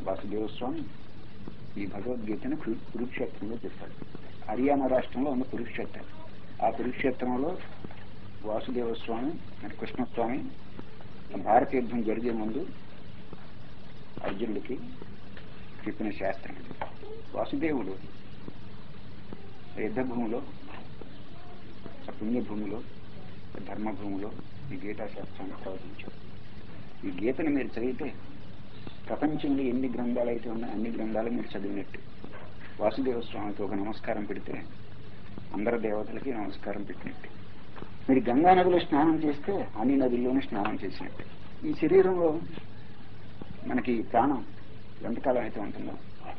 వాసుదేవ స్వామి ఈ భగవద్గీతను కురు- కురుక్షేత్రంలో చెప్పాడు హర్యానా రాష్ట్రంలో ఉన్న కురుక్షేత్రం ఆ కురుక్షేత్రంలో వాసుదేవ స్వామి అంటే కృష్ణస్వామి భారత యుద్ధం జరిగే ముందు అర్జునుడికి చెప్పిన శాస్త్రం ఇది. వాసుదేవుడు యుద్ధ భూమిలో ఆ పుణ్యభూమిలో ధర్మభూమిలో ఈ గీతా శాస్త్రాన్ని ప్రవచించాడు ఈ గీతను మీరు చదివితే ప్రపంచంలో ఎన్ని గ్రంథాలు అయితే ఉన్నాయో అన్ని గ్రంథాలు మీరు చదివినట్టు వాసుదేవ స్వామికి ఒక నమస్కారం పెడితే అందరి దేవతలకి నమస్కారం పెట్టినట్టు మీరు గంగా నదిలో స్నానం చేస్తే అన్ని నదుల్లోనూ స్నానం చేసినట్టు ఈ శరీరంలో మనకి ప్రాణం ఎంతకాలం అయితే ఉంటుందో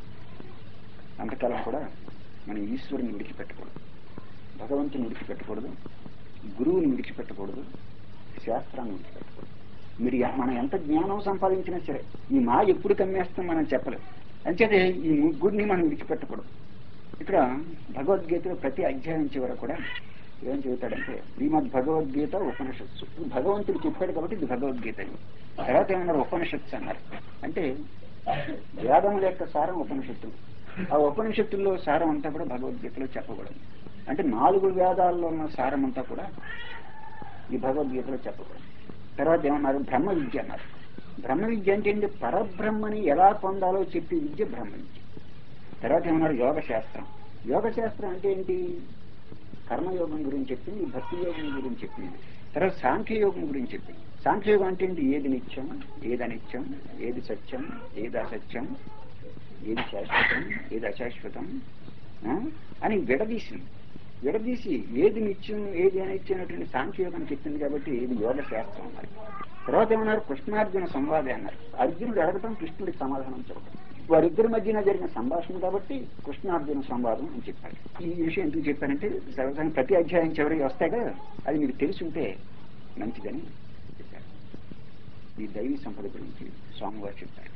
అంతకాలం కూడా మన ఈశ్వరుని విడిచిపెట్టకూడదు భగవంతుని విడిచిపెట్టకూడదు గురువుని విడిచిపెట్టకూడదు శాస్త్రాన్ని విడిచిపెట్టకూడదు మీరు ఎ- మనం ఎంత జ్ఞానం సంపాదించినా సరే ఈ మా ఎప్పుడు కమ్మేస్తాం మనం చెప్పలేం అంచేతే ఈ ముగ్గురిని మనం విడిచిపెట్టకూడదు ఇక్కడ భగవద్గీతలో ప్రతి అధ్యాయం చివర కూడా ఏం చెబుతాడంటే శ్రీమద్ భగవద్గీత ఉపనిషత్సు ఇది భగవంతుడు చెప్పాడు కాబట్టి ఇది భగవద్గీత అని తర్వాత ఏమన్నారు ఉపనిషత్స్ అన్నారు అంటే వేదముల యొక్క సారం ఉపనిషత్తులు ఆ ఉపనిషత్తుల్లో సారం అంతా కూడా భగవద్గీతలో చెప్పబడింది అంటే నాలుగు వేదాల్లో ఉన్న సారం అంతా కూడా ఈ భగవద్గీతలో చెప్పబడింది తర్వాత ఏమన్నారు బ్రహ్మ విద్య అన్నారు బ్రహ్మ విద్య అంటే ఏంటి పరబ్రహ్మని ఎలా పొందాలో చెప్పే విద్య బ్రహ్మ విద్య తర్వాత ఏమన్నారు యోగ శాస్త్రం యోగ శాస్త్రం అంటే ఏంటి కర్మయోగం గురించి చెప్పింది భక్తి యోగం గురించి చెప్పింది తర్వాత సాంఖ్యయోగం గురించి చెప్పింది సాంఖ్యయోగం అంటే ఏంటి ఏది నిత్యం ఏది అనిత్యం ఏది సత్యం ఏది అసత్యం ఏది శాశ్వతం ఏది అశాశ్వతం ఆ? అని విడదీసింది విడదీసి ఏది నిత్యం ఏది అనిత్యం అనేటువంటి సాంఖ్యయోగం చెప్పింది కాబట్టి ఇది యోగ శాస్త్రం అన్నారు తర్వాత ఏమన్నారు కృష్ణార్జున సంవాదే అన్నారు అర్జునుడు అడగటం కృష్ణుడికి సమాధానం చెప్పడం వారిద్దరి మధ్యన జరిగిన సంభాషణ కాబట్టి కృష్ణార్జున సంవాదం అని చెప్పారు ఈ విషయం ఎందుకు చెప్పారంటే సర్వసాధారణ ప్రతి అధ్యాయం చివరికి వస్తాయి కదా అది మీకు తెలుసుంటే మంచిదని చెప్పారు ఈ దైవీ సంపద గురించి స్వామివారు చెప్పారు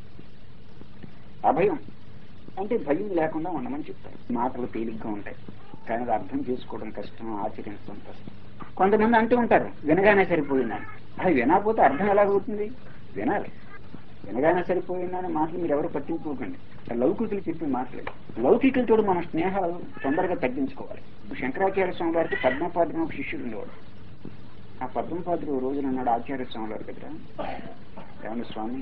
అభయం అంటే భయం లేకుండా ఉండమని చెప్తారు మాటలు తేలిగ్గా ఉంటాయి కానీ అది అర్థం చేసుకోవడం కష్టం ఆచరించడం కష్టం కొంతమంది అంటూ ఉంటారు వినగానే సరిపోయిందని అది వినకపోతే అర్థం ఎలాగవుతుంది వినాలి వినగానే సరిపోయిందని మాటలు మీరు ఎవరు పట్టించుకోకండి లౌకికులు చెప్పే మాటలు లౌకికులతో మన స్నేహాలు తొందరగా తగ్గించుకోవాలి శంకరాచార్య స్వామి వారికి పద్మపాదుడు ఒక శిష్యుడు ఉండేవాడు ఆ పద్మపాదుడు ఓ రోజున అన్నాడు ఆచార్య స్వామి వారి దగ్గర ఏమన్నా స్వామి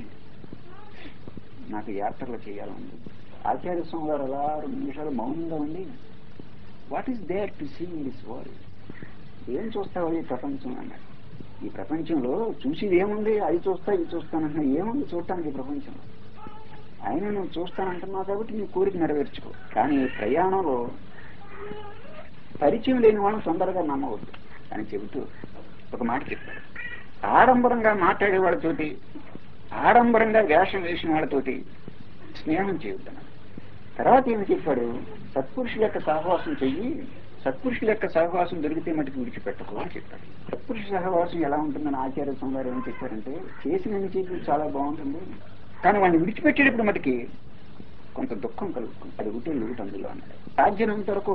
నాకు యాత్రలు చేయాలండి ఆచార్య స్వామి వారు అలా రెండు నిమిషాలు మౌనంగా ఉండి what is there to see in this world ఏం చూస్తావు ఈ ప్రపంచం అన్నాడు ఈ ప్రపంచంలో చూసేది ఏముంది అది చూస్తా ఇది చూస్తానంటున్నా ఏముంది చూడటానికి ఈ ప్రపంచంలో అయినా నువ్వు చూస్తానంటున్నావు కాబట్టి నీ కోరిక నెరవేర్చుకో కానీ ప్రయాణంలో పరిచయం లేని వాళ్ళని తొందరగా నమ్మవద్దు అని చెబుతూ ఒక మాట చెప్పాడు ఆడంబరంగా మాట్లాడే వాళ్ళతోటి ఆడంబరంగా వేషం వేసిన వాళ్ళతోటి స్నేహం చేయొద్దన్నాడు తర్వాత ఏమి చెప్పాడు సత్పురుషుల యొక్క సహవాసం చెయ్యి సత్పురుషుల యొక్క సహవాసం దొరికితే మటుకు విడిచిపెట్టకు అని చెప్పాడు సత్పురుష సహవాసం ఎలా ఉంటుందని ఆచార్య స్వామి గారు ఏం చెప్పారంటే చేసిన చేసి చాలా బాగుంటుంది కానీ వాడిని విడిచిపెట్టేటప్పుడు మటుకి కొంత దుఃఖం కలుగుతుంది అది ఒకటే లోటు అందులో అన్నాడు సాధ్యమైనంత వరకు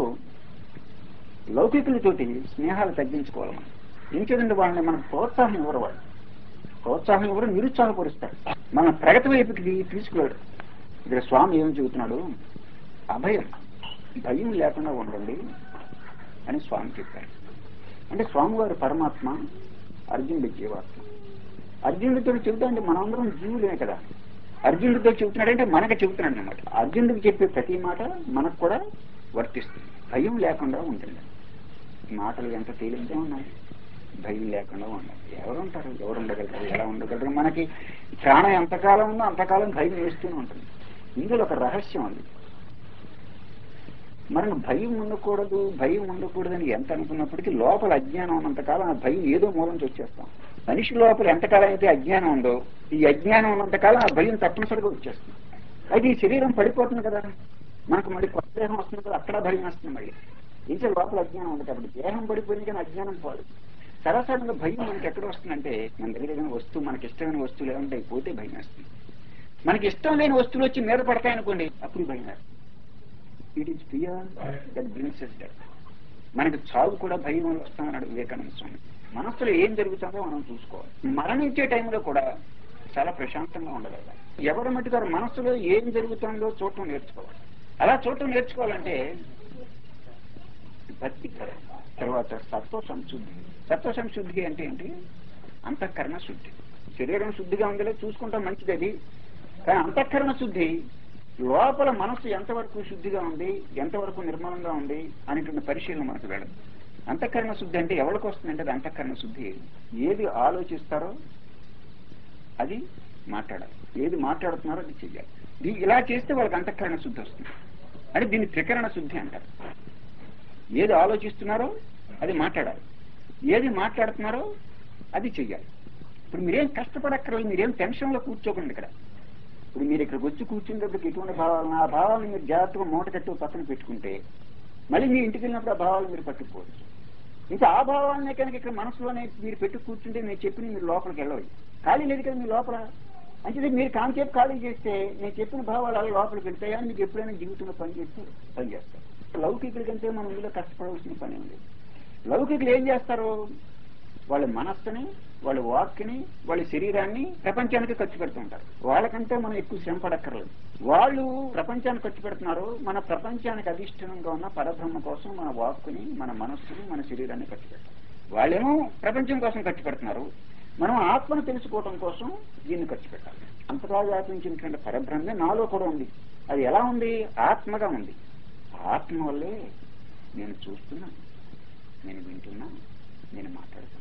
లౌకికులతోటి స్నేహాలు తగ్గించుకోవాలి మనం ఏం చేయండి వాళ్ళని మనకు ప్రోత్సాహం ఇవ్వరు వాళ్ళు ప్రోత్సాహం ఇవ్వరు నిరుత్సాహపరుస్తారు మన ప్రగతి వైపుకి తీసుకురాడు ఇక్కడ స్వామి ఏం చెబుతున్నాడు అభయం భయం లేకుండా ఉండండి అని స్వామి చెప్పారు అంటే స్వామివారు పరమాత్మ అర్జునుడి జీవాత్మ అర్జునుడితో చెబుతా అంటే మనందరం జీవులే కదా అర్జునుడితో చెబుతున్నాడంటే మనకు చెబుతున్నాడు అనమాట అర్జునుడికి చెప్పే ప్రతి మాట మనకు కూడా వర్తిస్తుంది భయం లేకుండా ఉంటుంది మాటలు ఎంత తేలిగ్గా ఉన్నాయి భయం లేకుండా ఉండాలి ఎవరు ఉంటారు ఎవరు ఉండగలరు ఎలా ఉండగలరు మనకి ప్రాణం ఎంతకాలం ఉందో అంతకాలం భయం వేస్తూనే ఉంటుంది ఇందులో ఒక రహస్యం ఉంది మనం భయం ఉండకూడదు భయం ఉండకూడదని ఎంత అనుకున్నప్పటికీ లోపల అజ్ఞానం ఉన్నంతకాలం ఆ భయం ఏదో మూలం నుంచి వచ్చేస్తాం మనిషి లోపల ఎంతకాలం అయితే అజ్ఞానం ఉందో ఈ అజ్ఞానం ఉన్నంతకాలం ఆ భయం తప్పనిసరిగా వచ్చేస్తుంది అయితే ఈ శరీరం పడిపోతుంది కదా మనకు మళ్ళీ కొత్త దేహం వస్తుంది కదా అక్కడ భయం వస్తుంది మళ్ళీ ఇంకా లోపల అజ్ఞానం ఉంది కాబట్టి దేహం పడిపోయింది కానీ అజ్ఞానం పోదు సరాసరిగా భయం మనకి ఎక్కడ వస్తుందంటే మన దగ్గర ఏదైనా వస్తువు మనకి ఇష్టమైన వస్తువులు ఏమంటాయి పోతే భయం వేస్తుంది మనకి ఇష్టం లేని వస్తువులు వచ్చి మీద పడతాయనుకోండి అప్పుడు భయం వేస్తుంది it is fear that brings us death మనకి చావు కూడా భయం వల్ల వస్తామన్నాడు వివేకానంద స్వామి మనస్సులో ఏం జరుగుతుందో మనం చూసుకోవాలి మరణించే టైంలో కూడా చాలా ప్రశాంతంగా ఉండగలగాలి ఎవరి మట్టి గారు మనసులో ఏం జరుగుతుందో చూడటం నేర్చుకోవాలి అలా చూడటం నేర్చుకోవాలంటే భక్తి కరం. తర్వాత సత్వ సంశుద్ధి సత్వ సంశుద్ధి అంటే ఏంటి అంతఃకరణ శుద్ధి శరీరం శుద్ధిగా ఉందిలే చూసుకుంటాం మంచిది అది కానీ అంతఃకరణ శుద్ధి లోపల మనసు ఎంతవరకు శుద్ధిగా ఉంది ఎంతవరకు నిర్మలంగా ఉంది అనేటువంటి పరిశీలన మనకు వెళ్ళదు అంతఃకరణ శుద్ధి అంటే ఎవరికి వస్తుందంటే అది అంతఃకరణ శుద్ధి ఏది ఆలోచిస్తారో అది మాట్లాడాలి ఏది మాట్లాడుతున్నారో అది చెయ్యాలి దీ- ఇలా చేస్తే వాళ్ళకి అంతఃకరణ శుద్ధి వస్తుంది అంటే దీన్ని త్రికరణ శుద్ధి అంటారు ఏది ఆలోచిస్తున్నారో అది మాట్లాడాలి ఏది మాట్లాడుతున్నారో అది చెయ్యాలి ఇప్పుడు మీరేం కష్టపడక్కర్లేదు మీరేం టెన్షన్లో కూర్చోకండి ఇక్కడ ఇప్పుడు మీరు ఇక్కడికి వచ్చి కూర్చునేటప్పుడు ఎటువంటి భావాలను ఆ భావాలను మీరు జాగ్రత్తగా మూట కట్టి ఒక పక్కన పెట్టుకుంటే మళ్ళీ మీ ఇంటికి వెళ్ళినప్పుడు ఆ భావాలు మీరు పట్టుకోవచ్చు ఇంకా ఆ భావాలనే కనుక ఇక్కడ మనసులోనే మీరు పెట్టి కూర్చుంటే నేను చెప్పిన మీరు లోపలికి వెళ్ళవచ్చు ఖాళీ లేదు కదా మీ లోపల అంటే మీరు కాంచేపు ఖాళీ చేస్తే నేను చెప్పిన భావాలు అలా లోపలికి వెళ్తాయని మీకు ఎప్పుడైనా జీవితంలో పనిచేస్తే పనిచేస్తారు లౌకికుల కంటే మనం ఇందులో కష్టపడవలసిన పని ఉంది లౌకికులు ఏం చేస్తారు వాళ్ళ మనస్సుని వాళ్ళ వాక్ని వాళ్ళ శరీరాన్ని ప్రపంచానికి ఖర్చు పెడుతూ ఉంటారు వాళ్ళకంటే మనం ఎక్కువ శ్రమ పడక్కర్లేదు వాళ్ళు ప్రపంచానికి ఖర్చు పెడుతున్నారు మన ప్రపంచానికి అధిష్టానంగా ఉన్న పరబ్రహ్మ కోసం మన వాక్కుని మన మనస్సుని మన శరీరాన్ని ఖర్చు పెడతారు వాళ్ళేమో ప్రపంచం కోసం ఖర్చు పెడుతున్నారు మనం ఆత్మను తెలుసుకోవడం కోసం దీన్ని ఖర్చు పెట్టాలి అంతగా వ్యాపించినటువంటి పరబ్రహ్మే నాలో కూడా ఉంది అది ఎలా ఉంది ఆత్మగా ఉంది ఆత్మ వల్లే నేను చూస్తున్నా నేను వింటున్నా నేను మాట్లాడుతున్నా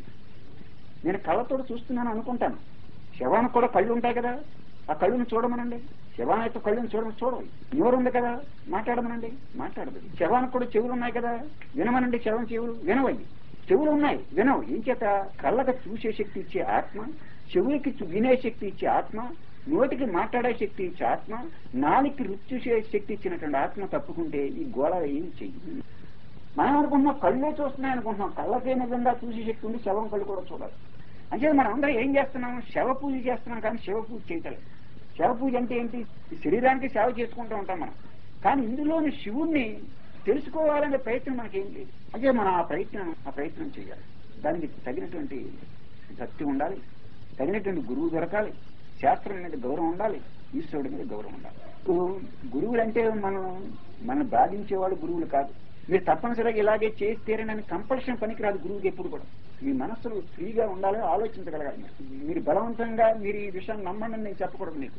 నేను కళ్ళతో చూస్తున్నాను అనుకుంటాను శవానికి కూడా కళ్ళు ఉంటాయి కదా ఆ కళ్ళును చూడమనండి శవానికి కళ్ళును చూడమని చూడవు నోరు ఉంది కదా మాట్లాడమనండి మాట్లాడదు శవానికి కూడా చెవులు ఉన్నాయి కదా వినమనండి శవం చెవులు వినవయ్యి చెవులు ఉన్నాయి వినవు ఏం చేత కళ్ళకి చూసే శక్తి ఇచ్చే ఆత్మ చెవులకి చు- వినే శక్తి ఇచ్చే ఆత్మ నోటికి మాట్లాడే శక్తి ఇచ్చే ఆత్మ నాలుగుకి రుచి చూసే శక్తి ఇచ్చినటువంటి ఆత్మ తప్పుకుంటే ఈ గోళ ఏం చెయ్యి మనం అనుకుంటున్నాం కళ్ళే చూస్తున్నాయి అనుకుంటున్నాం కళ్ళకే నిజంగా చూసే శక్తి ఉంది శవం కళ్ళు కూడా చూడాలి అంటే మనం అందరం ఏం చేస్తున్నాం శవ పూజ చేస్తున్నాం కానీ శివ పూజ చేయటలేదు శవ పూజ అంటే ఏంటి ఈ శరీరానికి సేవ చేసుకుంటూ ఉంటాం మనం కానీ ఇందులోని శివుణ్ణి తెలుసుకోవాలనే ప్రయత్నం మనకేం లేదు అంటే మనం ఆ ప్రయత్నం ఆ ప్రయత్నం చేయాలి దానికి తగినటువంటి భక్తి ఉండాలి తగినటువంటి గురువు దొరకాలి శాస్త్రం మీద గౌరవం ఉండాలి ఈశ్వరుడి మీద గౌరవం ఉండాలి ఇప్పుడు గురువులు అంటే మనం మనం బాధించేవాడు గురువులు కాదు మీరు తప్పనిసరిగా ఇలాగే చేస్తేరని కంపల్షన్ పనికిరాదు గురువుకి ఎప్పుడు కూడా మీ మనస్సులు ఫ్రీగా ఉండాలి ఆలోచించగలగాలి మీరు బలవంతంగా మీరు ఈ విషయాన్ని నమ్మండి అని నేను చెప్పకూడదు మీకు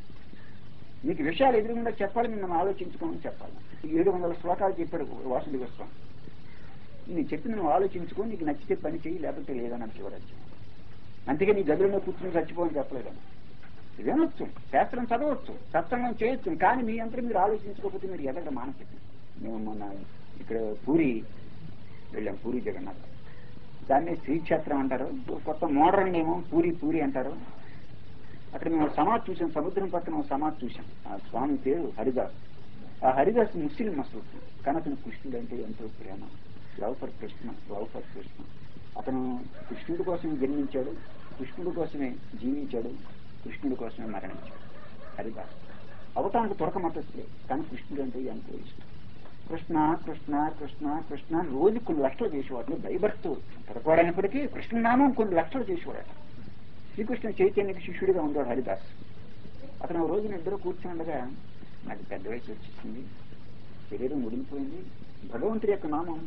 మీకు విషయాలు ఎదురుగుండా చెప్పాలి మిమ్మల్ని ఆలోచించుకోమని చెప్పాలి ఏడు వందల శ్లోకాలు చెప్పాడు వాసుదేవ స్వామి నేను చెప్పి నువ్వు ఆలోచించుకో నీకు నచ్చితే పని చేయి లేకపోతే లేదని చివరచ్చు అంతేగా నీ గదిలో కూర్చుని చచ్చిపోని చెప్పలేదని వినొచ్చు శాస్త్రం చదవచ్చు సత్సంగం చేయొచ్చు కానీ మీ అంతా మీరు ఆలోచించుకోకపోతే మీరు ఎదగ మానసిక మేము మొన్న ఇక్కడ పూరి వెళ్ళాం పూరి జగన్నాథ్ దాన్ని శ్రీక్షేత్రం అంటారు కొత్త మోడర్న్ ఏమో పూరి పూరి అంటారు అక్కడ మేము ఒక సమాధి చూసాం సముద్రం పక్కన ఒక సమాధి చూసాం ఆ స్వామి పేరు హరిదాస్ ఆ హరిదాస్ ముస్లిం అసలు కానీ అతను కృష్ణుడు అంటే ఎంతో ప్రేమ love for Krishna love for Krishna అతను కృష్ణుడి కోసం జన్మించాడు కృష్ణుడి కోసమే జీవించాడు కృష్ణుడి కోసమే మరణించాడు హరిదాస్ అవటానికి దొరకమట్టలే కానీ కృష్ణుడు అంటే ఎంతో ఇష్టం కృష్ణ కృష్ణ కృష్ణ కృష్ణ అని రోజు కొన్ని లక్షలు చేసేవాడు భయభక్తు తరకోడైనప్పటికీ కృష్ణనామం కొన్ని లక్షలు చేసేవాడు శ్రీకృష్ణ చైతన్యకి శిష్యుడిగా ఉండేవాడు హరిదాస్ అతను ఒక రోజున ఇద్దరు కూర్చుండగా నాకు పెద్ద వయసు వచ్చేసింది శరీరం ఉడిగిపోయింది భగవంతుడి యొక్క నామం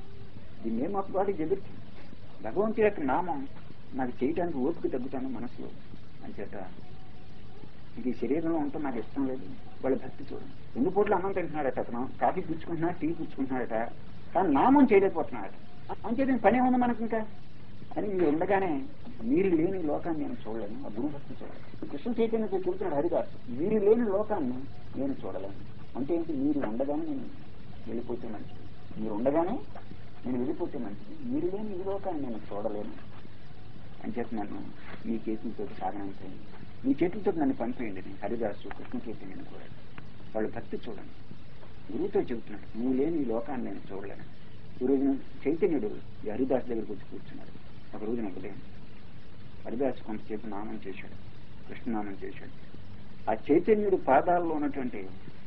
the name of God is everything భగవంతుడి యొక్క నామం నాకు చేయడానికి ఓపిక తగ్గుతాను మనసులో అంచేత ఇంక ఈ శరీరంలో ఉంటే నాకు ఇష్టం లేదు వాళ్ళ భక్తి చూడండి రెండు పూట్ల అన్నం తింటున్నాడట అతను కాఫీ పుచ్చుకుంటున్నాడు టీ పుచ్చుకుంటున్నాడట కానీ నామం చేయలేకపోతున్నాడట అంచేత ఇంక పనే ఉంది మనకి ఇంకా అని మీరు ఉండగానే మీరు లేని లోకాన్ని నేను చూడలేను ఆ గురు భక్తి చూడలేను కృష్ణ చైతన్యతో చెబుతున్నాడు హరిదాస్ మీరు లేని లోకాన్ని నేను చూడలేను అంటే ఏంటి మీరు ఉండగానే నేను వెళ్ళిపోతే మంచిది మీరు ఉండగానే నేను వెళ్ళిపోతే మంచిది మీరు లేని ఈ లోకాన్ని నేను చూడలేను అని చెప్పి నన్ను మీ చేతులతో సాగనం చేయండి మీ చేతులతో నన్ను పంపేయండి నేను హరిదాసు కృష్ణ చైతన్యం కూడా వాళ్ళు భక్తి చూడండి గురువుతో చెబుతున్నాడు నువ్వు లేని ఈ లోకాన్ని నేను చూడలేను ఈ రోజున చైతన్యుడు ఈ హరిదాస్ దగ్గరికి వచ్చి కూర్చున్నాడు ఒక రోజున ఉదయం హరిదాస్ కొంతసేపు నామం చేశాడు కృష్ణనామం చేశాడు ఆ చైతన్యుడు పాదాల్లో ఉన్నటువంటి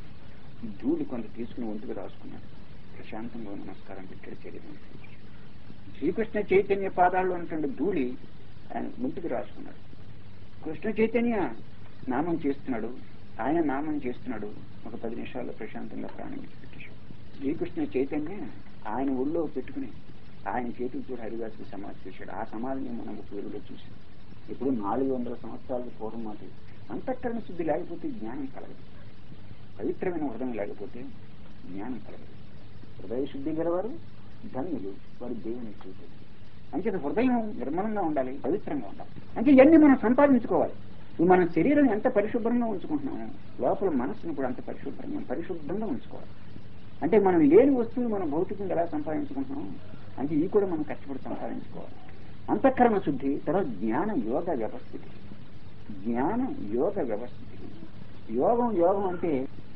ఈ ధూళి కొంత తీసుకుని ఒంటికి రాసుకున్నాడు ప్రశాంతంగా నమస్కారం పెట్టాడు శరీరం శ్రీకృష్ణ చైతన్య పాదాల్లో ఉన్నటువంటి ధూళి ఆయన ఒంటికి రాసుకున్నాడు కృష్ణ చైతన్య నామం చేస్తున్నాడు ఆయన నామం చేస్తున్నాడు ఒక పది నిమిషాల్లో ప్రశాంతంగా ప్రాణం విడిచిపెట్టేశాడు శ్రీకృష్ణ చైతన్య ఆయన ఒళ్ళో పెట్టుకుని ఆయన చేతులతో హరిదాసుకు సమాధి చేశాడు ఆ సమాధిని మనం పేరులో చూసాం ఇప్పుడు నాలుగు వందల సంవత్సరాల పూర్వం మాట అంతఃకరణ శుద్ధి లేకపోతే జ్ఞానం కలగదు పవిత్రమైన హృదయం లేకపోతే జ్ఞానం కలగదు హృదయ శుద్ధి గలవారు ధన్యులు వారు దేవుని చూపారు అంచేత హృదయం నిర్మలంగా ఉండాలి పవిత్రంగా ఉండాలి అంటే ఇవన్నీ మనం సంపాదించుకోవాలి ఇప్పుడు మన శరీరం ఎంత పరిశుభ్రంగా ఉంచుకుంటున్నామో లోపల మనస్సును కూడా అంత పరిశుభ్రంగా పరిశుభ్రంగా ఉంచుకోవాలి అంటే మనం లేని వస్తువులు మనం భౌతికంగా ఎలా సంపాదించుకుంటున్నాం అంటే ఈ కూడా మనం కష్టపడి సంపాదించుకోవాలి అంతఃకరణ శుద్ధి తర్వాత జ్ఞాన యోగ వ్యవస్థితి జ్ఞాన యోగ వ్యవస్థితి యోగం యోగం అంటే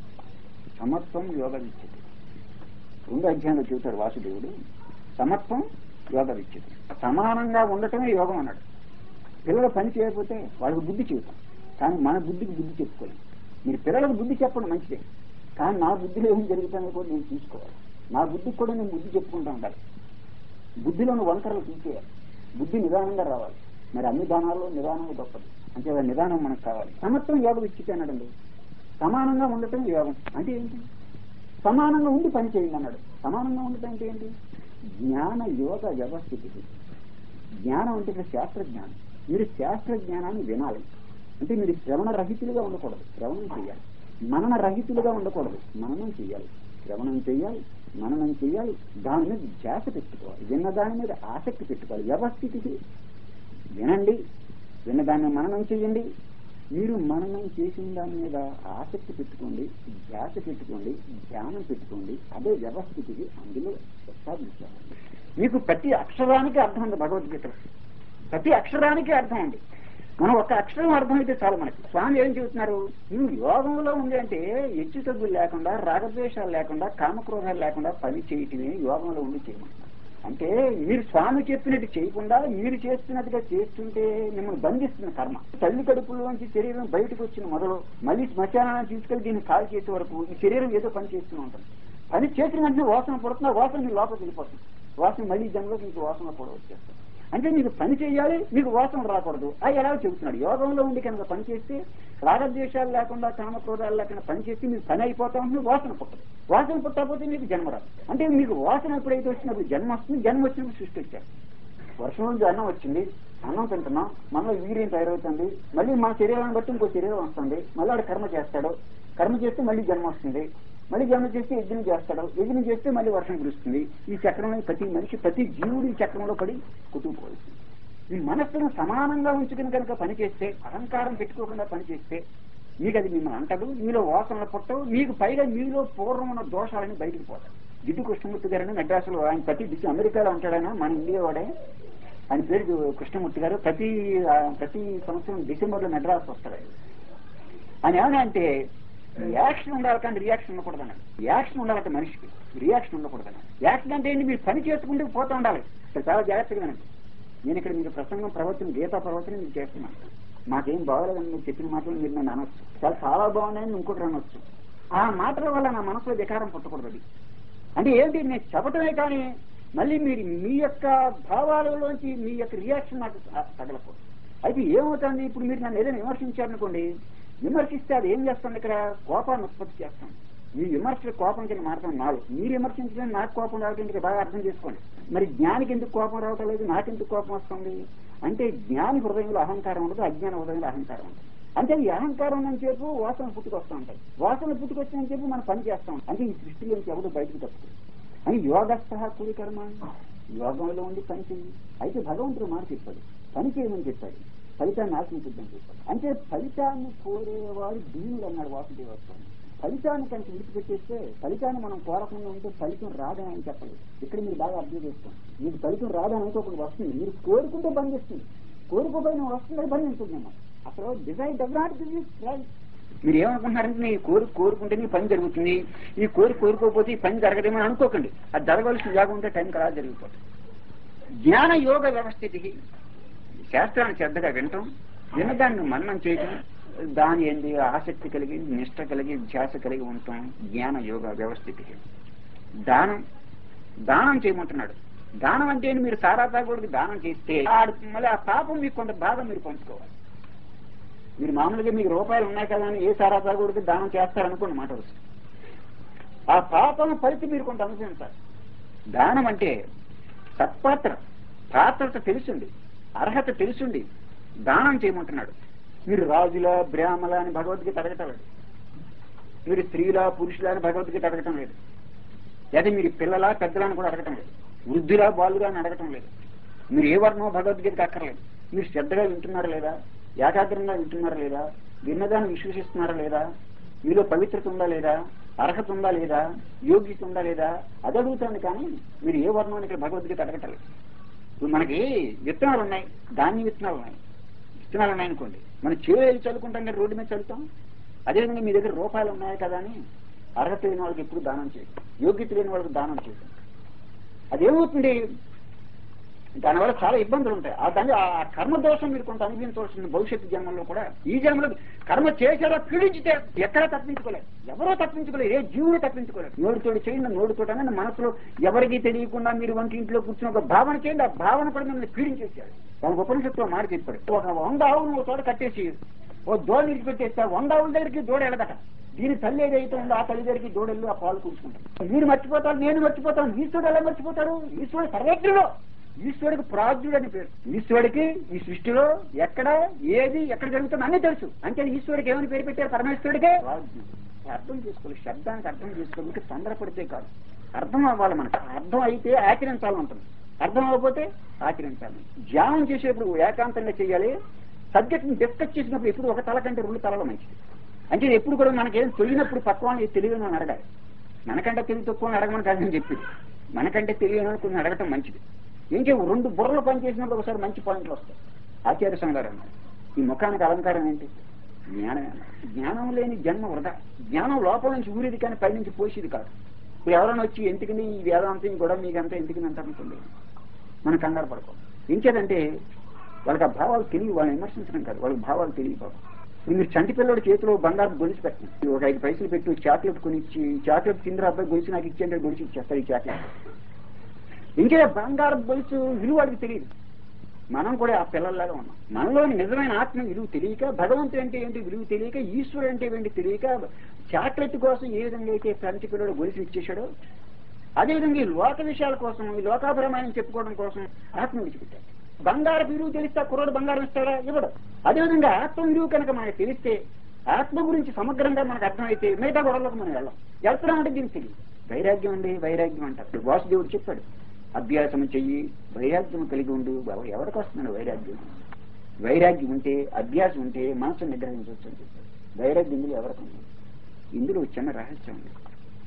సమత్వం యోగ విచ్యతి రెండో అధ్యాయంలో చెబుతాడు వాసుదేవుడు సమత్వం యోగ విచ్యతి సమానంగా ఉండటమే యోగం అన్నాడు పిల్లలు పని చేయకపోతే వాళ్ళకి బుద్ధి చెబుతాం కానీ మన బుద్ధికి బుద్ధి చెప్పుకోలేం మీరు పిల్లలకు బుద్ధి చెప్పండి మంచిదే కానీ నా బుద్ధిలో ఏం జరుగుతుందో కూడా నేను చూసుకోవాలి నా బుద్ధికి కూడా నేను బుద్ధి చెప్పుకుంటూ ఉండాలి బుద్ధిలోని వంకరలు తీసేయాలి బుద్ధి నిదానంగా రావాలి మరి అన్ని దానాల్లో నిదానం గొప్పది అంటే ఆ నిదానం మనకు కావాలి సమత్వం యోగ విచ్చితే అన్నాడండి సమానంగా ఉండటం యోగం అంటే ఏంటి సమానంగా ఉండి పని చేయండి అన్నాడు సమానంగా ఉండటం అంటే ఏంటి జ్ఞాన యోగ వ్యవస్థితి జ్ఞానం అంటే ఇక్కడ శాస్త్ర జ్ఞానం మీరు శాస్త్ర జ్ఞానాన్ని వినాలి అంటే మీరు శ్రవణ రహితులుగా ఉండకూడదు శ్రవణం చేయాలి మనన రహితులుగా ఉండకూడదు మననం చేయాలి శ్రవణం చేయాలి మననం చేయాలి దాని మీద ధ్యాస పెట్టుకోవాలి విన్న దాని మీద ఆసక్తి పెట్టుకోవాలి వ్యవస్థితికి వినండి విన్నదాన్ని మననం చేయండి మీరు మననం చేసిన దాని మీద ఆసక్తి పెట్టుకోండి ధ్యాస పెట్టుకోండి ధ్యానం పెట్టుకోండి అదే వ్యవస్థితికి అందులో ప్రస్తావించాలి మీకు ప్రతి అక్షరానికి అర్థం ఉంది భగవద్గీత ప్రతి అక్షరానికి అర్థం ఉంది మనం ఒక అక్షరం అర్థమైతే చాలు మనకి స్వామి ఏం చెబుతున్నారు నువ్వు యోగంలో ఉంది అంటే హెచ్చు తగ్గులు లేకుండా రాగద్వేషాలు లేకుండా కామక్రోధాలు లేకుండా పని చేయటమే యోగంలో ఉండి చేయమంటున్నారు అంటే మీరు స్వామి చెప్పినట్టు చేయకుండా మీరు చేస్తున్నట్టుగా చేస్తుంటే మిమ్మల్ని బంధిస్తుంది కర్మ తల్లి కడుపులోంచి శరీరం బయటకు వచ్చిన మొదలు మళ్ళీ శ్మశానాన్ని తీసుకెళ్లి దీన్ని కాల్ చేసే వరకు ఈ శరీరం ఏదో పని చేస్తూనే ఉంటుంది పని చేసిన వెంటనే వాసన పడుతున్నా వాసన మీ లోపలికి వెళ్ళిపోతుంది వాసన మళ్ళీ జన్మలో మీకు వాసన కూడా వచ్చేస్తుంది అంటే మీకు పని చేయాలి మీకు వాసన రాకూడదు అది ఎలా చెబుతున్నాడు యోగంలో ఉండి కనుక పని చేస్తే రాగద్వేషాలు లేకుండా కామక్రోధాలు లేకుండా పని చేస్తే మీకు పని అయిపోతా ఉంటుంది వాసన పుట్టదు వాసన పుట్టకపోతే మీకు జన్మ రాదు అంటే మీకు వాసన ఎప్పుడైతే వచ్చినప్పుడు జన్మ వస్తుంది జన్మ వచ్చినప్పుడు సృష్టి వచ్చారు వర్షం నుంచి అన్నం వచ్చింది అన్నం తింటున్నాం మనలో వీర్యం తయారవుతుంది మళ్ళీ మన శరీరాన్ని బట్టి ఇంకో శరీరం వస్తుంది మళ్ళీ ఆడు కర్మ చేస్తాడు కర్మ చేస్తే మళ్ళీ జన్మ వస్తుంది మళ్ళీ జన్మ చేస్తే యజ్ఞం చేస్తాడు యజ్ఞం చేస్తే మళ్ళీ వర్షం కురుస్తుంది ఈ చక్రంలో ప్రతి మనిషి ప్రతి జీవుడు ఈ చక్రంలో పడి కుట్టుకుపోతుంది ఈ మనస్సును సమానంగా ఉంచుకుని కనుక పని చేస్తే అహంకారం పెట్టుకోకుండా పని చేస్తే మీకు అది మిమ్మల్ని అంటదు మీలో వాసనలు పుట్టవు మీకు పైగా మీలో పూర్వం ఉన్న దోషాలని బయటకు పోతాయి జిడ్డు కృష్ణమూర్తి గారని మెడ్రాసులో ఆయన ప్రతి దిశ అమెరికాలో ఉంటాడైనా మన ఇండియా వాడే ఆయన పేరు కృష్ణమూర్తి గారు ప్రతి ఆ, ప్రతి సంవత్సరం డిసెంబర్లో మెడ్రాస్ వస్తాడు ఆయన. ఆయన ఏమన్నా అంటే యాక్షన్ ఉండాలి కానీ రియాక్షన్ ఉండకూడదు అన్నాడు యాక్షన్ ఉండాలంటే మనిషికి రియాక్షన్ ఉండకూడదు అన్నాడు యాక్షన్ అంటే ఏంటి మీరు పని చేసుకుంటూ పోతూ ఉండాలి ఇక్కడ చాలా జాగ్రత్తగా వినండి నేను ఇక్కడ మీకు ప్రసంగం ప్రవచనం గీతా ప్రవచనం మీకు చేస్తున్నాను మాకేం బాగోలేదని మీరు చెప్పిన మాటలు మీరు నన్ను అనొచ్చు చాలా చాలా బాగున్నాయని ఇంకోటి అనొచ్చు ఆ మాటల వల్ల నా మనసులో వికారం పుట్టకూడదు అది అంటే ఏంటి నేను చెప్పటమే కానీ మళ్ళీ మీరు మీ యొక్క భావాలలోంచి మీ యొక్క రియాక్షన్ నాకు త- తగలకూడదు అయితే ఏమవుతుంది ఇప్పుడు మీరు నన్ను ఏదైనా విమర్శించారనుకోండి విమర్శిస్తే అది ఏం చేస్తుంది ఇక్కడ కోపాన్ని ఉత్పత్తి చేస్తాం మీ విమర్శ కోపం కింద మారుతాం నాలుగు మీరు విమర్శించడం నాకు కోపం రావడం ఇక్కడ బాగా అర్థం చేసుకోండి మరి జ్ఞానికి ఎందుకు కోపం రావటం లేదు నాకెందుకు కోపం వస్తుంది అంటే జ్ఞాని హృదయంలో అహంకారం ఉండదు అజ్ఞాన హృదయంలో అహంకారం ఉంటుంది అంటే ఈ అహంకారం అని చెప్పు వాసన పుట్టుకొస్తూ ఉంటాయి వాసన పుట్టుకొచ్చిందని చెప్పి మనం పని చేస్తాం అంటే ఈ సృష్టిలోంచి ఎవడు బయటకు తప్పుతుంది అని యోగస్థ కూలి కర్మ యోగంలో ఉండి పని చెయ్యి అయితే భగవంతుడు మాట చెప్పాడు పని చేయమని చెప్పాడు ఫలితాన్ని ఆశించద్దని చెప్పాడు అంటే ఫలితాన్ని కోరేవాడు దీనుడు అన్నాడు వాసుదేవస్వామి ఫలితాన్ని కనుక విడిచిపెట్టేస్తే ఫలితాన్ని మనం కోరకుండా ఉంటే ఫలితం రాదని ఆయన చెప్పలేదు ఇక్కడ మీరు బాగా అర్థం చేసుకోండి మీకు ఫలితం రాదని అనుకోకుండా వస్తుంది మీరు కోరుకుంటే బంధిస్తుంది కోరుకోపోయిన వస్తుంది బంధించదు మనం అసలు డిజైన్ డస్ నాట్ రైట్ మీరు ఏమనుకుంటున్నారంటే నీ కోరిక కోరుకుంటే నీ పని జరుగుతుంది ఈ కోరిక కోరుకోకపోతే ఈ పని జరగదేమో అని అనుకోకండి అది జరగవలసిన జాగం ఉంటే టైం కదా జరిగిపోతుంది జ్ఞాన యోగ వ్యవస్థితికి శాస్త్రాన్ని శ్రద్ధగా వినటం వినదాన్ని మననం చేయటం దాని ఏంది ఆసక్తి కలిగి నిష్ట కలిగి ధ్యాస కలిగి ఉండటం జ్ఞాన యోగ వ్యవస్థితికి దానం దానం చేయమంటున్నాడు దానం అంటే ఏంటి? మీరు సారా తాగుడికి దానం చేస్తే ఆడు మళ్ళీ ఆ పాపం మీకు కొంత భాగం మీరు పంచుకోవాలి మీరు మామూలుగా మీకు రూపాయలు ఉన్నాయి కదా అని ఏ సారా తాగుడికి దానం చేస్తారనుకోండి మాట వస్తుంది ఆ పాపం ఫలితం మీరు కొంత అనుభవించాలి దానం అంటే తత్పాత్ర పాత్రత తెలుసుండి అర్హత తెలుసుండి దానం చేయమంటున్నాడు మీరు రాజుల బ్రాహ్మల అని భగవద్గీత అడగటం లేదు మీరు స్త్రీల పురుషుల అని భగవద్గీత అడగటం లేదు లేదా మీరు పిల్లల పెద్దలని కూడా అడగటం లేదు వృద్ధులా బాలురా అని అడగటం లేదు మీరు ఏ వర్ణమో భగవద్గీతకి అక్కర్లేదు మీరు శ్రద్ధగా వింటున్నారా లేదా ఏకాగ్రంగా వింటున్నారా లేదా విన్నదాన్ని విశ్వసిస్తున్నారా లేదా మీలో పవిత్రత ఉందా లేదా అర్హత ఉందా లేదా యోగ్యత ఉందా లేదా అది అడుగుతాను కానీ మీరు ఏ వర్ణం అని ఇక్కడ భగవద్గీత అడగటలేదు ఇప్పుడు మనకి విత్తనాలు ఉన్నాయి ధాన్య విత్తనాలు ఉన్నాయి విత్తనాలు ఉన్నాయి అనుకోండి మనం చేలు చల్లుకుంటాం కానీ రోడ్డు మీద చల్లుతాం అదేవిధంగా మీ దగ్గర రూపాయలు ఉన్నాయి కదా అని అర్హత లేని వాళ్ళకి ఎప్పుడు దానం చేయడం యోగ్యత లేని వాళ్ళకి దానం చేయడం అదేమవుతుంది దానివల్ల చాలా ఇబ్బందులు ఉంటాయి ఆ దాని ఆ కర్మ దోషం మీరు కొంత అనుభవించవలసింది భవిష్యత్తు జన్మల్లో కూడా ఈ జన్మలో కర్మ చేశారో పీడించితే ఎక్కడా తప్పించుకోలేదు ఎవరో తప్పించుకోలేదు ఏ జీవుడు తప్పించుకోలేదు నోటితోటి చేయండి నోటితోటి అని మనసులో ఎవరికి తెలియకుండా మీరు వంటి ఇంట్లో కూర్చుని ఒక భావన చేయండి ఆ భావన కూడా మిమ్మల్ని పీడించేసాడు దానికి ఉపనిషత్తులో మాట చెప్పాడు ఒక వంద ఆవును ఒక చోట కట్టేసి ఓ దోడ విడిచిపెట్టేస్తే ఆ వంద ఆవుల దగ్గరికి దూడ వెళ్ళదట దీని తల్లి ఏదైతే ఉందో ఆ తల్లి దగ్గరికి దూడెళ్ళు ఆ పాలు కూర్చుకుంటారు మీరు మర్చిపోతారు నేను మర్చిపోతాను ఈశ్వరుడు ఎలా మర్చిపోతాడు ఈశ్వరుడు సర్వజ్ఞుడు ఈశ్వరుడికి ప్రాజ్ఞుడు అని పేరు ఈశ్వరుడికి ఈ సృష్టిలో ఎక్కడ ఏది ఎక్కడ జరుగుతుందో అన్నీ తెలుసు అంటే ఈశ్వరుడికి ఏమని పేరు పెట్టారు పరమేశ్వరుడికే ప్రాజ్ఞుడు అర్థం చేసుకోవాలి శబ్దానికి అర్థం చేసుకోవాలి ఇంకా తొందరపడితే కాదు అర్థం అవ్వాలి మనకు అర్థం అయితే ఆచరించాలని ఉంటుంది అర్థం అవ్వకపోతే ఆచరించాలి ధ్యానం చేసేప్పుడు ఏకాంతంగా చేయాలి సబ్జెక్ట్ని డిస్కస్ చేసినప్పుడు ఎప్పుడు ఒక తల కంటే రెండు తలలు మంచిది అంటే ఎప్పుడు కూడా మనకేం తెలియనప్పుడు పక్క వాళ్ళని తెలియని అని అడగాలి మనకంటే తెలివి తక్కువ అని అడగమని కాదని చెప్పింది మనకంటే తెలియని కొన్ని అడగటం మంచిది ఇంకే రెండు బుర్రలు పనిచేసినప్పుడు ఒకసారి మంచి పాయింట్లు వస్తాయి ఆచార్య సంగారు అన్నారు ఈ ముఖానికి అలంకారం ఏంటి జ్ఞానమే అన్నారు. జ్ఞానం లేని జన్మ వృధా జ్ఞానం లోపల నుంచి ఊరేది కానీ పైనుంచి పోసేది కాదు ఇప్పుడు ఎవరైనా వచ్చి ఎందుకని ఈ వేదాంతం కూడా మీకు అంతా ఎందుకని అంత అనుకోండి మనం కంగారు పడుకో ఇంకేదంటే వాళ్ళకి ఆ భావాలు తెలియ వాళ్ళని విమర్శించడం కాదు వాళ్ళకి భావాలు తెలియకపోవడం ఇప్పుడు మీరు చంటి పిల్లడి చేతిలో బంగారు గొలుసు పెట్టండి ఒక ఐదు పైసలు పెట్టి చాక్లెట్ కొనిచ్చి చాక్లెట్ తిందిరా అబ్బాయి గొలుసు నాకు ఇచ్చేంటే గొలుసు ఇచ్చేస్తారు ఈ చాక్లెట్ ఇంకే బంగారు గొలుసు విలువ వాడికి తెలియదు మనం కూడా ఆ పిల్లల్లాగా ఉన్నాం మనలోని నిజమైన ఆత్మ విలువ తెలియక భగవంతుడు అంటే ఏంటి విలువ తెలియక ఈశ్వరుడు అంటే ఏంటి తెలియక చాక్లెట్ కోసం ఏ విధంగా అయితే చంటి పిల్లడు గొలుసు ఇచ్చేశాడో అదేవిధంగా ఈ లోక విషయాల కోసం ఈ లోకాభరమాన్ని చెప్పుకోవడం కోసం ఆత్మ విడిచిపెట్టాడు బంగారు విలువ తెలిస్తే ఆ కుర్రోడు బంగారం ఇస్తాడా ఇవ్వడు అదేవిధంగా ఆత్మ విలువ కనుక మనకు తెలిస్తే ఆత్మ గురించి సమగ్రంగా మనకు అర్థమైతే మిగతా గొడవలకు మనం వెళ్ళాం వెళ్తున్నామంటే దీనికి తెలియదు వైరాగ్యం అండి వైరాగ్యం అంటారు వాసుదేవుడు చెప్పాడు అభ్యాసం చెయ్యి వైరాగ్యం కలిగి ఉండు ఎవ- ఎవరికి వస్తున్నాడు వైరాగ్యం వైరాగ్యం ఉంటే అభ్యాసం ఉంటే మనసు నిగ్రహించవచ్చు అని చెప్పాడు వైరాగ్యం ఇందులో ఎవరికి ఉంది ఇందులో ఒక చిన్న రహస్యం ఉంది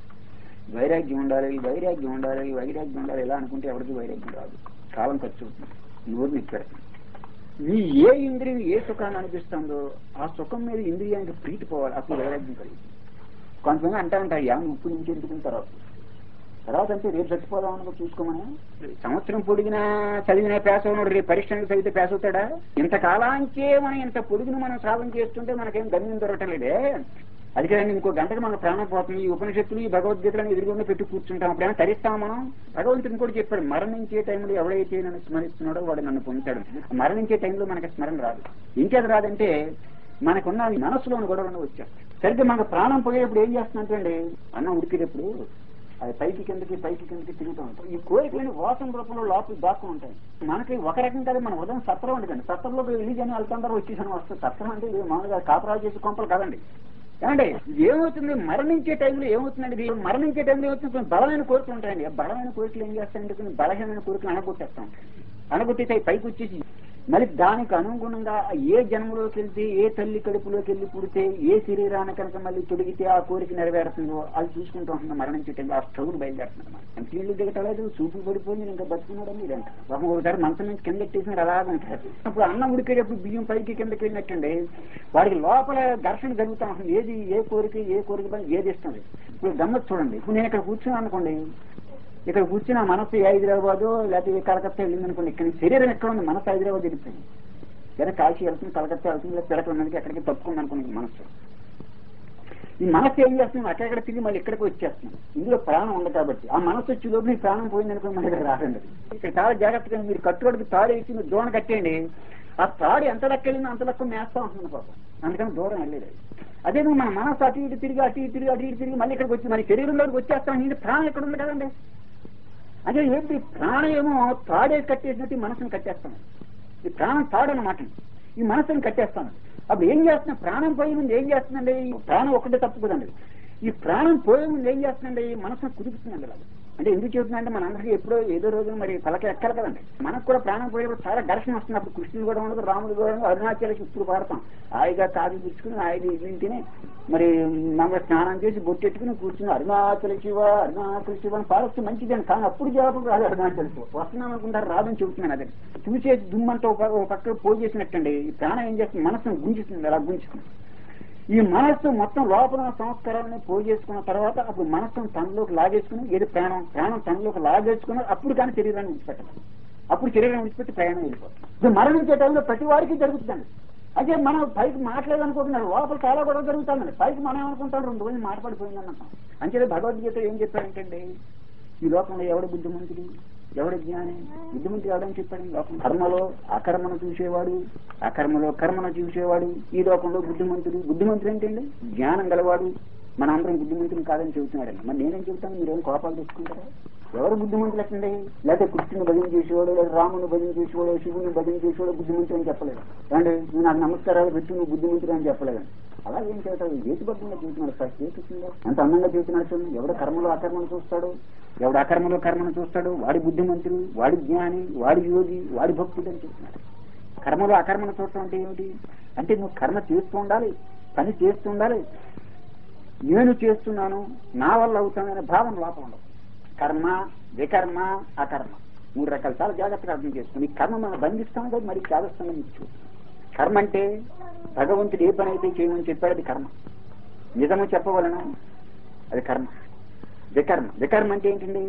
వైరాగ్యం ఉండాలి వైరాగ్యం ఉండాలి వైరాగ్యం ఉండాలి ఎలా అనుకుంటే ఎవరికి వైరాగ్యం రాదు కాలం ఖర్చు అవుతుంది నోరు నిప్పెడుతుంది మీ ఏ ఇంద్రియం ఏ సుఖాన్ని అనిపిస్తుందో ఆ సుఖం మీద ఇంద్రియానికి ప్రీతి పోవాలి అప్పుడు వైరాగ్యం కలుగుతుంది కొంతమంది అంటా ఉంటారు యా ఉప్పు నుంచి ఎందుకున్న తర్వాత తర్వాత అంటే రేపు చచ్చిపోదాం అనుకో చూసుకోమని సంవత్సరం పొడిగినా చదివిన పేస ఉన్నాడు రేపు పరీక్షలకు చదివితే పేస అవుతాడా ఇంతకాలాంకే మనం ఇంత పొడుగును మనం సాధన చేస్తుంటే మనకేం గమ్యం దొరకటలేదే అది కదండి ఇంకో గంటకు మన ప్రాణం పోతుంది ఈ ఉపనిషత్తులు ఈ భగవద్గీతలను ఎదురుగుండా పెట్టి కూర్చుంటాం అప్పుడేమో తరిస్తాం మనం భగవంతుని కూడా చెప్పాడు మరణించే టైంలో ఎవడైతే నన్ను స్మరిస్తున్నాడో వాడు నన్ను పొందుతాడు మరణించే టైంలో మనకి స్మరణ రాదు ఇంకేది రాదంటే మనకున్న ఈ మనసులోని గొడవలను వచ్చేస్తాయి సరిగ్గా మనకు ప్రాణం పోయేప్పుడు ఏం చేస్తున్నట్టండి అన్నం ఉడికేటప్పుడు అది పైకి కిందకి పైకి కిందకి తిరుగుతూ ఉంటాం ఈ కోరికలని వాసన రూపంలో లోపల దాక్కుని ఉంటాయి మనకి ఒక రకం కాదు మన ఉదయం సత్రం ఉండదండి సత్రంలోకి రిలీజ్ అని వెళ్తుంటారు వచ్చేసాను వస్తుంది సత్రం అంటే ఇది మామూలుగా కాపరాలు చేసే కొంపలు కాదండి ఏమండి ఇది ఏమవుతుంది మరణించే టైంలో ఏమవుతుందండి ఇది మరణించే టైంలో ఏమవుతుంది కొన్ని బలమైన కోరికలు ఉంటాయండి ఆ బలమైన కోరికలు ఏం చేస్తాయంటే కొన్ని బలహీనమైన కోరికలు అనగొట్టేస్తాం అనగొట్టేసి అవి పైకి వచ్చేసి మరి దానికి అనుగుణంగా ఏ జన్మలోకి వెళ్తే ఏ తల్లి కడుపులోకి వెళ్ళి పుడితే ఏ శరీరాన్ని కనుక మళ్ళీ తొడిగితే ఆ కోరిక నెరవేరుతుందో అది చూసుకుంటూ ఉంటుంది మరణించే టైంలో ఆ స్టవ్లు బయలుదేరుతుంది అనమాట నీళ్లు దిగటలేదు చూపు పడిపోయింది ఇంకా బతుకున్నాడని మీరు అంటారు పాపం ఒకసారి మంచం నుంచి కింద ఎట్టేసిన అలాగే ఉంటారు అప్పుడు అన్నం ఉడికేటప్పుడు బియ్యం పైకి కిందకి వెళ్ళినట్టండి వాడికి లోపల ఘర్షణ జరుగుతూ ఉంటుంది ఏది ఏ కోరిక ఏ కోరిక పని ఏది ఇస్తుంది ఇప్పుడు గమ్మత్ చూడండి ఇప్పుడు నేను ఇక్కడ కూర్చున్నాను అనుకోండి ఇక్కడ కూర్చున్న మనసు ఏ హైదరాబాదు లేకపోతే కలకత్తా వెళ్ళింది అనుకోండి ఇక్కడ శరీరం ఎక్కడ ఉంది మనసు హైదరాబాద్ వెళ్ళిపోయింది లేదా కాశీ వెళ్తుంది కలకత్తా వెళ్తుంది లేదా పిడక ఉన్నది ఎక్కడికి తప్పుకుంది అనుకోండి మనసు ఈ మనసు ఏం చేస్తుంది అక్కడెక్కడ తిరిగి మళ్ళీ ఇక్కడికి వచ్చేస్తుంది ఇందులో ప్రాణం ఉంది కాబట్టి ఆ మనసు వచ్చి లోపు మీ ప్రాణం పోయింది అనుకోండి మన దగ్గర రాదండి ఇక్కడ చాలా జాగ్రత్తగా మీరు కట్టుకోడికి తాడు వేసి మీరు దోణ కట్టేయండి ఆ తాడు ఎంత లెక్క వెళ్ళిందో అంత లెక్క మేస్తా ఉంటుంది పాపం అందుకని దూరం వెళ్ళలేదు అదే నువ్వు మన మనసు అటు ఇటు తిరిగి అటు ఇటు తిరిగి అటు ఇటు తిరిగి మళ్ళీ ఇక్కడికి వచ్చి మన శరీరంలోకి వచ్చేస్తాం ఇది ప్రాణం ఎక్కడ ఉంది కదండి అంటే ఏంటి ప్రాణం ఏమో తాడే కట్టేసినట్టు ఈ మనసును కట్టేస్తాం ఈ ప్రాణం తాడు అన్నమాట ఈ మనసుని కట్టేస్తాను అప్పుడు ఏం చేస్తున్నా ప్రాణం పోయే ముందు ఏం చేస్తుందండి ఈ ప్రాణం ఒకటే తప్పుకుందండి ఈ ప్రాణం పోయే ముందు ఏం చేస్తుందండి ఈ మనసును కుదుపుతుందండి అలా అంటే ఎందుకు చెబుతుందంటే మన అందరికీ ఎప్పుడో ఏదో రోజు మరి పలక ఎక్కాలి కదండి మనకు కూడా ప్రాణం పోయేటప్పుడు చాలా ఘర్షణ వస్తుంది అప్పుడు కృష్ణుడు కూడా ఉండదు రాముడు కూడా ఉండదు అరుణాచలకి ఇప్పుడు పాడతాం హాయిగా కాఫీ పుచ్చుకుని హాయిగా ఇడ్లీ తిని మరి నమ్మ స్నానం చేసి బొట్టెట్టుకుని కూర్చుని అరుణాచల శివ అరుణాచల శివ అని పాడొచ్చు మంచిదని కానీ అప్పుడు జవాబు రాదు అరుణాచల శివ వస్తున్నాం అనుకుంటారు రాదని చెబుతున్నాను అదే చూసే దుమ్మంతా ఒక ఒక పక్క పోగు చేసినట్టండి ఈ ప్రాణం ఏం చేస్తుంది మనసును గుంజిస్తుంది అలా గుంజుతుంది ఈ మనస్సు మొత్తం లోపల ఉన్న సంస్కారాలను పోగు చేసుకున్న తర్వాత అప్పుడు మనస్సును తనలోకి లాగేసుకుని ఏది ప్రాణం ప్రాణం తనలోకి లాగేసుకుని అప్పుడు కానీ శరీరాన్ని విడిచిపెట్టాలి అప్పుడు శరీరం విడిచిపెట్టి ప్రయాణం వెళ్ళిపోతుంది ఇప్పుడు మరణించే టైంలో ప్రతి వారికి జరుగుతుందండి అదే మనం పైకి మాట్లాడనుకుంటున్నారు లోపల చాలా గొడవ జరుగుతుందండి పైకి మనం ఏమనుకుంటాం రెండు రోజులు మాట్లాడిపోయిందని అంటాం అంతే భగవద్గీత ఏం చెప్పాడంటే ఈ లోకంలో ఎవడు బుద్ధిమంతుడు ఎవడు జ్ఞాని బుద్ధిమంతుడు ఎవడని చెప్పాడు ఈ లోకం కర్మలో అకర్మను చూసేవాడు అకర్మలో కర్మను చూసేవాడు ఈ లోకంలో బుద్ధిమంతుడు బుద్ధిమంతుడు ఏంటండి జ్ఞానం గలవాడు మన అందరం బుద్ధిమంతుడు కాదని చెబుతున్నాడండి మరి నేనేం చెబుతాను మీరేం కోపాలు తెచ్చుకుంటారా ఎవరు బుద్ధిమంతులు ఎట్టండి లేకపోతే కృష్ణుని భజన చేసేవాడు లేదా రాముని భజన చేసేవాడు శివుని భజన చేసేవాడు బుద్ధిమంతుడు అని చెప్పలేదు అండి నువ్వు నాకు నమస్కారాలు పెట్టి నువ్వు బుద్ధిమంతుడు అని చెప్పలేదు అలా ఏం చేస్తాడు హేతుబద్ధంగా చూస్తున్నాడు సార్ హేతుతుందా అంత అందంగా చూస్తున్నాడు చూడండి ఎవడు కర్మలో అకర్మను చూస్తాడు ఎవడు అకర్మలో కర్మను చూస్తాడు వాడి బుద్ధిమంతుడు వాడి జ్ఞాని వాడి యోగి వాడి భక్తుడు అని చెప్తున్నాడు కర్మలో అకర్మను చూడటం అంటే ఏమిటి అంటే నువ్వు కర్మ చేస్తూ ఉండాలి పని చేస్తూ ఉండాలి నేను చేస్తున్నాను నా వల్ల అవుతాననే భావన లోపల ఉండదు కర్మ వికర్మ అకర్మ మూడు రకాల చాలా జాగ్రత్తగా అర్థం చేసుకుని ఈ కర్మ మనం బంధిస్తాం కదా మరి చేదస్తాం ఇచ్చు కర్మ అంటే భగవంతుడు ఏ పని అయితే చేయమని చెప్పాడు అది కర్మ నిజము చెప్పవలన అది కర్మ వికర్మ వికర్మ అంటే ఏంటండి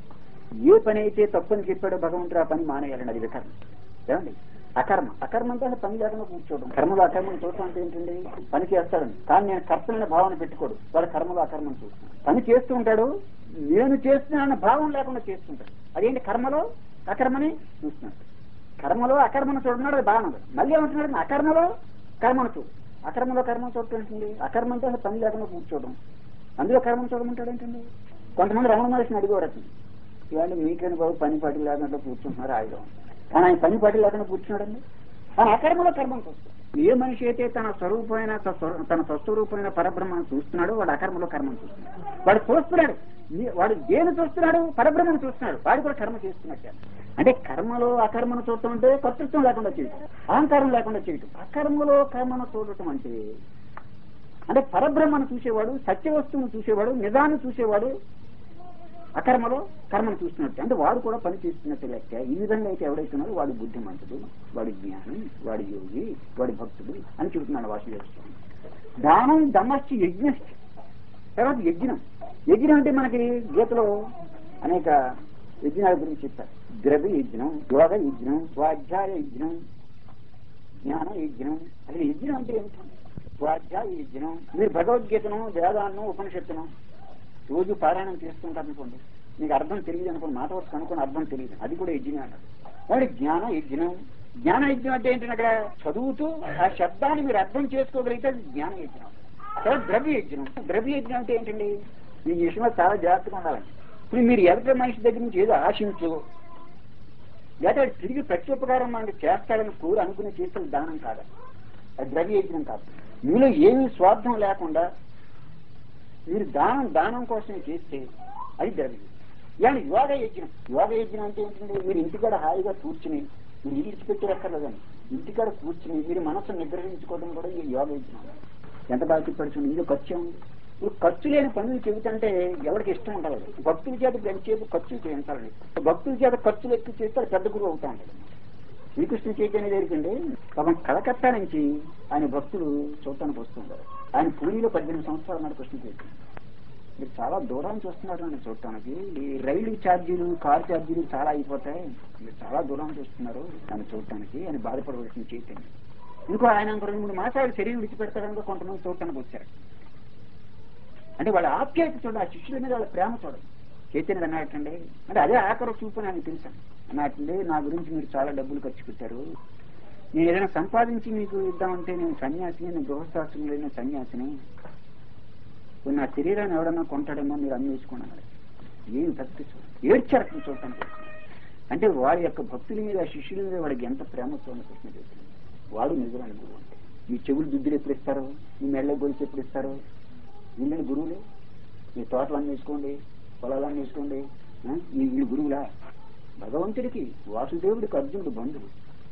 ఏ పని అయితే తప్పని చెప్పాడో భగవంతుడు ఆ పని మానేయాలండి అది వికర్మ ఏమండి అకర్మ అకర్మ అంటే అసలు పని లేకుండా కూర్చోవడం కర్మలో అకర్మను చూడటం అంటే ఏంటండి పని చేస్తాడని కానీ నేను కర్తలనే భావన పెట్టుకోడు వాడు కర్మలో అకర్మను చూస్తాడు పని చేస్తూ ఉంటాడు నేను చేస్తున్నానన్న భావం లేకుండా చేస్తుంటాడు అదేంటి కర్మలో అకర్మని చూస్తున్నాడు కర్మలో అకర్మను చూడన్నాడు అది బాగున్నది మళ్ళీ ఏమంటున్నాడు అకర్మలో కర్మను చూడు అకర్మలో కర్మను చూడటం ఏంటండి అకర్మ అంటే అసలు పని లేకుండా కూర్చోవడం అందులో కర్మను చూడమంటాడు ఏంటండి కొంతమంది రమణ మహర్షిని అడిగేవారు ఇవాళ మీకని బాబు పని పాటి లేకుండా కూర్చుంటున్నారు ఆయుధం కానీ ఆయన పని పాటి లేకుండా కూర్చున్నాడండి ఆయన అకర్మలో కర్మను చూస్తాడు ఏ మనిషి అయితే తన స్వరూపమైన తన- తన స్వస్వరూపమైన పరబ్రహ్మను చూస్తున్నాడో వాడు అకర్మలో కర్మను చూస్తున్నాడు వాడు చూస్తున్నాడు ఈ- వాడు దేని చూస్తున్నాడు పరబ్రహ్మను చూస్తున్నాడు వాడు కూడా కర్మ చేస్తున్నట్టే అంటే కర్మలో అకర్మను చూడటం అంటే కర్తృత్వం లేకుండా చేయటం అహంకారం లేకుండా చేయటం అకర్మలో కర్మను చూడటం అంటే అంటే పరబ్రహ్మను చూసేవాడు సత్య వస్తువును చూసేవాడు నిజాన్ని చూసేవాడు అకర్మలో కర్మను చూస్తున్నట్టు అంటే వాడు కూడా పని చేస్తున్నట్టు లెక్క ఈ విధంగా అయితే ఎవడైతున్నాడో వాడు బుద్ధిమంతుడు వాడి జ్ఞాని వాడి యోగి వాడి భక్తుడు అని చెబుతున్నాడు వాసుదేవస్వామి దానం దమశ్చి యజ్ఞ తర్వాత యజ్ఞం యజ్ఞం అంటే మనకి గీతలో అనేక యజ్ఞాల గురించి చెప్పారు ద్రవ్య యజ్ఞం యోగ యజ్ఞం స్వాధ్యాయ యజ్ఞం జ్ఞాన యజ్ఞం అసలు యజ్ఞం అంటే ఏమిటి స్వాధ్యాయ యజ్ఞం మీరు భగవద్గీతను వేదాలను ఉపనిషత్తును రోజు పారాయణం చేస్తుంటారు అనుకోండి మీకు అర్థం తెలియదు అనుకోండి మాట వరకు అనుకుని అర్థం తెలియదు అది కూడా యజ్ఞం అన్నారు కాబట్టి జ్ఞాన యజ్ఞం జ్ఞాన యజ్ఞం అంటే ఏంటంటే అక్కడ చదువుతూ ఆ శబ్దాన్ని మీరు అర్థం చేసుకోగలిగితే అది జ్ఞాన యజ్ఞం తర్వాత ద్రవ్య యజ్ఞం ద్రవ్య యజ్ఞం అంటే ఏంటండి ఈ విషయంలో చాలా జాగ్రత్తగా ఉండాలండి ఇప్పుడు మీరు ఎదుట మనిషి దగ్గర నుంచి ఏదో ఆశించు లేదా తిరిగి ప్రత్యుపకారం మనకి చేస్తాడని కోరి అనుకుని చేసిన దానం కాదు అది ద్రవ్య యజ్ఞం కాదు మీలో ఏమీ స్వార్థం లేకుండా మీరు దానం దానం కోసమే చేస్తే అది ద్రవ్యం ఇలాంటి యోగ యజ్ఞం యోగ యజ్ఞం అంటే ఏంటంటే మీరు ఇంటికాడ హాయిగా కూర్చుని మీరు ఇల్లు ఇచ్చిపెట్టేక్కర్లేదండి ఇంటికాడ కూర్చుని మీరు మనసును నిగ్రహించుకోవడం కూడా ఈ యోగ యజ్ఞం ఎంత బాగా చెప్పాడు ఇందులో ఖర్చు ఉంది ఇప్పుడు ఖర్చు లేని పనులు చెబుతుంటే ఎవరికి ఇష్టం ఉండదు భక్తుల చేత గడిచేపు ఖర్చు చేయించాలని భక్తుల చేత ఖర్చులు ఎక్కువ చేస్తే అది పెద్ద గురువు అవుతా ఉంటాడు శ్రీకృష్ణ చైతన్య దగ్గరికి పాపం కలకత్తా నుంచి ఆయన భక్తులు చూడటానికి వస్తుంటారు ఆయన పూరిలో పద్దెనిమిది సంవత్సరాలు నాడు కృష్ణ చైతన్య మీరు చాలా దూరం చూస్తున్నారు అని చూడటానికి ఈ రైలు ఛార్జీలు కార్ ఛార్జీలు చాలా అయిపోతాయి మీరు చాలా దూరం చూస్తున్నారు అని చూడటానికి అని బాధపడవలసిన చైతన్యం ఇంకో ఆయన ఇంకో రెండు మూడు మాసాలు శరీరం విడిచిపెడతారని కొంతమంది చూడటానికి వచ్చారు అంటే వాళ్ళ ఆప్యాయత చూడండి ఆ శిష్యుల మీద వాళ్ళ ప్రేమ చూడండి చైతన్యుడు అన్నట్టండి అంటే అదే ఆఖరి చూపు నాకు తెలుసు అన్నట్టండి నా గురించి మీరు చాలా డబ్బులు ఖర్చు పెట్టారు నేను ఏదైనా సంపాదించి మీకు ఇద్దామంటే నేను సన్యాసిని నేను గృహస్థాశ్రమం లేని సన్యాసిని ఇప్పుడు నా శరీరాన్ని ఎవడన్నా కొంటాడేమో మీరు అన్వేషుకున్నారు ఏం భక్తి ఏడ్చారు చూడటానికి అంటే వాడి యొక్క భక్తుల మీద శిష్యుల మీద వాడికి ఎంత ప్రేమతో ఉన్న కృష్ణ చేస్తుంది వాడు నిజమైన గురువు అంటే మీ చెవులు దుద్దులు ఎప్పుడు ఇస్తారు మీ మెళ్ళ గొలిచి ఎప్పుడు ఇస్తారు వీళ్ళని గురువులు మీ తోటలు అన్వేసుకోండి పొలాలు అన్వేసుకోండి ఆ? మీ వీళ్ళు గురువులా భగవంతుడికి వాసుదేవుడికి అర్జునుడు బంధువు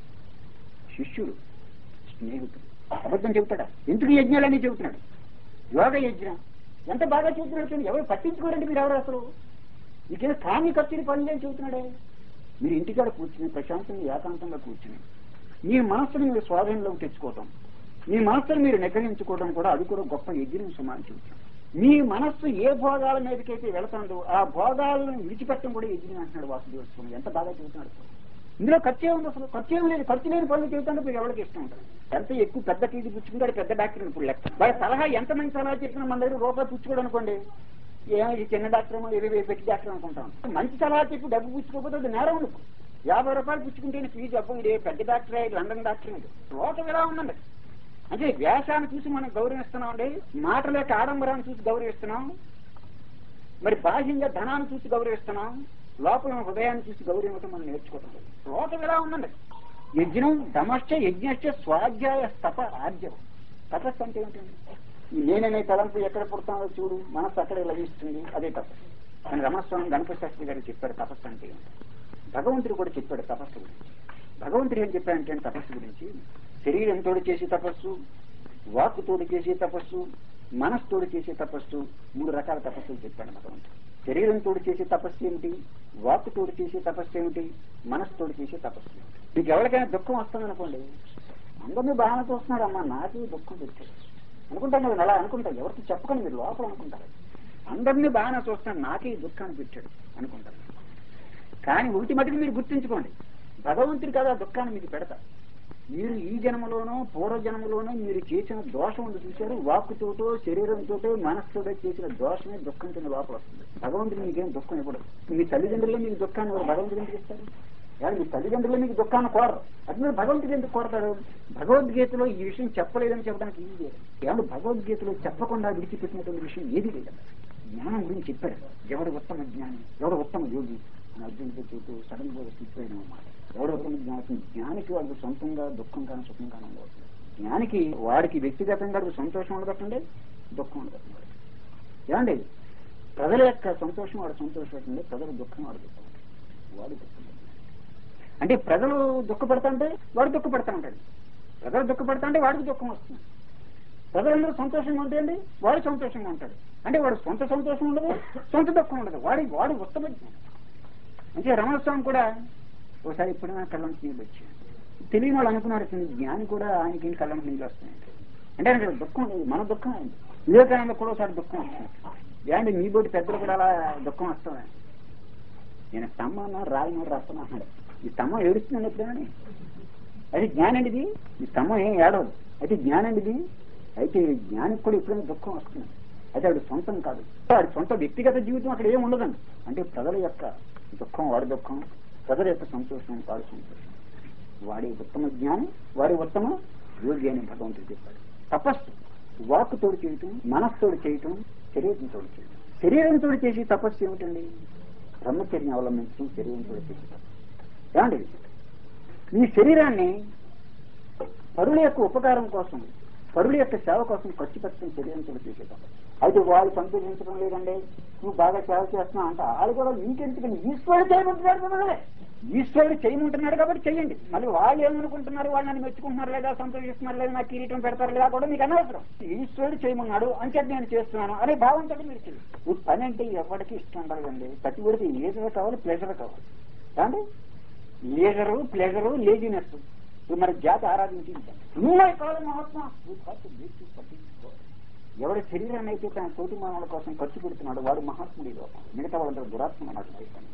శిష్యుడు స్నేహితుడు అబద్ధం చెబుతాడా ఎందుకు ఈ యజ్ఞాలన్నీ చెబుతున్నాడు యోగ యజ్ఞం ఎంత బాగా చెబుతున్నాడు చూడండి ఎవరు పట్టించుకోరండి మీరు ఎవరు అసలు మీకేదో కామి ఖర్చుని పనులు అని చెబుతున్నాడే మీరు ఇంటికాడ కూర్చుని ప్రశాంతంగా ఏకాంతంగా కూర్చుని మీ మనస్సును మీరు స్వాధీనంలోకి తెచ్చుకోవటం మీ మనస్సును మీరు నిగ్రహించుకోవడం కూడా అది కూడా గొప్ప యజ్ఞం సుమారు చెబుతాం మీ మనస్సు ఏ భోగాల మీదకైతే వెళుతుందో ఆ భోగాలను విడిచిపెట్టడం కూడా యజ్ఞం అంటున్నాడు వాసుదేవ స్వామి ఎంత బాగా చెబుతున్నాడు అసలు. ఇందులో ఖర్చు ఏముంది అసలు ఖర్చు ఏం లేదు ఖర్చు లేని పనులు చెబుతుంటే మీరు ఎవరికి ఇష్టం ఉంటుంది ఎంత ఎక్కువ పెద్ద టీజీ పుచ్చుకుంటాడు పెద్ద డాక్టర్ ఇప్పుడు లెక్క వాడి సలహా ఎంత మంది సలహా చెప్పినా మన దగ్గర రూపాయి పుచ్చుకోడు అనుకోండి ఏమో ఈ చిన్న డాక్టర్ ఏమో ఇరవై వేలు పెట్టి డాక్టర్ అనుకుంటాం మంచి సలహా చెప్పి డబ్బు పుచ్చుకోకపోతే అది నేరం ఉండదు యాభై రూపాయలు పుచ్చుకుంటే ఫీజు అబ్బు ఇదే పెద్ద డాక్టర్ లండన్ డాక్టర్ ఇది లోకం ఎలా ఉందండి అంటే వేషాన్ని చూసి మనం గౌరవిస్తున్నాం అండి మాటల యొక్క ఆడంబరాన్ని చూసి గౌరవిస్తున్నాం మరి బాహ్యంగా ధనాన్ని చూసి గౌరవిస్తున్నాం లోపల ఉన్న హృదయాన్ని చూసి గౌరవించడం మనం నేర్చుకోవటం లేదు. లోకం ఎలా ఉందండి యజ్ఞం దమశ్చ యజ్ఞశ్చ స్వాధ్యాయ తప ఆర్జవం తపస్సు అంటే ఏంటండి ఈ నేననే తలంపు ఎక్కడ పుడతామో చూడు మనస్సు అక్కడే లభిస్తుంది అదే తపస్సు అని రమణస్వామి గణపతి శాస్త్రి గారు చెప్పారు తపస్సు అంటే ఏంటి. భగవంతుడు కూడా చెప్పాడు తపస్సు గురించి భగవంతుడు ఏం చెప్పాడంటే తపస్సు గురించి శరీరంతో చేసే తపస్సు వాక్కుతోడు చేసే తపస్సు మనస్తోడు చేసే తపస్సు మూడు రకాల తపస్సులు చెప్పాడు భగవంతుడు శరీరంతో చేసే తపస్సు ఏమిటి వాక్కుతోడు చేసే తపస్సు ఏమిటి మనస్తోడు చేసే తపస్సు ఏమిటి మీకు ఎవరికైనా దుఃఖం వస్తుంది అనుకోండి అందరినీ బాగా చూస్తున్నాడు అమ్మా నాకే దుఃఖం తెచ్చాడు అనుకుంటాను కదా అలా అనుకుంటారు ఎవరికి చెప్పకండి మీరు లోపల అనుకుంటారు అందరినీ బాగానే చూస్తున్నాడు నాకే ఈ దుఃఖాన్ని పెట్టాడు అనుకుంటారు కానీ ఒకటి మటుకు మీరు గుర్తుంచుకోండి భగవంతుడు కదా దుఃఖాన్ని మీకు పెడతా మీరు ఈ జన్మలోనో పూర్వ జన్మలోనో మీరు చేసిన దోషం ఉంది చూశారు వాక్కుతోటో శరీరంతోటో మనస్సుతోటో చేసిన దోషమే దుఃఖం కింద లోపల వస్తుంది భగవంతుడు మీకేం దుఃఖం ఇవ్వడు మీ తల్లిదండ్రులే మీకు దుఃఖాన్ని ఇవ్వరు. భగవంతుడు ఎందుకు ఇస్తారు కానీ మీ తల్లిదండ్రులే మీకు దుఃఖాన్ని కోరరు అది మీరు భగవంతుడు ఎందుకు కోరతాడు భగవద్గీతలో ఈ విషయం చెప్పలేదని చెప్పడానికి ఇది లేదు ఏమంటే భగవద్గీతలో చెప్పకుండా విడిచిపెట్టినటువంటి విషయం ఏది లేదు జ్ఞానం గురించి చెప్పాడు ఎవడు ఉత్తమ జ్ఞాని ఎవడు ఉత్తమ యోగి అని అర్జునుడితో చూస్తూ సడన్ గా స్థితిపోయిన అన్నమాట ఎవడు ఉత్తమ జ్ఞానం జ్ఞానికి వాళ్ళకి సొంతంగా దుఃఖం కానీ సుఖం కానీ ఉండవచ్చు జ్ఞానికి వాడికి వ్యక్తిగతంగా వాడికి సంతోషం ఉండబట్టండి దుఃఖం ఉండబట్టండి ఏమండి ప్రజల యొక్క సంతోషం వాడు సంతోషపడుతుంది ప్రజల దుఃఖం వాడు దుఃఖం వాడు దుఃఖం అంటే ప్రజలు దుఃఖపడతా అంటే వాడు దుఃఖపడతా ఉంటాడు ప్రజలు దుఃఖపడతా అంటే వాడికి దుఃఖం వస్తుంది ప్రజలందరూ సంతోషంగా ఉంటేయండి వాడు సంతోషంగా ఉంటాడు అంటే వాడు సొంత సంతోషం ఉండదు సొంత దుఃఖం ఉండదు వాడి వాడు ఉత్తమ జ్ఞానం అంటే రమణస్వామి కూడా ఒకసారి ఇప్పుడు నా కళ్ళంటి నీళ్ళు వచ్చాయి తెలియని వాళ్ళు అనుకున్నారు "అసలు జ్ఞాని కూడా ఆయనకి ఏం కళ్ళంటి నీళ్ళు వస్తున్నాయి అంటే ఆయన దుఃఖం లేదు మన దుఃఖం అయింది వివేకానంద కూడా ఒకసారి దుఃఖం వస్తుంది ఏంటి మీ బోటి పెద్దలు కూడా అలా దుఃఖం వస్తుంది నేను స్తంభం రాయిన రసం అన్నాడు ఈ స్తంభం ఏడుస్తున్నాను ఎప్పుడైనా అది జ్ఞానండి ఇది ఈ స్తంభం ఏం ఏడవదు అయితే జ్ఞానండి ఇది అయితే ఈ జ్ఞానికి కూడా ఎప్పుడైనా దుఃఖం వస్తుంది అయితే వాడి సొంతం కాదు వాడి సొంత వ్యక్తిగత జీవితం అక్కడ ఏం ఉండదండి అంటే ప్రజల యొక్క దుఃఖం వాడి దుఃఖం ప్రజల యొక్క సంతోషం వాడి సంతోషం వాడి ఉత్తమ జ్ఞానం వాడి ఉత్తమ యోగి అని భగవంతుడు చెప్పాడు తపస్సు వాక్కుతోడు చేయటం మనస్సుతోడు చేయటం శరీరంతో చేయటం శరీరంతో చేసే తపస్సు ఏమిటండి బ్రహ్మచర్యం అవలంబించడం శరీరంతో చేసే తపస్సు ఏమండి ఈ శరీరాన్ని పరుల యొక్క ఉపకారం కోసం పరుల యొక్క సేవ కోసం ఖర్చు పెట్టడం శరీరంతో చేసే తపస్సు అయితే వాళ్ళు సంతోషించడం లేదండి నువ్వు బాగా సేవ చేస్తున్నావు అంటే వాళ్ళు కూడా నీకెందుకని ఈశ్వరుడు చేయమంటున్నాడు మిమ్మల్ని. ఈశ్వరుడు చేయమంటున్నాడు కాబట్టి చెయ్యండి మళ్ళీ వాళ్ళు ఏమనుకుంటున్నారు వాళ్ళు నన్ను మెచ్చుకుంటున్నారు లేదా సంతోషిస్తున్నారు లేదా నాకు కిరీటం పెడతారు లేదా కూడా మీకు అనవసరం ఈశ్వరుడు చేయమన్నాడు అంటే నేను చేస్తున్నాను అనే భావంతో మీరు చేయండి ఈ పని అంటే ఎవరికి ఇష్టం ఉండదండి ప్రతి ఒడికి లేజర్ కావాలి ప్లెజర్ కావాలి కాండి లేజరు ప్లెజరు లేజినెస్ ఇది మరి జాతి ఆరాధించింది నువ్వే కాదు మహాత్మా నువ్వు కాదు, నీకు పట్టించుకో. ఎవడి శరీరాన్ని అయితే తన తోటి మానవుల కోసం ఖర్చు పెడుతున్నాడు వాడు మహాత్ముడి లోపం మిగతా వాళ్ళందరూ దురాత్మ నాకు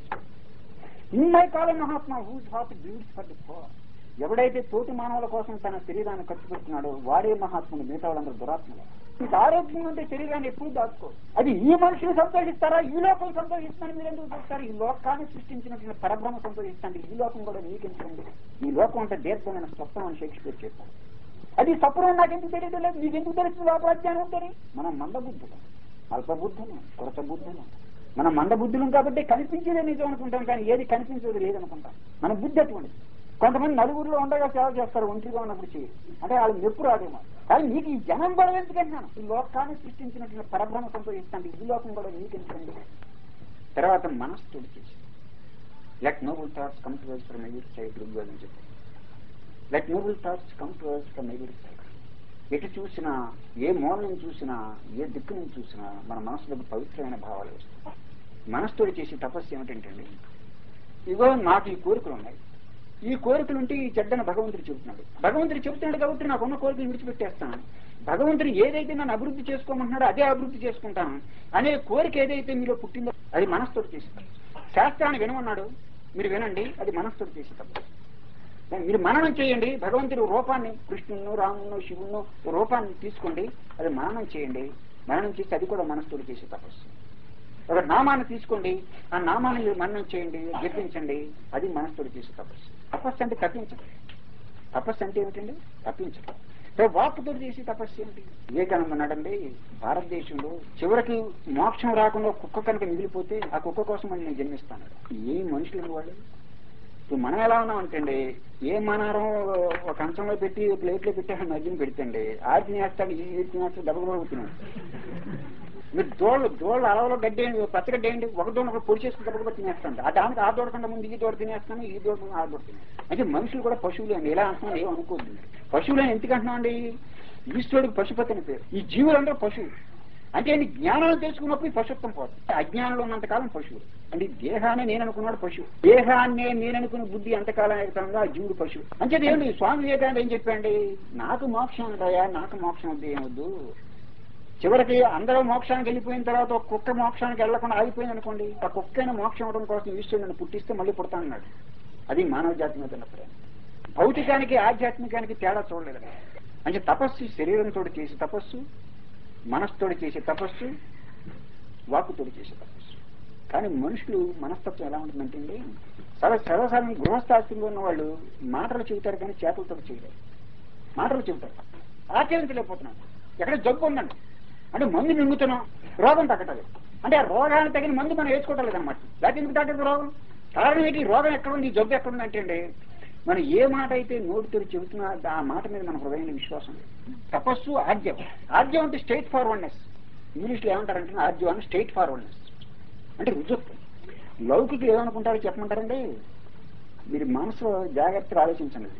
ఇన్మై కాలం Mahatma whose heart bleeds for the poor ఎవడైతే తోటి మానవుల కోసం తన శరీరాన్ని ఖర్చు పెడుతున్నాడో వాడే మహాత్ముడు మిగతా వాళ్ళందరూ దురాత్మలు మీకు ఆరోగ్యం ఉంటే శరీరాన్ని ఎప్పుడు దాచుకో అది ఈ మనుషులు సంతోషిస్తారా ఈ లోకం సంతోషిస్తారని మీరు ఎందుకు చూస్తారు ఈ లోకాన్ని సృష్టించినటువంటి పరబ్రహ్మ సంతోషిస్తాండి ఈ లోకం కూడా నీకెందుకండి ఈ లోకం అంటే దీర్ఘమైన స్వప్నం అని షేక్స్పియర్ చెప్పారు అది స్వప్నం నాకెందుకు తెలియదు లేదు మీకు ఎందుకు తెలుస్తుంది లోపల అజ్ఞానం ఉందని మనం మందబుద్ధులు అల్పబుద్ధులు కొరత బుద్ధులు మన మందబుద్ధులం కాబట్టి కనిపించేదే నిజం అనుకుంటాం కానీ ఏది కనిపించేది లేదనుకుంటాం మన బుద్ధి అటువంటిది కొంతమంది నలుగురిలో ఉండగా సేవ చేస్తారు ఒంటిగా ఉన్నప్పుడు చేయి అంటే వాళ్ళు నొప్పు రాదేమో కానీ నీకు ఈ జనం కూడా ఎందుకన్నాను ఈ లోకాన్ని సృష్టించినటువంటి పరబ్రహ్మ సంతోషిస్తాను ఈ లోకం కూడా నీకెందుకండి తర్వాత మనస్సు చేసి let noble thoughts come to from every side రుగ్వేదం చెప్పి let noble thoughts come to from every side ఎటు చూసినా ఏ మూల నుంచి చూసినా ఏ దిక్కు నుంచి చూసినా మన మనసులోకి పవిత్రమైన భావాలు వస్తాయి మనసుతోటి చేసే తపస్సు ఏమిటంటే ఇగో నాకు ఈ కోరికలు ఉన్నాయి ఈ కోరికలు ఉంటే ఈ చెడ్డను భగవంతుడు చెబుతున్నాడు భగవంతుడు చెబుతున్నాడు కాబట్టి నాకు ఉన్న కోరికలు విడిచిపెట్టేస్తాను భగవంతుడు ఏదైతే నన్ను అభివృద్ధి చేసుకోమంటున్నాడో అదే అభివృద్ధి చేసుకుంటాను అనే కోరిక ఏదైతే మీలో పుట్టిందో అది మనసుతోటి చేసి శాస్త్రాన్ని వినమన్నాడు మీరు వినండి అది మనసుతోటి చేసి తప్ప మీరు మననం చేయండి భగవంతుడు రూపాన్ని కృష్ణును రామును శివును రూపాన్ని తీసుకోండి అది మననం చేయండి మననం చేసి అది కూడా మనసుతోటి చేసే తపస్సు ఒక నామాన్ని తీసుకోండి ఆ నామాన్ని మీరు మననం చేయండి జపించండి అది మనసుతోటి చేసే తపస్సు తపస్సు అంటే తప్పించడం తపస్సు అంటే ఏమిటండి తప్పించడం సో వాక్కుతో చేసి తపస్సు ఏంటి వివేకానంద అన్నాడండి భారతదేశంలో చివరికి మోక్షం రాకుండా కుక్క కనుక మిగిలిపోతే ఆ కుక్క కోసం మళ్ళీ నేను జన్మిస్తాను ఏ మనుషులు వాళ్ళు ఇప్పుడు మనం ఎలా ఉన్నాం అంటే ఏ మనారం ఒక కంచంలో పెట్టి ప్లేట్లో పెట్టి ఆ మధ్యన పెడితండి ఆ తినేస్తాడు ఈ తినేస్తాడు డబ్బు కూడా తిన్నాడు మీరు దోళ్ళు దోళ్ళు అలవలో గడ్డి వేయండి పచ్చగడ్డి వేయండి ఒక దోణ ఒకటి పొడి చేసుకుని డబ్బు కూడా తినేస్తాడు ఆ దానికి ఆ దూడకుండా ముందు ఈ దూడ తినేస్తాను ఈ దూడ ముందు ఆ దూడ తినేస్తాను అంటే మనుషులు కూడా పశువులే అండి ఎలా అంటున్నాను ఏం అనుకోవద్దు పశువులు అని ఎందుకు అంటున్నాం అండి ఈశ్వరుడికి పశుపతి అని పేరు ఈ జీవులందరూ పశువులు అంటే ఏంటి జ్ఞానాలు తెలుసుకున్నప్పుడు ఈ పశుత్వం పోతుంది అజ్ఞానంలో ఉన్నంతకాలం పశువులు అంటే ఈ దేహాన్ని నేను అనుకున్నాడు పశువు దేహాన్ని నేను అనుకున్న బుద్ధి ఎంతకాలం ఏకంగా ఆ జీవుడు పశువు అంటే ఏంటి స్వామి వివేకానంద ఏం చెప్పండి నాకు మోక్షం ఉంటాయా నాకు మోక్షం వద్దు ఏమొద్దు చివరికి అందరూ మోక్షానికి వెళ్ళిపోయిన తర్వాత ఒక కుక్క మోక్షానికి వెళ్లకుండా ఆగిపోయింది అనుకోండి ఆ కుక్కైన మోక్షం అవడం కోసం ఈశ్వరుడు నన్ను పుట్టిస్తే మళ్ళీ పుడతానన్నాడు అది మానవ జాతి మీద ఉన్న ప్రేమ భౌతికానికి ఆధ్యాత్మికానికి తేడా చూడలేదు అంటే తపస్సు శరీరంతో చేసే తపస్సు మనస్సుతోటి చేసే తపస్సు వాక్కుతోటి చేసే తపస్సు కానీ మనుషులు మనస్తత్వం ఎలా ఉంటుందంటే అండి చాలా సర్వసాధారణ గృహస్థాస్తుల్లో ఉన్న వాళ్ళు మాటలు చెబుతారు కానీ చేతులతో చేయలేరు మాటలు చెబుతారు ఆచరించలేకపోతున్నాను ఎక్కడ జబ్బు ఉందండి అంటే మందు మింగుతున్నాం రోగం తగ్గటలేదు అంటే ఆ రోగానికి తగిన మందు మనం వేసుకోవటం లేదన్నమాట లేకపోతే ఎందుకు తగ్గదు రోగం కారణం ఏంటి ఈ రోగం ఎక్కడ ఉంది ఈ జబ్బు ఎక్కడ ఉంది అంటే అండి మనం ఏ మాట అయితే నోటితో చెబుతున్నా ఆ మాట మీద మన హృదయంలో విశ్వాసం లేదు తపస్సు ఆద్యం ఆద్యం అంటే స్ట్రైట్ ఫార్వర్డ్నెస్ ఇంగ్లీష్లో ఏమంటారంటే ఆద్యం అంటే స్ట్రైట్ ఫార్వర్డ్నెస్ అంటే రుజుత్వం లౌకికులు ఏమనుకుంటారో చెప్పమంటారండి మీరు మనసులో జాగ్రత్తగా ఆలోచించండి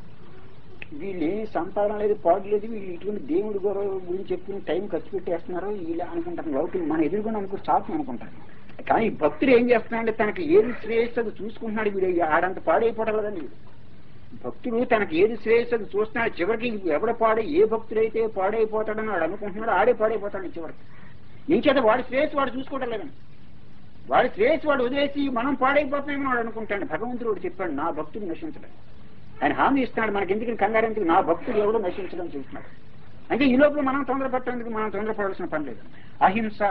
వీళ్ళు ఏ సంపాదన లేదు పాడు లేదు వీళ్ళు ఇటువంటి దేవుడి గౌరవ గురించి చెప్పుకుని టైం ఖర్చు పెట్టేస్తున్నారు ఇలా అనుకుంటారు లౌకికులు మన ఎదురుగా అనుకో చాపు అనుకుంటారు కానీ ఈ భక్తుడు ఏం చేస్తున్నాడంటే తనకి ఏది శ్రేయస్సు అది చూసుకుంటున్నాడు వీడు ఆడంత పాడైపోవడం లేదండి వీడు భక్తుడు తనకి ఏది శ్రేయస్సు అది చూస్తున్నాడు చివరికి ఎవడ పాడే ఏ భక్తుడైతే పాడైపోతాడని వాడు అనుకుంటున్నాడు ఆడే పాడైపోతాడు చివరికి ఇంకేత వాడి శ్రేయస్సు వాడు చూసుకోవడం లేదండి వాడి శ్రేయస్సు వాడు వదిలేసి మనం పాడైపోతామని వాడు అనుకుంటాడు భగవంతుడు వాడు చెప్పాడు నా భక్తుడు నశించలేదు ఆయన హామీ ఇస్తున్నాడు మనకి ఎందుకు కంగారు ఎందుకు నా భక్తుడు ఎవడో నశించడం చూస్తున్నాడు అంటే ఈ లోపల మనం తొందరపట్టేందుకు మనం తొందరపడాల్సిన పని లేదు అహింస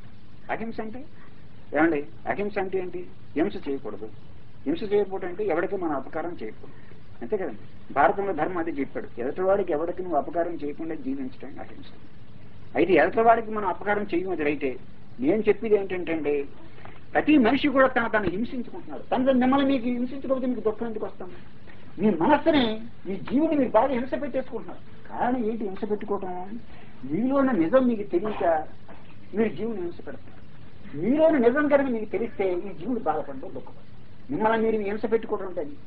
అహింస అంటే ఏమండి అహింస అంటే ఏంటి హింస చేయకూడదు హింస చేయకపోవడం అంటే ఎవరికి మనం అపకారం చేయకూడదు అంతే కదండి భారతంలో ధర్మం అది చెప్పాడు ఎదుటివాడికి ఎవరికి నువ్వు అపకారం చేయకుండా జీవించడం అహింస అయితే ఎదుటివాడికి మనం అపకారం చేయడం అది రైతే నేను చెప్పేది ఏంటంటే ప్రతి మనిషి కూడా తన తను హింసించుకుంటున్నాడు తన మిమ్మల్ని మీకు హింసించకపోతే మీకు దుఃఖం ఎందుకు వస్తాం మీ మనస్సుని మీ జీవుని మీరు బాగా హింస పెట్టేసుకుంటున్నారు కారణం ఏంటి హింస పెట్టుకోవటం మీలో ఉన్న నిజం మీకు తెలియక మీరు జీవుని హింస పెడతారు మీలోని నిజం కనుక మీకు తెలిస్తే ఈ జీవుడు బాధపడడం దుఃఖపడదు మిమ్మల్ని మీరు హింస పెట్టుకోవడం అంటే అది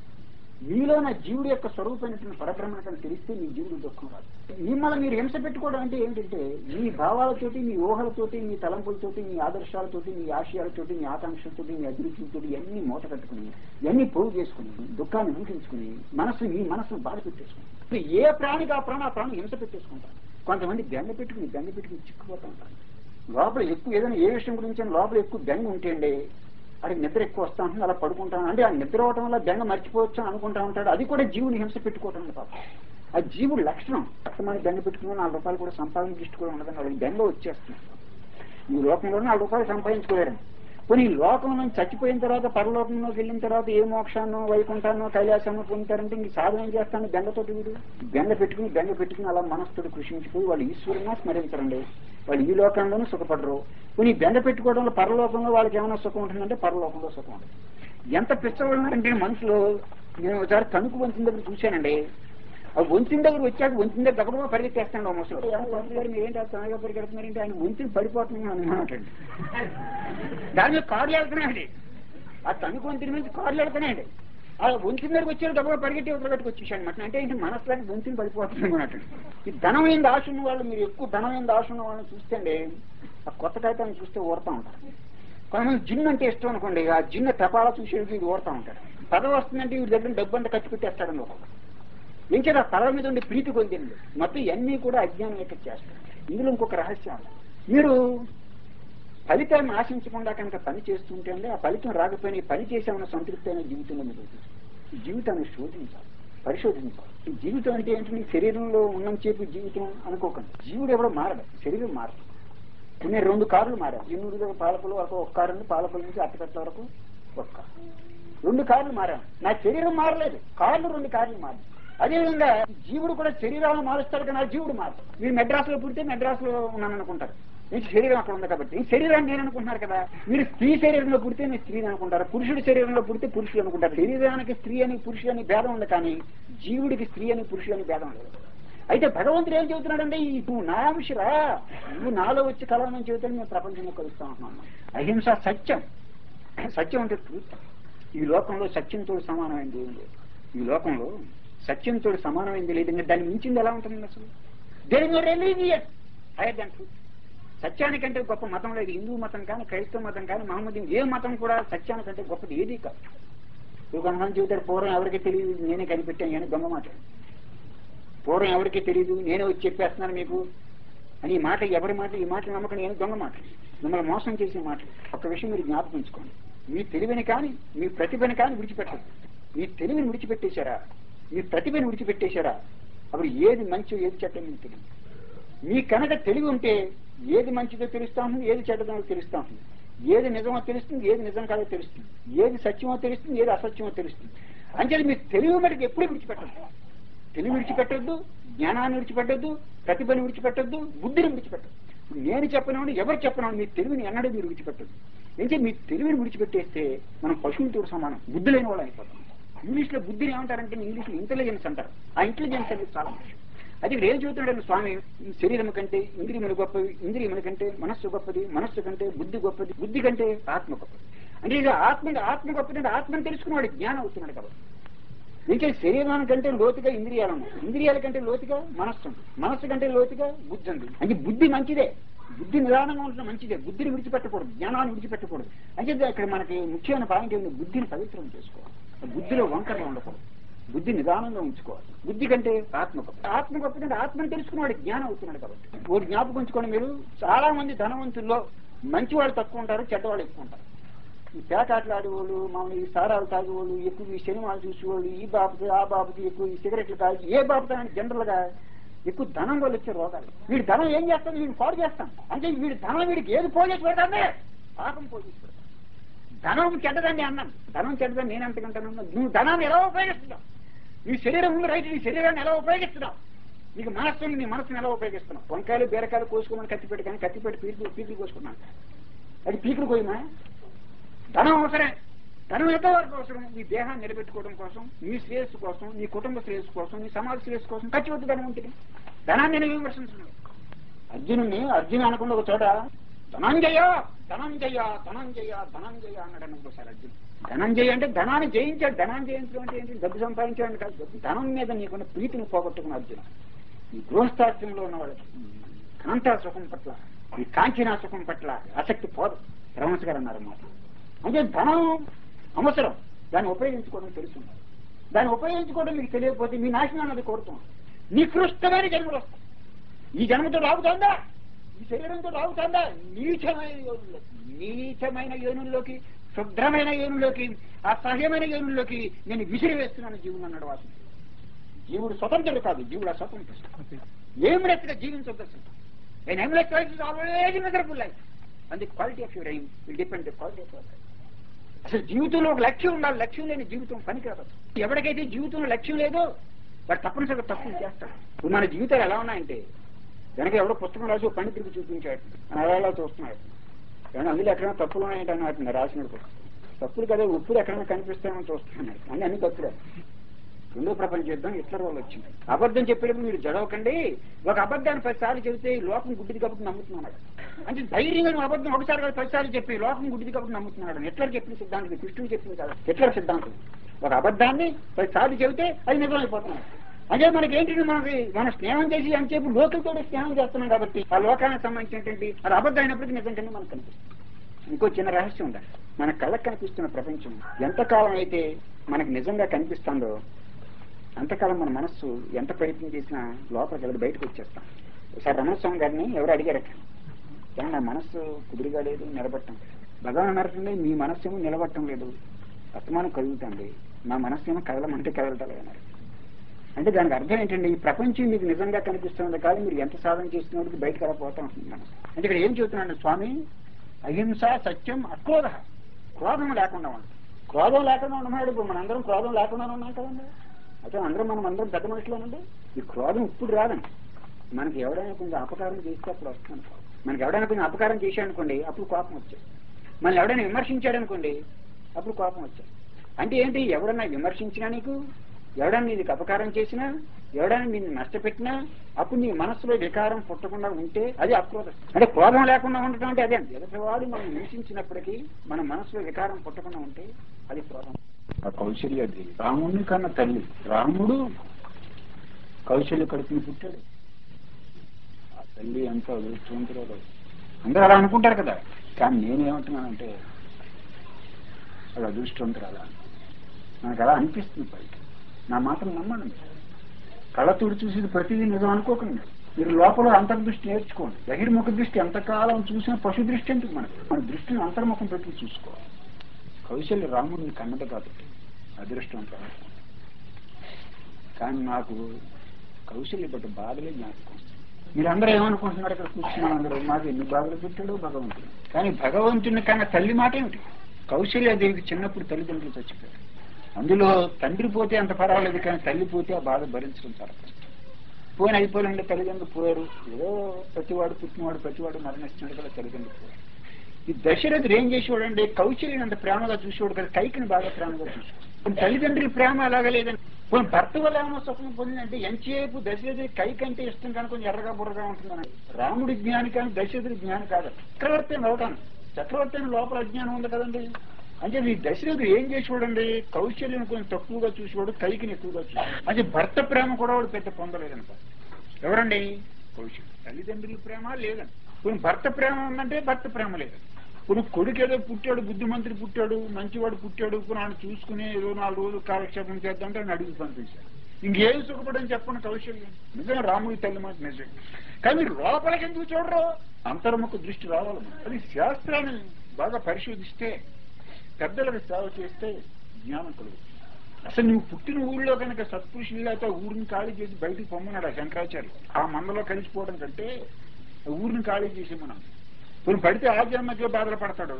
మీలోన జీవుడు యొక్క స్వరూపమైనటువంటి పరబ్రహ్మణ కనుక తెలిస్తే మీ జీవుడు దుఃఖం రాదు మిమ్మల్ని మీరు హింస పెట్టుకోవడం అంటే ఏంటంటే మీ భావాలతోటి మీ ఊహలతోటి మీ తలంపులతోటి మీ ఆదర్శాలతోటి మీ ఆశయాలతోటి మీ ఆకాంక్షలతోటి మీ అభిరుచులతోటి ఇవన్నీ మూట కట్టుకుని ఇవన్నీ పోగు చేసుకుని దుఃఖాన్ని ఊహించుకుని మనసు మీ మనసును బాధ పెట్టేసుకుని ఇప్పుడు ఏ ప్రాణికి ఆ ప్రాణి ఆ ప్రాణి హింస పెట్టేసుకుంటారు కొంతమంది బెంగ పెట్టుకుని బెంగ పెట్టుకుని చిక్కుపోతూ ఉంటారు లోపల ఎక్కువ ఏదైనా ఏ విషయం గురించి అయినా లోపల ఎక్కువ బెంగ ఉంటే అండి అది నిద్ర ఎక్కువ వస్తా ఉంటుంది అలా పడుకుంటాను అంటే ఆ నిద్ర అవటం వల్ల బెంగ మర్చిపోవచ్చు అని అనుకుంటా ఉంటాడు అది కూడా జీవుని హింస పెట్టుకోవటం పాప ఆ జీవుడు లక్షణం అర్థమని బెంగ పెట్టుకుని నాలుగు రూపాయలు కూడా సంపాదన దృష్టి కూడా ఉండదని వాళ్ళకి బెంగ వచ్చేస్తుంది ఈ లోకంలో నాలుగు రూపాయలు సంపాదించుకోలేరు కొన్ని ఈ లోకం నుంచి చచ్చిపోయిన తర్వాత పరలోకంలోకి వెళ్ళిన తర్వాత ఏ మోక్షాన్నో వైకుంఠాన్నో కైలాసాన్నో పొందుతారంటే ఇంక సాధన ఏం చేస్తాను బెంగతోటి వీడు బెంగ పెట్టుకుని బెంగ పెట్టుకుని అలా మనస్సుతో కృషించిపోయి వాళ్ళు ఈశ్వరున్నా స్మరించరండి వాళ్ళు ఈ లోకంలోనూ సుఖపడరు కొన్ని బెంగ పెట్టుకోవడంలో పరలోకంలో వాళ్ళకి ఏమైనా సుఖం ఉంటుందంటే పరలోకంలో సుఖం ఉంటుంది ఎంత పిచ్చవాళ్ళంటే మనుషులు నేను ఒకసారి తణుకు వంచిన దగ్గర చూశానండి ఆ వంచిన దగ్గర వచ్చాక వంచిన దగ్గర గబగబా పరిగెత్తేస్తాను ఆ ముసలు ఏమో వంతులు గారు మీరేంటి ఆ తొందరగా పరిగెడుతున్నారంటే ఆయన వంచిన పడిపోతుంది అనమాట దాని మీద కార్లు వెళ్తున్నాయండి ఆ తణుకు వంచిన మీద కార్లు వెళ్తున్నాయండి ఆ వంచిన దగ్గరకు వచ్చారు గబగబా పరిగెట్టి ఒకటి గట్టుకు వచ్చేసాను అనమాట అంటే ఏంటి మనసులాంటి వంచిన పడిపోతుంది అనమాట ఈ ధనం ఏంది ఆశ ఉన్న వాళ్ళు మీరు ఎక్కువ ధనం ఏంది ఆశ ఉన్న వాళ్ళని చూస్తే అండి ఆ కొత్త కాగితాన్ని చూస్తే ఓడతా ఉంటారు కొంతమంది జిన్ అంటే ఇష్టం అనుకోండి ఆ జిన్న తపాలా చూసేది ఇది ఓడతా ఉంటాడు పదవి వస్తుందంటే వీడి దగ్గర డబ్బు అంతా ఖర్చు పెట్టేస్తాడని ఒక ఏం చేత ఆ పదవి మీద ఉండే ప్రీతి పొందింది మొత్తం ఇవన్నీ కూడా అజ్ఞానం యొక్క చేస్తాడు ఇందులో ఇంకొక రహస్యం ఉంది. మీరు ఫలితాన్ని ఆశించకుండా కనుక పని చేస్తుంటే అండి ఆ ఫలితం రాకపోయినా ఈ పని చేసామన్న సంతృప్తి అయిన జీవితంలో మీరు ఉంటుంది. ఈ జీవితాన్ని శోధించాలి పరిశోధించాలి ఈ జీవితం అంటే ఏంటి నీ శరీరంలో ఉన్నంతసేపు జీవితం అనుకోకండి జీవుడు ఎవడో మారడు శరీరం మారదు నేను రెండు కార్లు మారాను ఎన్నూరు దగ్గర పాలకుల వరకు ఒక కారు ఉంది పాలకుల నుంచి అట్టకట్ల వరకు ఒక కారు రెండు కార్లు మారాను నా శరీరం మారలేదు కార్లు రెండు కార్లు మారాను అదేవిధంగా జీవుడు కూడా శరీరాలను మారుస్తాడు కానీ ఆ జీవుడు మారదు మీరు మెడ్రాస్ లో పుడితే మెడ్రాస్ లో ఉన్నాను అనుకుంటారు మీ శరీరం అక్కడ ఉంది కాబట్టి ఈ శరీరాన్ని నేను అనుకుంటున్నారు కదా మీరు స్త్రీ శరీరంలో పుడితే మీరు స్త్రీని అనుకుంటారు పురుషుడి శరీరంలో పుడితే పురుషుడు అనుకుంటారు శరీరానికి స్త్రీ అని పురుషుడు అని భేదం ఉంది కానీ జీవుడికి స్త్రీ అని పురుషుడు అని భేదం లేదు అయితే భగవంతుడు ఏం చెబుతున్నాడంటే ఈ నువ్వు నా అంశరా నువ్వు నాలో వచ్చి కలవమని చెబుతాను మేము ప్రపంచంలో కలుస్తా ఉంటున్నాను అహింస సత్యం సత్యం అంటే ట్రూత్ ఈ లోకంలో సత్యంతో సమానమైంది ఏం లేదు ఈ లోకంలో సత్యంతో సమానమైంది లేదు ఇంకా దాన్ని మించింది ఎలా ఉంటుంది అసలు దేని no religious higher than truth సత్యానికంటే గొప్ప మతం లేదు హిందూ మతం కానీ క్రైస్తవ మతం కానీ మహమ్మద్ ఏ మతం కూడా సత్యానికంటే గొప్పది ఏదీ కాదు ఇప్పుడు కొంతమంది చెబుతారు పూర్వం ఎవరికి తెలియదు నేనే కనిపెట్టాను కానీ దొంగ మాట పూర్వం ఎవరికి తెలియదు నేనే వచ్చి చెప్పేస్తున్నాను మీకు అని ఈ మాట ఎవరి మాట ఈ మాట నమ్మకం నేను దొంగ మాట మిమ్మల్ని మోసం చేసే మాట ఒక విషయం మీరు జ్ఞాపకం ఉంచుకోండి మీ తెలివిని కానీ మీ ప్రతిభని కానీ విడిచిపెట్టదు మీ తెలివిని విడిచిపెట్టేశారా మీ ప్రతిభని విడిచిపెట్టేశారా అప్పుడు ఏది మంచో ఏది చెడ్డ మీకు తెలియదు మీ కనుక తెలివి ఉంటే ఏది మంచిదో తెలుస్తా ఉంటుంది ఏది చెడ్డదో తెలుస్తా ఉంటుంది ఏది నిజమో తెలుస్తుంది ఏది నిజం కాదో తెలుస్తుంది ఏది సత్యమో తెలుస్తుంది ఏది అసత్యమో తెలుస్తుంది అంచేది మీ తెలివి మటుకు ఎప్పుడు విడిచిపెట్టదు తెలివి విడిచిపెట్టొద్దు జ్ఞానాన్ని విడిచిపెట్టొద్దు ప్రతిభను విడిచిపెట్టొద్దు బుద్ధిని విడిచిపెట్టద్దు నేను చెప్పినవాడు ఎవరు చెప్పినవాడు మీ తెలివిని ఎన్నడూ మీరు విడిచిపెట్టద్దు అయితే మీ తెలివిని విడిచిపెట్టేస్తే మనం పశువులతో సమానం బుద్ధి లేని వాళ్ళు అయిపోతాం ఇంగ్లీష్ లో బుద్ధిని ఏమంటారంటే ఇంగ్లీష్ లో ఇంటెలిజెన్స్ అంటారు ఆ ఇంటెలిజెన్స్ అనేది చాలా ముఖ్యం అది ఇక్కడ ఏం చెబుతున్నాడు స్వామి ఈ శరీరం కంటే ఇంద్రియములు గొప్పవి ఇంద్రియముల కంటే మనస్సు గొప్పది మనస్సు కంటే బుద్ధి గొప్పది బుద్ధి కంటే ఆత్మ గొప్పది అంటే ఇది ఆత్మ ఆత్మ గొప్పది అంటే ఆత్మను తెలుసుకున్నవాడు జ్ఞానం అవుతున్నాడు కాబట్టి ఇంకా శరీరానికంటే లోతుగా ఇంద్రియాలు ఉన్నాయి ఇంద్రియాల కంటే లోతుగా మనస్సు ఉంది మనస్సు కంటే లోతుగా బుద్ధి ఉంది అంటే బుద్ధి మంచిదే బుద్ధి నిదానంగా ఉండడం మంచిదే బుద్ధిని విడిచిపెట్టకూడదు జ్ఞానాన్ని విడిచిపెట్టకూడదు అంటే ఇక్కడ మనకి ముఖ్యమైన పాయింట్ ఏంటి బుద్ధిని పవిత్రం చేసుకోవాలి బుద్ధిలో వంకరలు ఉండకూడదు బుద్ధి నిదానంగా ఉంచుకోవాలి బుద్ధి కంటే ఆత్మ గొప్ప ఆత్మ గొప్పదంటే ఆత్మను తెలుసుకున్నవాడు జ్ఞానం అవుతున్నాడు కాబట్టి ఒకటి జ్ఞాపకం ఉంచుకోండి మీరు చాలా మంది ధనవంతుల్లో మంచివాళ్ళు తక్కువ ఉంటారు చెడ్డవాళ్ళు ఎక్కువ ఉంటారు ఈ పేకాట్లు ఆడేవాళ్ళు మామూలు ఈ సారాలు తాగేవాళ్ళు ఎక్కువ ఈ సినిమాలు చూసేవాళ్ళు ఈ బాబుకి ఆ బాబుకి ఎక్కువ ఈ సిగరెట్లు తాగి ఏ బాబుతో జనరల్ గా ఎక్కువ ధనం వల్ల వచ్చే రోగాలు వీడి ధనం ఏం చేస్తాం వీడిని పాడు చేస్తాం అంటే వీడి ధనం వీడికి ఏది పోగేసి పెడతానే పాపం పోగేసి పెడతాం ధనం చెడ్డదండి అన్నాను ధనం చెడ్డదని నేను ఎంతకంటాను నువ్వు ధనాన్ని ఎలా ఉపయోగిస్తున్నావు నీ శరీరం ఉంది రైట్ నీ శరీరాన్ని ఎలా ఉపయోగిస్తున్నావు నీకు మనస్సుని నీ మనస్సుని ఎలా ఉపయోగిస్తున్నావు వంకాయలు బీరకాయలు కోసుకోమని కత్తిపెట్టి కానీ కత్తిపెట్టి పీకులు పీకులు కోసుకున్నాను అది పీకులు కోయమా ధనం అవసరం ధనం ఎంతో వరకు అవసరం నీ దేహాన్ని నిలబెట్టుకోవడం కోసం నీ శ్రేయస్సు కోసం నీ కుటుంబ శ్రేయస్సు కోసం నీ సమాజ శ్రేయస్సు కోసం ఖర్చు వద్దు ధనం ఉంటుంది ధనాన్ని నేను విమర్శించను అర్జునుడిని అర్జున్ అనకుండా ఒక చోట ధనంజయ ధనంజయ ధనంజయ ధనంజయ అన్నాడు అనుకోసారి అర్జున్ ధనంజయ అంటే ధనాన్ని జయించాడు ధనాన్ని జయించడం అంటే ఏంటి డబ్బు సంపాదించాడు కాదు డబ్బు ధనం మీద నీకున్న ప్రీతిని పోగొట్టుకున్న అర్జున ఈ గృహస్థాశ్రమంలో ఉన్న వాళ్ళకి ఈ కాంతా సుఖం పట్ల ఈ కాంచనా సుఖం పట్ల ఆసక్తి పోదు రమణస్ గారు అన్నారు మాట అంటే ధనం అవసరం దాన్ని ఉపయోగించుకోవడం తెలుస్తుంది దాన్ని ఉపయోగించుకోవడం మీకు తెలియకపోతే మీ నాశనాన్ని అది కోరుతాం నికృష్టమైన జన్మలు వస్తాయి ఈ జన్మతో రాగుతుందా ఈ శరీరంతో రాగుతుందా నీచమైన యోనుల్లోకి నీచమైన యోనుల్లోకి శుభ్రమైన యోనుల్లోకి అసహ్యమైన యోనుల్లోకి నేను విసిరి వేస్తున్నాను జీవుని అన్నాడు వాసు జీవుడు స్వతంత్రుడు కాదు జీవుడు అస్వతంత్రుడు ఏమిలెస్గా జీవించొద్దు అసలు నేను aimless life always miserable life and the quality of your aim will depend the quality of your life అసలు జీవితంలో ఒక లక్ష్యం ఉండాలి లక్ష్యం లేని జీవితం పనికిరాదు ఎవరికైతే జీవితంలో లక్ష్యం లేదో వాడు తప్పనిసరిగా తప్పులు చేస్తాడు ఇప్పుడు మన జీవితాలు ఎలా ఉన్నాయంటే వెనక ఎవడో పుస్తకం రాసి ఒక పండితుడికి చూపించాడు అని అలా అలా చూస్తున్నాడు కానీ అందులో ఎక్కడైనా తప్పులు ఉన్నాయంటే వాటిని రాసినాడు పుస్తకం తప్పులు కదా ఉప్పులు ఎక్కడైనా కనిపిస్తామని చూస్తున్నాడు అన్ని అన్ని తప్పులే రెండో ప్రపంచ యుద్ధం హిట్లర్ వల్ల వచ్చింది అబద్ధం చెప్పేటప్పుడు మీరు జడవకండి ఒక అబద్ధాన్ని పదిసార్లు చెబితే ఈ లోకం గుడ్డిది కాబట్టి నమ్ముతున్నాడు అంటే ధైర్యంగా నువ్వు అబద్ధం ఒకసారి కాదు పదిసార్లు చెప్పి లోకం గుడ్డిది కాబట్టి నమ్ముతున్నాడు హిట్లర్ చెప్పిన సిద్ధాంతం ఇది, కృష్ణుడు చెప్పింది కాదు హిట్లర్ సిద్ధాంతం ఒక అబద్ధాన్ని పదిసార్లు చెబితే అది నిజమైపోతున్నాడు అదే మనకి ఏంటి మనకి మనం స్నేహం చేసి అని చెప్పి లోకలతో స్నేహం చేస్తున్నాం కాబట్టి ఆ లోకానికి సంబంధించినటువంటి అది అబద్ధం అయినప్పటికీ నిజంగానే మనకు కనిపిస్తుంది ఇంకో చిన్న రహస్యం ఉండాలి మన కళ్ళకు కనిపిస్తున్న ప్రపంచం ఎంతకాలం అయితే మనకి నిజంగా కనిపిస్తుందో అంతకాలం మన మనస్సు ఎంత ప్రయత్నం చేసినా లోపలికి వెళ్ళి బయటకు వచ్చేస్తాం ఒకసారి రమణ స్వామి గారిని ఎవరు అడిగారట కానీ నా మనస్సు కుదురుగా లేదు నిలబట్టం లేదు భగవాన్ అన్నారండి మీ మనస్సు ఏమో నిలబట్టం లేదు అస్తమానం కదులుతుంది మా మనస్సు ఏమో కదలమంటే కదలటలేదు అన్నారు అంటే దానికి అర్థం ఏంటండి ఈ ప్రపంచం మీకు నిజంగా కనిపిస్తుంది కానీ మీరు ఎంత సాధన చేస్తున్నప్పుడు బయటకు ఎలా పోతా ఉంటుంది మనసు అంటే ఇక్కడ ఏం చెబుతున్నాడు స్వామి అహింస సత్యం అక్రోధ క్రోధం లేకుండా ఉండాలి క్రోధం లేకుండా ఉన్నాడు ఇప్పుడు మనందరం క్రోధం లేకుండా ఉన్నాం కదండి అయితే అందరం మనం అందరం పెద్ద మనుషులేనండి ఈ క్రోధం ఇప్పుడు రాదండి మనకి ఎవడైనా కొంచెం అపకారం చేస్తే అప్పుడు వస్తుంది మనకి ఎవడైనా కొంచెం అపకారం చేశాడనుకోండి అప్పుడు కోపం వచ్చేది మనల్ని ఎవడైనా విమర్శించాడనుకోండి అప్పుడు కోపం వచ్చేది అంటే ఏంటి ఎవడన్నా విమర్శించినా నీకు ఎవడన్నా నీకు అపకారం చేసినా ఎవడైనా నిన్ను నష్టపెట్టినా అప్పుడు నీ మనస్సులో వికారం పుట్టకుండా ఉంటే అది అక్రోధం అంటే క్రోధం లేకుండా ఉండటం అంటే అదే ఎదుటివాడు మనం హింసించినప్పటికీ మన మనసులో వికారం పుట్టకుండా ఉంటే అది క్రోధం ఆ కౌశల్యదేవి రాముడిని కన్న తల్లి రాముడు కౌశల్య కడుపుని పుట్టాడు ఆ తల్లి ఎంత అదృష్టవంతురాలు అందరూ అలా అనుకుంటారు కదా కానీ నేనేమంటున్నానంటే అది అదృష్టవంతురాలా నాకు అలా అనిపిస్తుంది పైకి నా మాత్రం నమ్మండి కళ్ళతోడు చూసేది ప్రతిదీ నిజం అనుకోకండి మీరు లోపల అంతర్దృష్టి నేర్చుకోండి బహిర్ముఖ దృష్టి ఎంతకాలం చూసినా పశు దృష్టి ఎందుకు మనకి మన దృష్టిని అంతర్ముఖం పెట్టి చూసుకోవాలి కౌశల్య రాముడిని కన్నది కాబట్టి అదృష్టవంతురాలు కానీ నాకు కౌశల్య పట్ల బాధలే జ్ఞాపకం వస్తుంది. మీరందరూ ఏమనుకుంటున్నారు ఇక్కడ కూర్చున్నాం అందరూ మాకు ఎన్ని బాధలు పెట్టాడు భగవంతుడు కానీ భగవంతుని కన్నా తల్లి మాట ఏమిటి కౌశల్యాదేవికి చిన్నప్పుడు తల్లిదండ్రులు చచ్చిపోయారు అందులో తండ్రి పోతే అంత పర్వాలేదు కానీ తల్లి పోతే ఆ బాధ భరించడం చాలా కష్టం పోయిన అయిపోయినండి తల్లిదండ్రులు పోయారు ఏదో ప్రతివాడు పుట్టినవాడు ప్రతివాడు మరణిస్తున్నాడు కదా తల్లిదండ్రులు పోయారు ఈ దశరథుడు ఏం చేసేవాడండి కౌశల్యం అంత ప్రేమగా చూసేవాడు కదా కైకిని బాగా ప్రేమగా చూసేవాడు తల్లిదండ్రుల ప్రేమ అలాగా లేదండి కొన్ని భర్త వల్ల ఏమో సుఖం పొందిందంటే ఎంతసేపు దశరథుడి కైకి అంటే ఇష్టం కానీ కొంచెం ఎర్రగా బుర్రగా ఉంటుందని రాముడి జ్ఞాని కానీ దశరథుడి జ్ఞాని కాదు చక్రవర్తి అని అవుతాను చక్రవర్తి అని లోపల అజ్ఞానం ఉంది కదండి అంటే ఈ దశరథుడు ఏం చేసేవాడండి కౌశల్యం కొంచెం తక్కువగా చూసేవాడు కైకిని ఎక్కువగా చూసేవాడు అంటే భర్త ప్రేమ కూడా వాడు పెద్ద పొందలేదనక ఎవరండి కౌశల్యం తల్లిదండ్రుల ప్రేమ లేదండి కొన్ని భర్త ప్రేమ ఉందంటే భర్త ప్రేమ లేదండి ఇప్పుడు కొడుకు ఏదో పుట్టాడు బుద్ధిమంతుడు పుట్టాడు మంచివాడు పుట్టాడు ఇప్పుడు ఆయన చూసుకుని ఏదో నాలుగు రోజులు కాలక్షేపం చేద్దాంటే ఆయన అడిగి పంపించాడు ఇంకేం సుఖపడని చెప్పండి కౌశల్యం నిజంగా రాముడి తల్లి మాట నిజం కానీ మీరు లోపలికి ఎందుకు చూడరు అంతర్ముఖ దృష్టి రావాలి మనకు. అది శాస్త్రాన్ని బాగా పరిశోధిస్తే పెద్దలకు సేవ చేస్తే జ్ఞానం కలుగుతుంది అసలు నువ్వు పుట్టిన ఊళ్ళో కనుక సత్పురుషులు లేకపోతే ఊరిని ఖాళీ చేసి బయటికి పొమ్మన్నాడు ఆ శంకరాచార్య ఆ మందలో కలిసిపోవడం కంటే ఆ ఊరిని ఖాళీ చేసి మనం కొన్ని పడితే ఆ జన్మకే బాధలు పడతాడు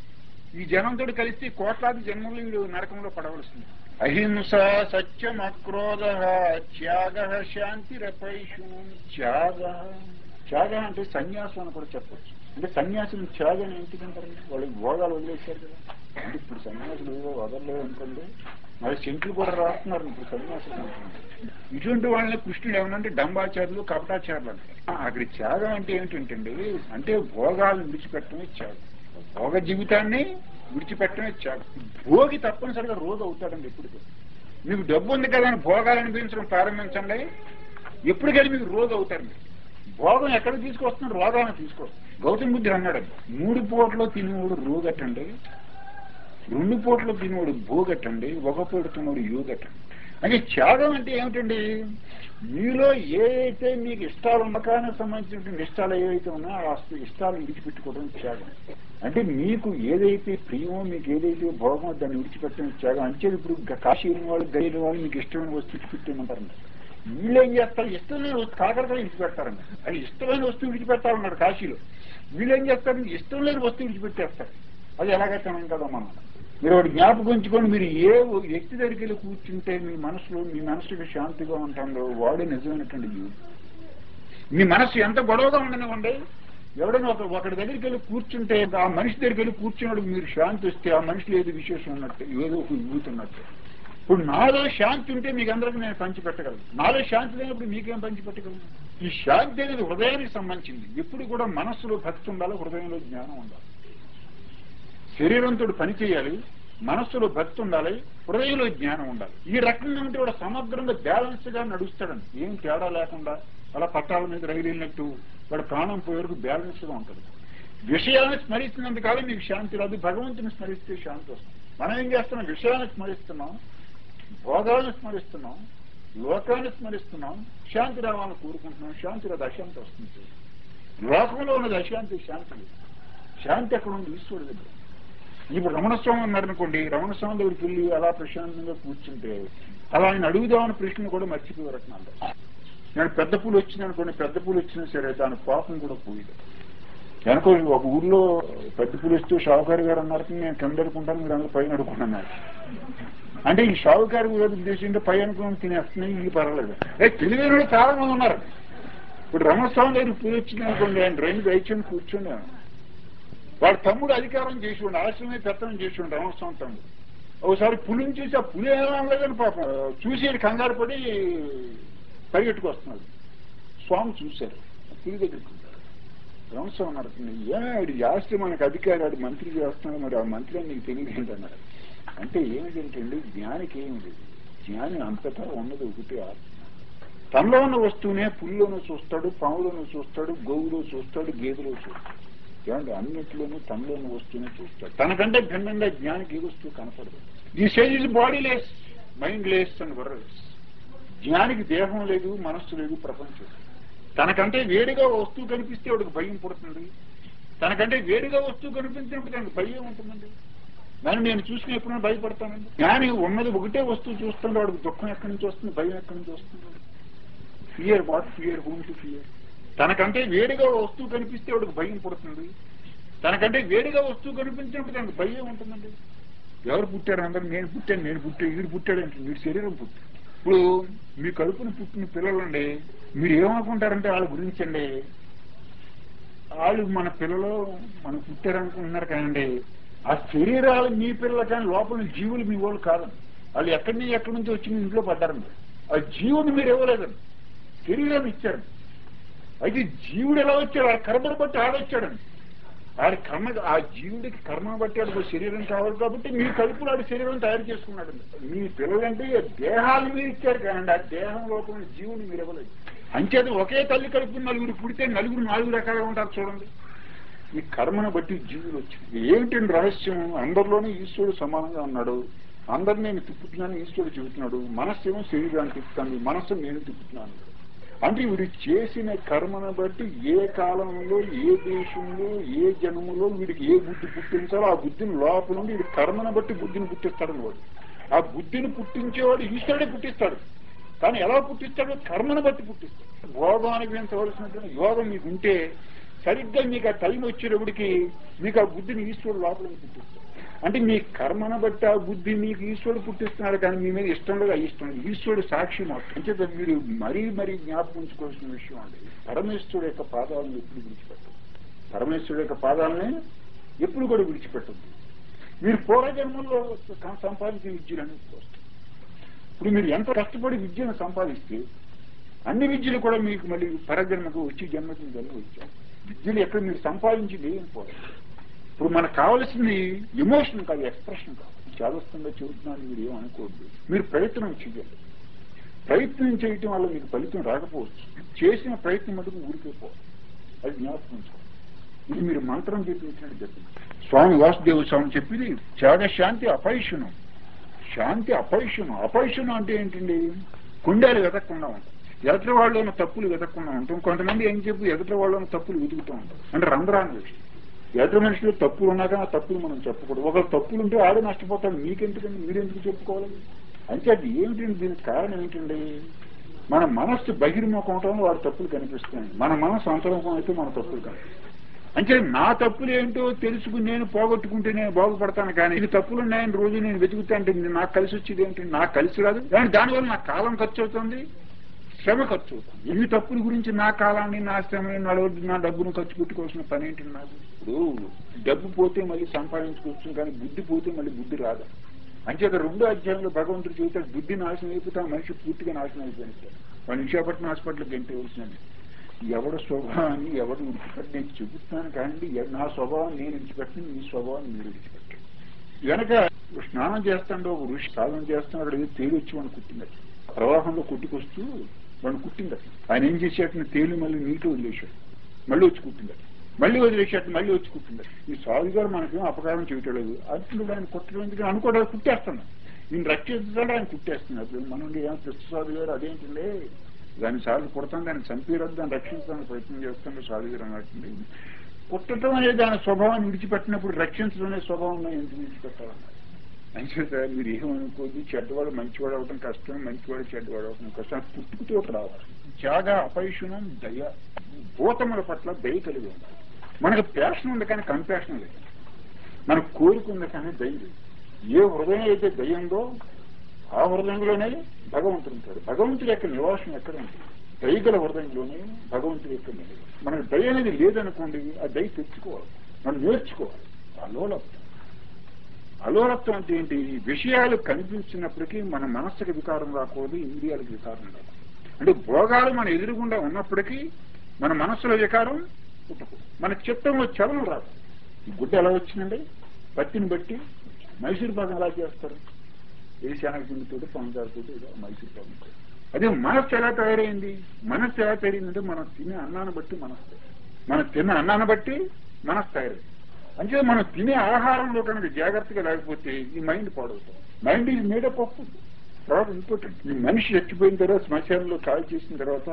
ఈ జనంతో కలిస్తే కోట్లాది జన్మలు వీడు నరకంలో పడవలసింది అహింస సత్యం అక్రోధ త్యాగ శాంతి రపైషు త్యాగ త్యాగ అంటే సన్యాసం అని కూడా చెప్పొచ్చు అంటే సన్యాసులు త్యాగం ఎందుకంటారు వాళ్ళకి భోగాలు వదిలేశారు కదా అంటే ఇప్పుడు సన్యాసులు ఏవో వదలలేదు అనుకోండి మరి సెంట్లు కూడా రాస్తున్నారు ఇప్పుడు సన్యాసులు అనుకోండి. ఇటువంటి వాళ్ళని కృష్ణుడు ఏమనంటే డంబాచారులు కపటాచారులు అంటారు ఆ, అక్కడ త్యాగం అంటే ఏమిటంటే అంటే భోగాలు విడిచిపెట్టడమే త్యాగం భోగ జీవితాన్ని విడిచిపెట్టడమే త్యాగం భోగి తప్పనిసరిగా రోగి అవుతాడండి ఎప్పుడు మీకు డబ్బు ఉంది కదా అని భోగాలు అనిపించడం ప్రారంభించండి ఎప్పటికైనా మీకు రోగి అవుతారండి భోగం ఎక్కడ తీసుకొస్తున్నారు రోగాన్ని తీసుకొస్తుంది గౌతమ బుద్ధుడు అన్నాడు మూడు పూటలో తినేవాడు రోగట్టండి రెండు పూటలు తినేవాడు భోగట్టండి ఒక పూట తినేవాడు యోగట్టండి అంటే త్యాగం అంటే ఏమిటండి మీలో ఏ అయితే మీకు ఇష్టాలు ఉండకానికి సంబంధించిన ఇష్టాలు ఏవైతే ఉన్నాయో ఆ ఇష్టాలను విడిచిపెట్టుకోవడం త్యాగం అంటే మీకు ఏదైతే ప్రియమో మీకు ఏదైతే భోగమో దాన్ని విడిచిపెట్టడం త్యాగం అంటే ఇప్పుడు గ- కాశీ వెళ్ళిన వాళ్ళు గైన వాళ్ళు మీకు ఇష్టమైన వస్తువు విడిచిపెట్టేయమంటారు వీళ్ళు ఏం చేస్తారు ఇష్టం లేని వస్తువు కాకరకాయ విడిచిపెడతారండి అది ఇష్టమైన వస్తువు విడిచిపెట్టాలన్నారు కాశీలో వీళ్ళు ఏం చేస్తారు ఇష్టం లేని వస్తువు విడిచిపెట్టేస్తారు అది ఎలాగైతే కదా మనం మీరు ఒకటి జ్ఞాపకం ఉంచుకొని మీరు ఏ వ్యక్తి దగ్గరికి వెళ్ళి కూర్చుంటే మీ మనసులో మీ మనసుకి శాంతిగా ఉంటుందో వాడే నిజమైనటువంటి జీవుడు మీ మనసు ఎంత గొడవగా ఉండనివ్వండి ఎవడైనా ఒక ఒకటి దగ్గరికి వెళ్ళి కూర్చుంటే ఆ మనిషి దగ్గరికి వెళ్ళి కూర్చున్నాడు మీరు శాంతి వస్తే ఆ మనిషిలో ఏదో విశేషం ఉన్నట్టు ఏదో ఒక విభూతి ఉన్నట్టు ఇప్పుడు నాలో శాంతి ఉంటే మీకు అందరికీ నేను పంచిపెట్టగలను నాలో శాంతి లేనప్పుడు మీకేం పంచిపెట్టగలను ఈ శాంతి అనేది హృదయానికి సంబంధించింది ఎప్పుడు కూడా మనస్సులో భక్తి ఉండాలి హృదయంలో జ్ఞానం ఉండాలి శరీరంతో పని చేయాలి మనస్సులో భక్తి ఉండాలి హృదయంలో జ్ఞానం ఉండాలి ఈ రకంగా ఉంటే వాడు సమగ్రంగా బ్యాలెన్స్ గా నడుస్తాడండి ఏం తేడా లేకుండా అలా పట్టాల మీద రైలు వెళ్ళినట్టు వాడు ప్రాణం పోయే వరకు బ్యాలెన్స్ గా ఉంటుంది విషయాన్ని స్మరిస్తున్నంత కాలం మీకు శాంతి రాదు భగవంతుని స్మరిస్తే శాంతి వస్తుంది మనం ఏం చేస్తున్నాం విషయాన్ని స్మరిస్తున్నాం భోగాలను స్మరిస్తున్నాం లోకాన్ని స్మరిస్తున్నాం శాంతి రావాలని కోరుకుంటున్నాం శాంతి రాదు అశాంతి వస్తుంది లోకంలో ఉన్నది అశాంతి శాంతి లేదు శాంతి ఎక్కడ ఉంది ఈశ్వరుడు దగ్గర ఇప్పుడు రమణస్వామి ఉన్నారనుకోండి రమణస్వామి దగ్గరికి వెళ్ళి అలా ప్రశాంతంగా కూర్చుంటే అలా ఆయన అడుగుదామని ప్రశ్న కూడా మర్చిపోయారు అట్లా నేను పెద్ద పూలు వచ్చింది అనుకోండి పెద్ద పూలు వచ్చినా సరే దాని పాపం కూడా పోయింది వెనక ఒక ఊర్లో పెద్ద పూలు వస్తూ షావుకారి గారు అన్నారు నేను కింద అడుకుంటాను మీరు అందరూ పైన అడుకున్నాను అంటే ఈ షావుకారి గారి ఉద్దేశం అంటే పై అనుకుని తినేస్తున్నాయి ఇది పర్వాలేదు ఏ తెలివైన చాలా మంది ఉన్నారు ఇప్పుడు రమణస్వామి దగ్గర పూలు వచ్చింది అనుకోండి ఆయన రెండు దయచేసి కూర్చోండి వాడు తమ్ముడు అధికారం చేసి ఉండి ఆశ్రమే పెత్తనం చేసి ఉండి రమణస్వామి తమ్ముడు ఒకసారి పులిని చూసి ఆ పులి ఏమనలేదని పాపం చూసి కంగారు పడి పరిగెట్టుకొస్తున్నాడు స్వామి చూశారు పులి దగ్గరికి రమస్వామి అన్నారు ఏమాడు ఆస్తి మనకు అధికారాడు మంత్రి చేస్తున్నాడు మరి ఆ మంత్రి అని నీకు తెలియదు ఏంటన్నారు అంటే ఏమిటంటే జ్ఞానికి ఏమి లేదు జ్ఞాని అంతటా ఉన్నది ఒకటే ఆత్మ తనలో ఉన్న వస్తువునే పుల్లోనూ చూస్తాడు పాములోనూ చూస్తాడు గోవులో చూస్తాడు గేదెలో చూస్తాడు ఏమంటే అన్నింటిలోనూ తనలో ఉన్న వస్తువునే చూస్తాడు తనకంటే భిన్నంగా జ్ఞానికి ఏ వస్తువు కనపడదు ఈ sage is bodyless mindless and worryless జ్ఞానికి దేహం లేదు మనస్సు లేదు ప్రపంచం తనకంటే వేడిగా వస్తువు కనిపిస్తే వాడికి భయం పుడుతుంది తనకంటే వేడిగా వస్తువు కనిపించినప్పుడు తనకు భయం ఉంటుందండి దాన్ని నేను చూసుకుని ఎప్పుడైనా భయపడతానండి జ్ఞాని ఉన్నది ఒకటే వస్తువు చూస్తుంటే వాడికి దుఃఖం ఎక్కడి నుంచి వస్తుంది భయం ఎక్కడి నుంచి వస్తుంది fear what fear whom to fear తనకంటే వేడిగా వస్తువు కనిపిస్తే వాడికి భయం పుడుతుంది తనకంటే వేడిగా వస్తువు కనిపించినప్పుడు తనకు భయం ఉంటుందండి ఎవరు పుట్టారు అందరూ నేను పుట్టాను నేను పుట్టాను వీడు పుట్టాడు అంటే వీడి శరీరం పుట్టాడు ఇప్పుడు మీ కడుపున పుట్టిన పిల్లలండి మీరు ఏమనుకుంటారంటే వాళ్ళ గురించి అండి వాళ్ళు మన పిల్లలు మనం పుట్టారనుకుంటున్నారు కానండి ఆ శరీరాలు మీ పిల్లలు కానీ లోపల జీవులు మీ వాళ్ళు కాదండి వాళ్ళు ఎక్కడి నుంచి ఎక్కడి నుంచి వచ్చి మీ ఇంట్లో పడ్డారండి ఆ జీవుని మీరు ఇవ్వలేదండి శరీరాన్ని ఇచ్చారు అయితే జీవుడు ఎలా వచ్చాడు ఆ కర్మను బట్టి ఆడొచ్చాడండి ఆడి కర్మ ఆ జీవుడికి కర్మ బట్టి ఆడికి శరీరం కావాలి కాబట్టి మీ కడుపులో ఆడి శరీరం తయారు చేసుకున్నాడు మీ పిల్లలంటే దేహాలు మీరు ఇచ్చారు కానండి ఆ దేహం లోపల జీవుని మీరు ఇవ్వలేదు అంచేది ఒకే తల్లి కడుపు నలుగురు పుడితే నలుగురు నాలుగు రకాలుగా ఉంటారు చూడండి ఈ కర్మను బట్టి జీవులు వచ్చింది ఏమిటండి రహస్యం అందరిలోనే ఈశ్వరుడు సమానంగా ఉన్నాడు అందరు నేను తిప్పుతున్నాను ఈశ్వరుడు చెబుతున్నాడు మనస్సేమో శరీరాన్ని తిప్పుతాను మనస్సు నేను తిప్పుతున్నాను అంటే వీడు చేసిన కర్మను బట్టి ఏ కాలంలో ఏ దేశంలో ఏ జన్మలో వీడికి ఏ బుద్ధి పుట్టించాలో ఆ బుద్ధిని లోపల నుండి వీడి కర్మను బట్టి బుద్ధిని పుట్టిస్తాడు వాడు ఆ బుద్ధిని పుట్టించేవాడు ఈశ్వరుడే పుట్టిస్తాడు కానీ ఎలా పుట్టిస్తాడు కర్మను బట్టి పుట్టిస్తాడు భోగం అనుభవించవలసినటువంటి యోగం మీకు ఉంటే సరిగ్గా మీకు ఆ టైం వచ్చేటప్పటికి మీకు ఆ బుద్ధిని ఈశ్వరుడు లోపల పుట్టిస్తాడు అంటే మీ కర్మను బట్టి ఆ బుద్ధి మీకు ఈశ్వరుడు పుట్టిస్తున్నాడు కానీ మీ మీద ఇష్టం లేదు ఇష్టం లేదు ఈశ్వరుడు సాక్షి మొత్తం అంటే మీరు మరీ మరీ జ్ఞాపకం ఉంచుకోవాల్సిన విషయం అండి పరమేశ్వరుడు యొక్క పాదాలను ఎప్పుడు విడిచిపెట్టదు పరమేశ్వరుడు యొక్క పాదాలని ఎప్పుడు కూడా విడిచిపెట్టదు మీరు పూర్వజన్మల్లో సంపాదించిన విద్యలన్నీ వస్తాయి ఇప్పుడు మీరు ఎంత కష్టపడి విద్యను సంపాదిస్తే అన్ని విద్యలు కూడా మీకు మళ్ళీ పరజన్మకు వచ్చి జన్మకి కలిగి వచ్చాయి విద్యలు ఎక్కడ మీరు సంపాదించింది ఏం పోదు ఇప్పుడు మనకు కావాల్సింది ఎమోషన్ కాదు ఎక్స్ప్రెషన్ కాదు చాదస్తంగా చెబుతున్నాను మీరు ఏం అనుకోవద్దు మీరు ప్రయత్నం చేయాలి ప్రయత్నం చేయటం వల్ల మీకు ఫలితం రాకపోవచ్చు చేసిన ప్రయత్నం మటుకు ఊరికే పోవాలి అది జ్ఞాపకం ఉంచుకోండి ఇది మీరు మంత్రం చెప్పించినట్టు చెప్పింది స్వామి వాసుదేవ స్వామి చెప్పింది త్యాగ శాంతి అపైషణం శాంతి అపైషణం అపైషణం అంటే ఏంటండి కుండాలు వెతకకుండా ఉంటాం ఎదుటి వాళ్ళు ఉన్న తప్పులు వెతకకుండా ఉంటాం కొంతమంది ఏం చెప్పి ఎదుటి వాళ్ళు ఉన్న తప్పులు వెతుకుతూ ఉంటాం అంటే రంధ్రాన్ని విషయం ఎదుటి మనుషులు తప్పులు ఉన్నాక ఆ తప్పులు మనం చెప్పకూడదు ఒకరు తప్పులు ఉంటే ఆడే నష్టపోతాడు మీకెందుకండి మీరెందుకు చెప్పుకోవాలి అంటే అది ఏమిటండి దీనికి కారణం ఏంటండి మన మనస్సు బహిర్ముఖం అవటం వాడి తప్పులు కనిపిస్తున్నాయి మన మనస్సు అంతర్ముఖం అయితే మన తప్పులు కనిపిస్తాయి అంటే నా తప్పులు ఏంటో తెలుసుకుని నేను పోగొట్టుకుంటే నేను బాగుపడతాను కానీ ఇది తప్పులు ఉన్నాయని రోజు నేను వెతుకుతా అంటే నాకు కలిసి వచ్చేది ఏంటి నాకు కలిసి రాదు కానీ దానివల్ల నా కాలం ఖర్చు అవుతుంది శ్రమ ఖర్చు అవుతుంది ఎన్ని తప్పుల గురించి నా కాలాన్ని నా శ్రమని నడవద్దు నా డబ్బును ఖర్చు పెట్టుకోవాల్సిన పని ఏంటి నాకు ఇప్పుడు డబ్బు పోతే మళ్ళీ సంపాదించుకోవచ్చు కానీ బుద్ధి పోతే మళ్ళీ బుద్ధి రాదు అంచేత రెండో అధ్యాయంలో భగవంతుడు చెబుతాడు బుద్ధి నాశనం అయిపోతే ఆ మనిషి పూర్తిగా నాశనం అయిపోయింది మన విశాఖపట్నం హాస్పిటల్కి గంటవలసినది ఎవడ స్వభావాన్ని ఎవడు విడిచిపెట్టి నేను చెబుతాను కానీ ఎ- నా స్వభావం నేను విడిచిపెట్టి మీ స్వభావం మీరు విడిచిపెట్టాను వెనక స్నానం చేస్తాడు ఒక ఋషి సాధన చేస్తాను అక్కడ ఏదో తేలి వచ్చి వాడిని కుట్టిందట ప్రవాహంలో కుట్టుకొస్తూ వాడిని కుట్టిందట ఆయన ఏం చేసేట తేలి మళ్ళీ నీటి వదిలేశాడు మళ్ళీ వచ్చి కుట్టిందట మళ్ళీ వదిలేసేట మళ్ళీ వచ్చి కుట్టిందట ఈ సాధు గారు మనకేం అపకారం చేయటలేదు అర్జునుడు ఆయన కుట్టడం ఎందుకు అనుకోవడానికి కుట్టేస్తాను నేను రక్షిస్తాడు ఆయన కుట్టేస్తున్నాడు మనం ఏం కృష్ణసాధు గారు అదేంటండి దాని సార్లు కుడతాం దాన్ని చంపేరద్దు దాన్ని రక్షించడానికి ప్రయత్నం చేస్తాను సాధు గారు అన్నట్టుంది కుట్టడం అనేది దాని స్వభావాన్ని విడిచిపెట్టినప్పుడు రక్షించడం అనే స్వభావం ఎందుకు విడిచిపెట్టాలన్నారు అంచేత మీరు ఏమనుకోద్దు చెడ్డవాడు మంచివాడు అవడం కష్టం మంచివాడు చెడ్డవాడు అవడం కష్టం అది పుట్టుకుతో రావాలి త్యాగ అపైషణం దయ భూతముల పట్ల దయ కలిగి ఉండాలి మనకు ప్యాషన్ ఉంది కానీ కంపాషన్ లేదు మనకు కోరిక ఉంది కానీ దయ లేదు ఏ హృదయం అయితే దయ ఉందో ఆ హృదయంలోనే భగవంతుడు ఉంటాడు భగవంతుడి యొక్క నివాసం ఎక్కడ ఉంటుంది దయగల హృదయంలోనే భగవంతుడి యొక్క నివాసం మనకు దయ అనేది లేదనుకోండి ఆ దయ తెచ్చుకోవాలి మనం నేర్చుకోవాలి అలోలత్వం అలోలత్వం అంటే ఏంటి విషయాలు కనిపించినప్పటికీ మన మనస్సుకి వికారం రాకూడదు ఇంద్రియాలకు వికారం రాకూడదు అంటే భోగాలు మన ఎదురుగుండా ఉన్నప్పటికీ మన మనస్సులో వికారం పుట్టకూడదు మన చిత్తంలో చలనం రాదు ఈ గుడ్డ ఎలా వచ్చిందండి పత్తిని బట్టి మైసూర్ పాకం ఎలా చేస్తారు ఏ శనగ పిండితోటి పంచదారతోటి ఏదో మైసూర్ పాకం చేస్తారు. అదే మనస్సు ఎలా తయారైంది మనస్సు ఎలా తయారైందంటే మనం తినే అన్నాన్ని బట్టి మనస్సు తయారైంది. మనం తిన్న అన్నాన్ని బట్టి మనస్సు తయారైంది అంటే మనం తినే ఆహారంలో కనుక జాగ్రత్తగా లేకపోతే ఈ మైండ్ పాడవుతుంది mind is made up of food తర్వాత ఇంపార్టెంట్ ఈ మనిషి చచ్చిపోయిన తర్వాత శ్మశానంలో కాల్ చేసిన తర్వాత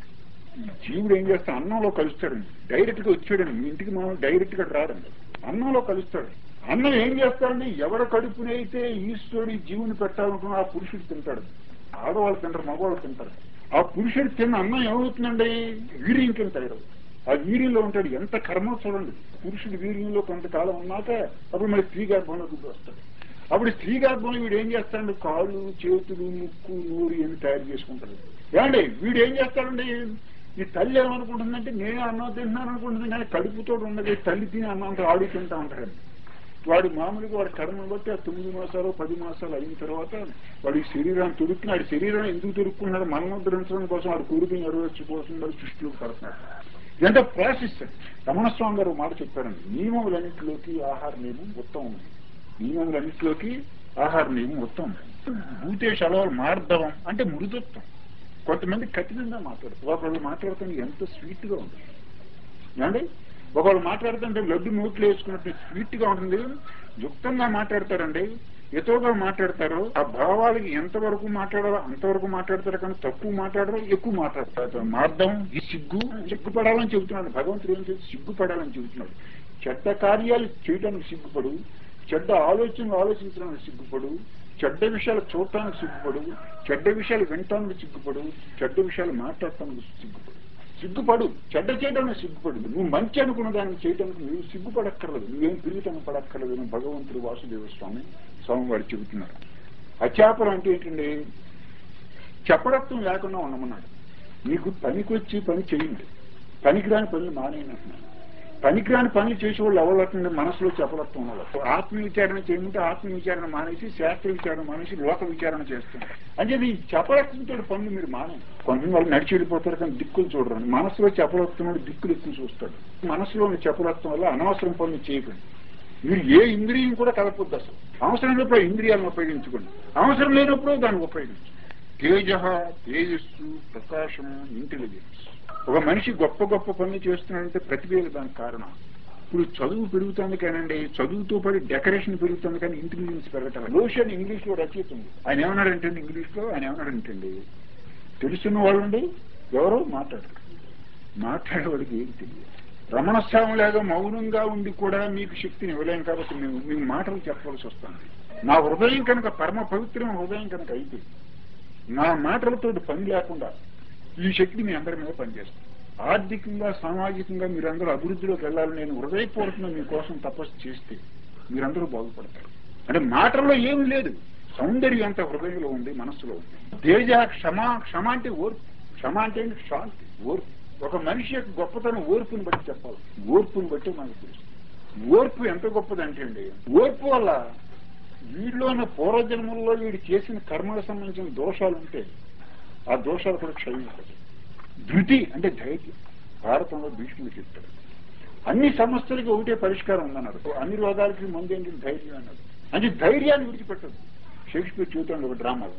ఈ జీవుడు ఏం చేస్తా అన్నంలో కలుస్తాడండి డైరెక్ట్ గా వచ్చాడండి మీ ఇంటికి మనం డైరెక్ట్ గా రాడండి అన్నంలో కలుస్తాడు అన్నం ఏం చేస్తాడండి ఎవరి కడుపునైతే ఈశ్వరుడు ఈ జీవుని పెట్టాలనుకున్న ఆ పురుషుడు తింటాడు ఆడవాళ్ళు తింటారు మగవాళ్ళు తింటారు ఆ పురుషుడు తిన్న అన్నం ఏమవుతుందండి వీర్యం కింద తయారవుతుంది ఆ వీర్యంలో ఉంటాడు ఎంత కర్మ చూడండి పురుషుడు వీర్యంలో కొంతకాలం ఉన్నాక అప్పుడు మరి స్త్రీ గర్భంలోకి వస్తాడు అప్పుడు స్త్రీ గర్భంలో వీడు ఏం చేస్తాడు కాళ్ళు చేతులు ముక్కు నూరు ఇవన్నీ తయారు చేసుకుంటాడు ఏమండి వీడు ఏం చేస్తాడండి ఈ తల్లి ఏమనుకుంటుందంటే నేనే అన్నం తింటున్నాను అనుకుంటుంది కానీ కడుపుతో ఉన్నది తల్లి తిని అన్నంత ఆడు తింటా ఉంటాడు వాడు మామూలుగా వాడి కర్మను బట్టి ఆ తొమ్మిది మాసాలు పది మాసాలు అయిన తర్వాత వాడి శరీరాన్ని తొడుక్కున్నాడు శరీరం ఎందుకు తొడుక్కున్నాడు మనముద్రించడం కోసం వాడు కోరికలు నెరవేర్చు కోసం వాడు సృష్టిలోకి పడుతున్నాడు ఇదంతా ప్రాసెస్ రమణస్వామి గారు ఒక మాట చెప్పారండి నియమములన్నింటిలోకి ఆహార నియమం ఉత్తమం నియమములన్నింటిలోకి ఆహార నియమం ఉత్తమం భూతేష అలవాలు మార్దవం అంటే మృదుత్వం కొంతమంది కఠినంగా మాట్లాడతారు ఒకళ్ళు మాట్లాడుతుంది ఎంత స్వీట్ గా ఉంటుంది ఏమండి ఒకళ్ళు మాట్లాడుతుంటే లడ్డు నోట్లు వేసుకున్నట్టు స్వీట్ గా ఉంటుంది యుక్తంగా మాట్లాడతారండి ఎతోగా మాట్లాడతారు ఆ భావాలకి ఎంతవరకు మాట్లాడాలో అంతవరకు మాట్లాడతారు కానీ తక్కువ మాట్లాడరు ఎక్కువ మాట్లాడతారు మార్దం ఈ సిగ్గు సిగ్గుపడాలని చెబుతున్నాడు భగవంతుడు ఏం చేసి సిగ్గుపడాలని చెబుతున్నాడు చెడ్డ కార్యాలు చేయడానికి సిగ్గుపడు చెడ్డ ఆలోచనలు ఆలోచించడానికి సిగ్గుపడు చెడ్డ విషయాలు చూడటానికి సిగ్గుపడు చెడ్డ విషయాలు వినటానికి సిగ్గుపడు చెడ్డ విషయాలు మాట్లాడటానికి సిగ్గుపడు సిగ్గుపడు చెడ్డ చేయడానికి సిగ్గుపడు నువ్వు మంచి అనుకున్న దాన్ని చేయడానికి నువ్వు సిగ్గుపడక్కర్లేదు నువ్వేం పిరిగితనం పడక్కర్లేదు అని భగవంతుడు వాసుదేవ స్వామి స్వామివాడు చెబుతున్నారు అచాపరం అంటే ఏంటండి చెప్పడత్వం లేకుండా ఉండమన్నాడు నీకు పనికొచ్చి పని చేయండి పనికిరాని పనులు మానేయంటున్నాడు పనికిరాని పనులు చేసేవాళ్ళు ఎవరు మనసులో చెప్పలత్వం ఉన్నవాళ్ళు ఆత్మ విచారణ చేయమంటే ఆత్మ విచారణ మానేసి శాస్త్ర విచారణ మానేసి లోక విచారణ చేస్తున్నారు అంటే ఈ చెప్పలత్వంతో పనులు మీరు మానే కొంతమంది వాళ్ళు నడిచి వెళ్ళిపోతారు కానీ దిక్కులు చూడరు మనసులో చెప్పలత్వం దిక్కులు ఎక్కువ చూస్తాడు మనసులోని చెప్పలత్వం వల్ల అనవసరం పనులు చేయకండి మీరు ఏ ఇంద్రియం కూడా కలపొద్దు అసలు అవసరం లేనప్పుడు ఆ ఇంద్రియాలను ఉపయోగించుకోండి అవసరం లేనప్పుడు దాన్ని ఉపయోగించు తేజ తేజస్సు ప్రకాశము ఇంటెలిజెన్స్ ఒక మనిషి గొప్ప గొప్ప పనులు చేస్తున్నాడంటే ప్రతిభేలు దానికి కారణం ఇప్పుడు చదువు పెరుగుతుంది కానండి చదువుతో పాటు డెకరేషన్ పెరుగుతుంది కానీ ఇంటెలిజెన్స్ పెరగటం లోషన్ ఇంగ్లీష్ లో రచయిత ఉంది ఆయన ఏమన్నాడంటే ఇంగ్లీష్ లో ఆయన ఏమన్నాడంటండి తెలుసున్న వాళ్ళండి ఎవరో మాట్లాడరు మాట్లాడేవాడికి ఏం తెలియదు రమణస్వామి లాగా మౌనంగా ఉండి కూడా మీకు శక్తిని ఇవ్వలేం కాబట్టి మేము మీకు మాటలు చెప్పవలసి వస్తుంది నా హృదయం కనుక పరమ పవిత్రమైన హృదయం కనుక అయిపోయింది నా మాటలతో పని లేకుండా ఈ శక్తి మీ అందరి మీద పనిచేస్తుంది ఆర్థికంగా సామాజికంగా మీరందరూ అభివృద్ధిలోకి వెళ్ళాలని నేను హృదయపూర్వకంగా మీకోసం తపస్సు చేస్తే మీరందరూ బాగుపడతారు అంటే మాటల్లో ఏమీ లేదు సౌందర్యం అంతా హృదయంలో ఉంది మనస్సులో ఉంది తేజ క్షమ క్షమ అంటే ఓర్పు క్షమ అంటే ఏంటి? శాంతి ఓర్పు ఒక మనిషి యొక్క గొప్పతనం ఓర్పుని బట్టి చెప్పాలి ఓర్పుని బట్టి మనకు తెలుస్తుంది ఓర్పు ఎంత గొప్పదంటే అండి ఓర్పు వల్ల వీడిలో ఉన్న పూర్వజన్మల్లో వీడు చేసిన కర్మలకు సంబంధించిన దోషాలు ఉంటే ఆ దోషాలు కూడా క్షమించాలి ధృతి అంటే ధైర్యం భారతంలో భీష్ముడు చెప్తాడు అన్ని సమస్యలకి ఒకటే పరిష్కారం ఉందన్నాడు అన్ని రోగాలకి మందు ఏంటి ధైర్యం అన్నాడు అంటే ధైర్యాన్ని విడిచిపెట్టదు షేక్స్పియర్ జీవితంలో ఒక డ్రామాలు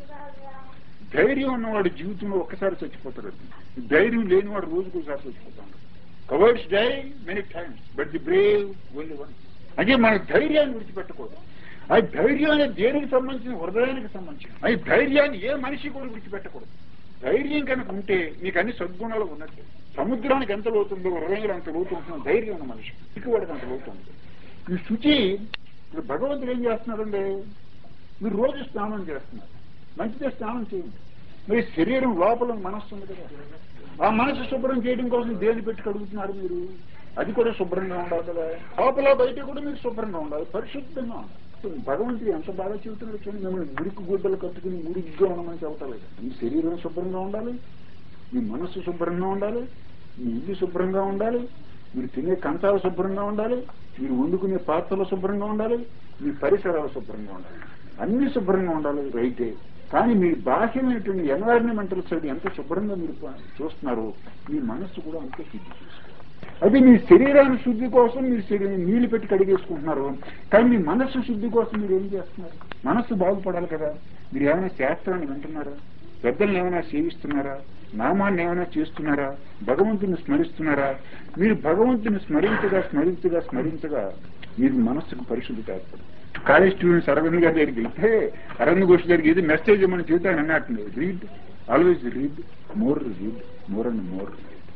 ధైర్యం ఉన్నవాడు జీవితంలో ఒక్కసారి చచ్చిపోతాడు ధైర్యం లేనివాడు రోజుకు ఒకసారి చచ్చిపోతాడు cowards die many times but the brave only one అంటే మన ధైర్యాన్ని విడిచిపెట్టకూడదు ఆ ధైర్యం అనేది దేనికి సంబంధించిన హృదయానికి సంబంధించిన ఆ ధైర్యాన్ని ఏ మనిషి కూడా విడిచిపెట్టకూడదు ధైర్యం కనుక ఉంటే నీకు అన్ని సద్గుణాలు ఉన్నట్టు సముద్రానికి ఎంత లోతుందో హృదయంలో అంత లోతు ఉంటుందో ధైర్యం ఉన్న మనిషి వాడికి అంత లోతు ఉంటుంది ఈ శుచి ఇప్పుడు భగవంతుడు ఏం చేస్తున్నాడండి మీరు రోజు స్నానం చేస్తున్నారు మంచిదే స్నానం చేయండి మీ శరీరం లోపల మనస్సు ఉంది కదా ఆ మనసు శుభ్రం చేయడం కోసం దేని పెట్టి కడుగుతున్నారు మీరు అది కూడా శుభ్రంగా ఉండాలి కదా లోపల బయట కూడా మీరు శుభ్రంగా ఉండాలి పరిశుద్ధంగా ఉండాలి భగవంతుడు ఎంత బాగా చెబుతున్నాడు చూడండి మిమ్మల్ని మురికి గుడ్డలు కట్టుకుని మురిగ్గా ఉండమని చెప్పలేదు మీ శరీరం శుభ్రంగా ఉండాలి మీ మనస్సు శుభ్రంగా ఉండాలి మీ ఇల్లు శుభ్రంగా ఉండాలి మీరు తినే కంచాలు శుభ్రంగా ఉండాలి మీరు వండుకునే పాత్రలు శుభ్రంగా ఉండాలి మీ పరిసరాలు శుభ్రంగా ఉండాలి అన్ని శుభ్రంగా ఉండాలి రైతే కానీ మీ బాహ్యమైనటువంటి ఎన్వైరన్మెంటల్ సైడ్ ఎంత శుభ్రంగా మీరు ప- చూస్తున్నారో మీ మనస్సు కూడా అంతే శుద్ధి చూసుకోవాలి అది మీ శరీరాన్ని శుద్ధి కోసం మీరు శరీరం నీళ్లు పెట్టి కడిగేసుకుంటున్నారు కానీ మీ మనస్సు శుద్ధి కోసం మీరు ఏం చేస్తున్నారు మనస్సు బాగుపడాలి కదా మీరు ఏమైనా శాస్త్రాన్ని వింటున్నారా పెద్దల్ని ఏమైనా సేవిస్తున్నారా నామాన్ని ఏమైనా చేస్తున్నారా భగవంతుని స్మరిస్తున్నారా మీరు భగవంతుని స్మరించగా స్మరించగా స్మరించగా మీరు మనస్సుకు పరిశుద్ధి ఏర్పడు కాలేజ్ స్టూడెంట్స్ అరవింద్ గారి దగ్గరికి వెళ్తే అరవింద్ ఘోష్ గారికి ఇది మెసేజ్ మన జీవితాన్ని అన్నట్టు read always read more read more and more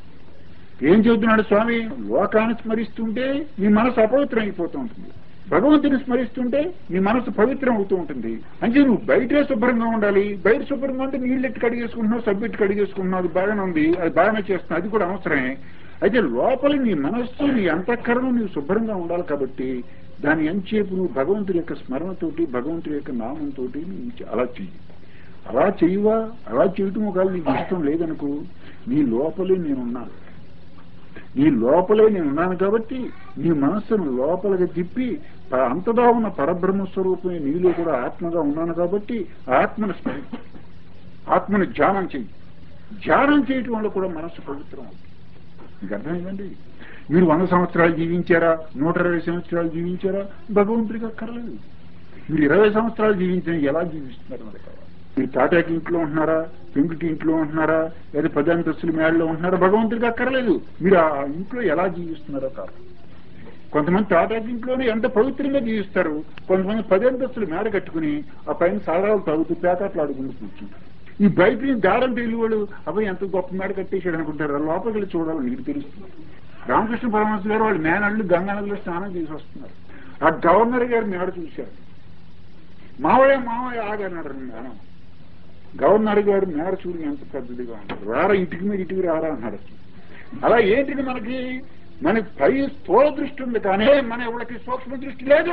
ఏం చెబుతున్నాడు స్వామి లోకాన్ని స్మరిస్తుంటే మీ మనసు అపవిత్రం అయిపోతూ ఉంటుంది భగవంతుని స్మరిస్తుంటే నీ మనసు పవిత్రం అవుతూ ఉంటుంది అంటే నువ్వు బయటే శుభ్రంగా ఉండాలి బయట శుభ్రంగా ఉంటే నీళ్ళెట్టి కడిగేసుకుంటున్నావు సబ్బెట్టి కడిగేసుకుంటున్నావు అది బాగానే ఉంది అది బాగానే చేస్తున్నావు అది కూడా అవసరమే అయితే లోపల నీ మనస్సు నీ అంతఃకరణం నీవు శుభ్రంగా ఉండాలి కాబట్టి దాని ఎంచేపు నువ్వు భగవంతుడి యొక్క స్మరణతోటి భగవంతుడి యొక్క నామంతో నువ్వు అలా చెయ్యి అలా చెయ్యవా అలా చేయటం ఒకవేళ నీకు ఇష్టం లేదనుకో నీ లోపలే నేనున్నాను నీ లోపలే నేను ఉన్నాను కాబట్టి నీ మనస్సును లోపలికి తిప్పి ప- అంతటా ఉన్న పరబ్రహ్మ స్వరూపమే నీలో కూడా ఆత్మగా ఉన్నాను కాబట్టి ఆత్మను స్మరించు ఆత్మను ధ్యానం చెయ్యి ధ్యానం చేయటం వల్ల కూడా మనస్సు పవిత్రం అవుతుంది మీకు అర్థమైందండి మీరు వంద సంవత్సరాలు జీవించారా నూట ఇరవై సంవత్సరాలు జీవించారా భగవంతుడికి అక్కర్లేదు మీరు ఇరవై సంవత్సరాలు జీవించిన ఎలా జీవిస్తున్నారు మరి కావాలి మీరు తాటాకి ఇంట్లో ఉంటున్నారా పెంకుటి ఇంట్లో ఉంటున్నారా లేదా పది అంతస్తుల మేడలో ఉంటున్నారా భగవంతుడికి అక్కర్లేదు మీరు ఆ ఇంట్లో ఎలా జీవిస్తున్నారో కాదు కొంతమంది తాటాకి ఇంట్లోనే ఎంత పవిత్రంగా జీవిస్తారు కొంతమంది పది అంతస్తులు మేడ కట్టుకుని ఆ పైన సారాలు తాగుతూ పేకాట్లు ఆడుకుంటూ కూర్చుంటారు ఈ బయట నుంచి దారం తెలియవాడు అబ్బాయి ఎంత గొప్ప మేడ కట్టేశాడు అనుకుంటారు లోపలికి వెళ్ళి చూడాలి మీకు తెలుస్తుంది రామకృష్ణ పరమహంస గారు వాళ్ళు మేనళ్ళు గంగా నదిలో స్నానం చేసి వస్తున్నారు ఆ గవర్నర్ గారు మేడ చూశారు మావయ్య మావయ్య ఆగన్నాడు మేడం గవర్నర్ గారు మేడ చూడు ఎంత పెద్దదిగా ఉన్నారు రారా ఇటుకి మీద ఇటుకి రారా అన్నాడు అలా ఏంటిది మనకి మనకి పై స్థూల దృష్టి ఉంది కానీ మన ఎవరికి సూక్ష్మ దృష్టి లేదు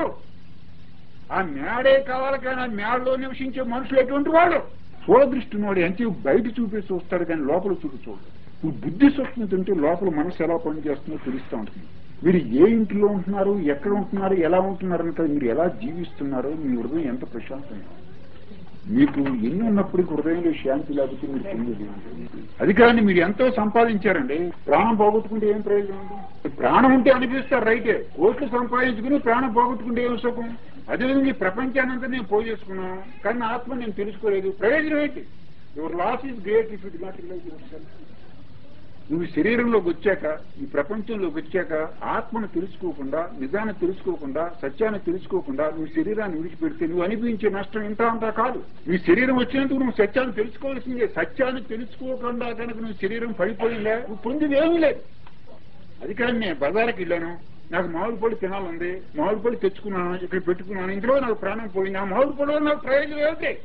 ఆ మేడే కావాలి కానీ ఆ మేడలో నివసించే మనుషులు ఎటువంటి వాళ్ళు స్థూల దృష్టి నోడు ఎంత బయట చూపి చూస్తాడు కానీ లోపల చూపి చూడడు ఇప్పుడు బుద్ధి సూక్ష్మత ఉంటే లోపల మనసు ఎలా పనిచేస్తుందో తెలుస్తూ ఉంటుంది మీరు ఏ ఇంటిలో ఉంటున్నారు ఎక్కడ ఉంటున్నారు ఎలా ఉంటున్నారు అంటే మీరు ఎలా జీవిస్తున్నారో మీ హృదయం ఎంత ప్రశాంతంగా ఉంది. మీకు ఎన్ని ఉన్నప్పటికీ హృదయంలో శాంతి లేకపోతే మీరు పొందేది ఏంటి? అది కానీ మీరు ఎంతో సంపాదించారండి ప్రాణం పోగొట్టుకుంటే ఏం ప్రయోజనం ఉంది ప్రాణం ఉంటే అనిపిస్తారు రైటే కోట్లు సంపాదించుకుని ప్రాణం పోగొట్టుకుంటే ఏం సుఖం అదేవిధంగా ఈ ప్రపంచానంతా నేను పోగేసుకున్నాను కానీ నా ఆత్మ నేను తెలుసుకోలేదు ప్రయోజనం ఏంటి your loss is great if it not realise your self నువ్వు ఈ శరీరంలోకి వచ్చాక ఈ ప్రపంచంలోకి వచ్చాక ఆత్మను తెలుసుకోకుండా నిజాన్ని తెలుసుకోకుండా సత్యాన్ని తెలుసుకోకుండా నువ్వు శరీరాన్ని విడిచిపెడితే నువ్వు అనిపించే నష్టం ఇంత అంతా కాదు నీ శరీరం వచ్చినందుకు నువ్వు సత్యాన్ని తెలుసుకోవాల్సిందే సత్యాన్ని తెలుసుకోకుండా కనుక నువ్వు శరీరం పడిపోయిందా నువ్వు పొందింది ఏమీ లేదు అది కానీ నేను బజార్కి వెళ్ళాను నాకు మామిడి పళ్ళు తినాలంది మామిడి పళ్ళు తెచ్చుకున్నాను ఇక్కడ పెట్టుకున్నాను ఇందులో నాకు ప్రాణం పోయింది ఆ మామిడి పళ్ళు నాకు ప్రయోజనం ఏమిటి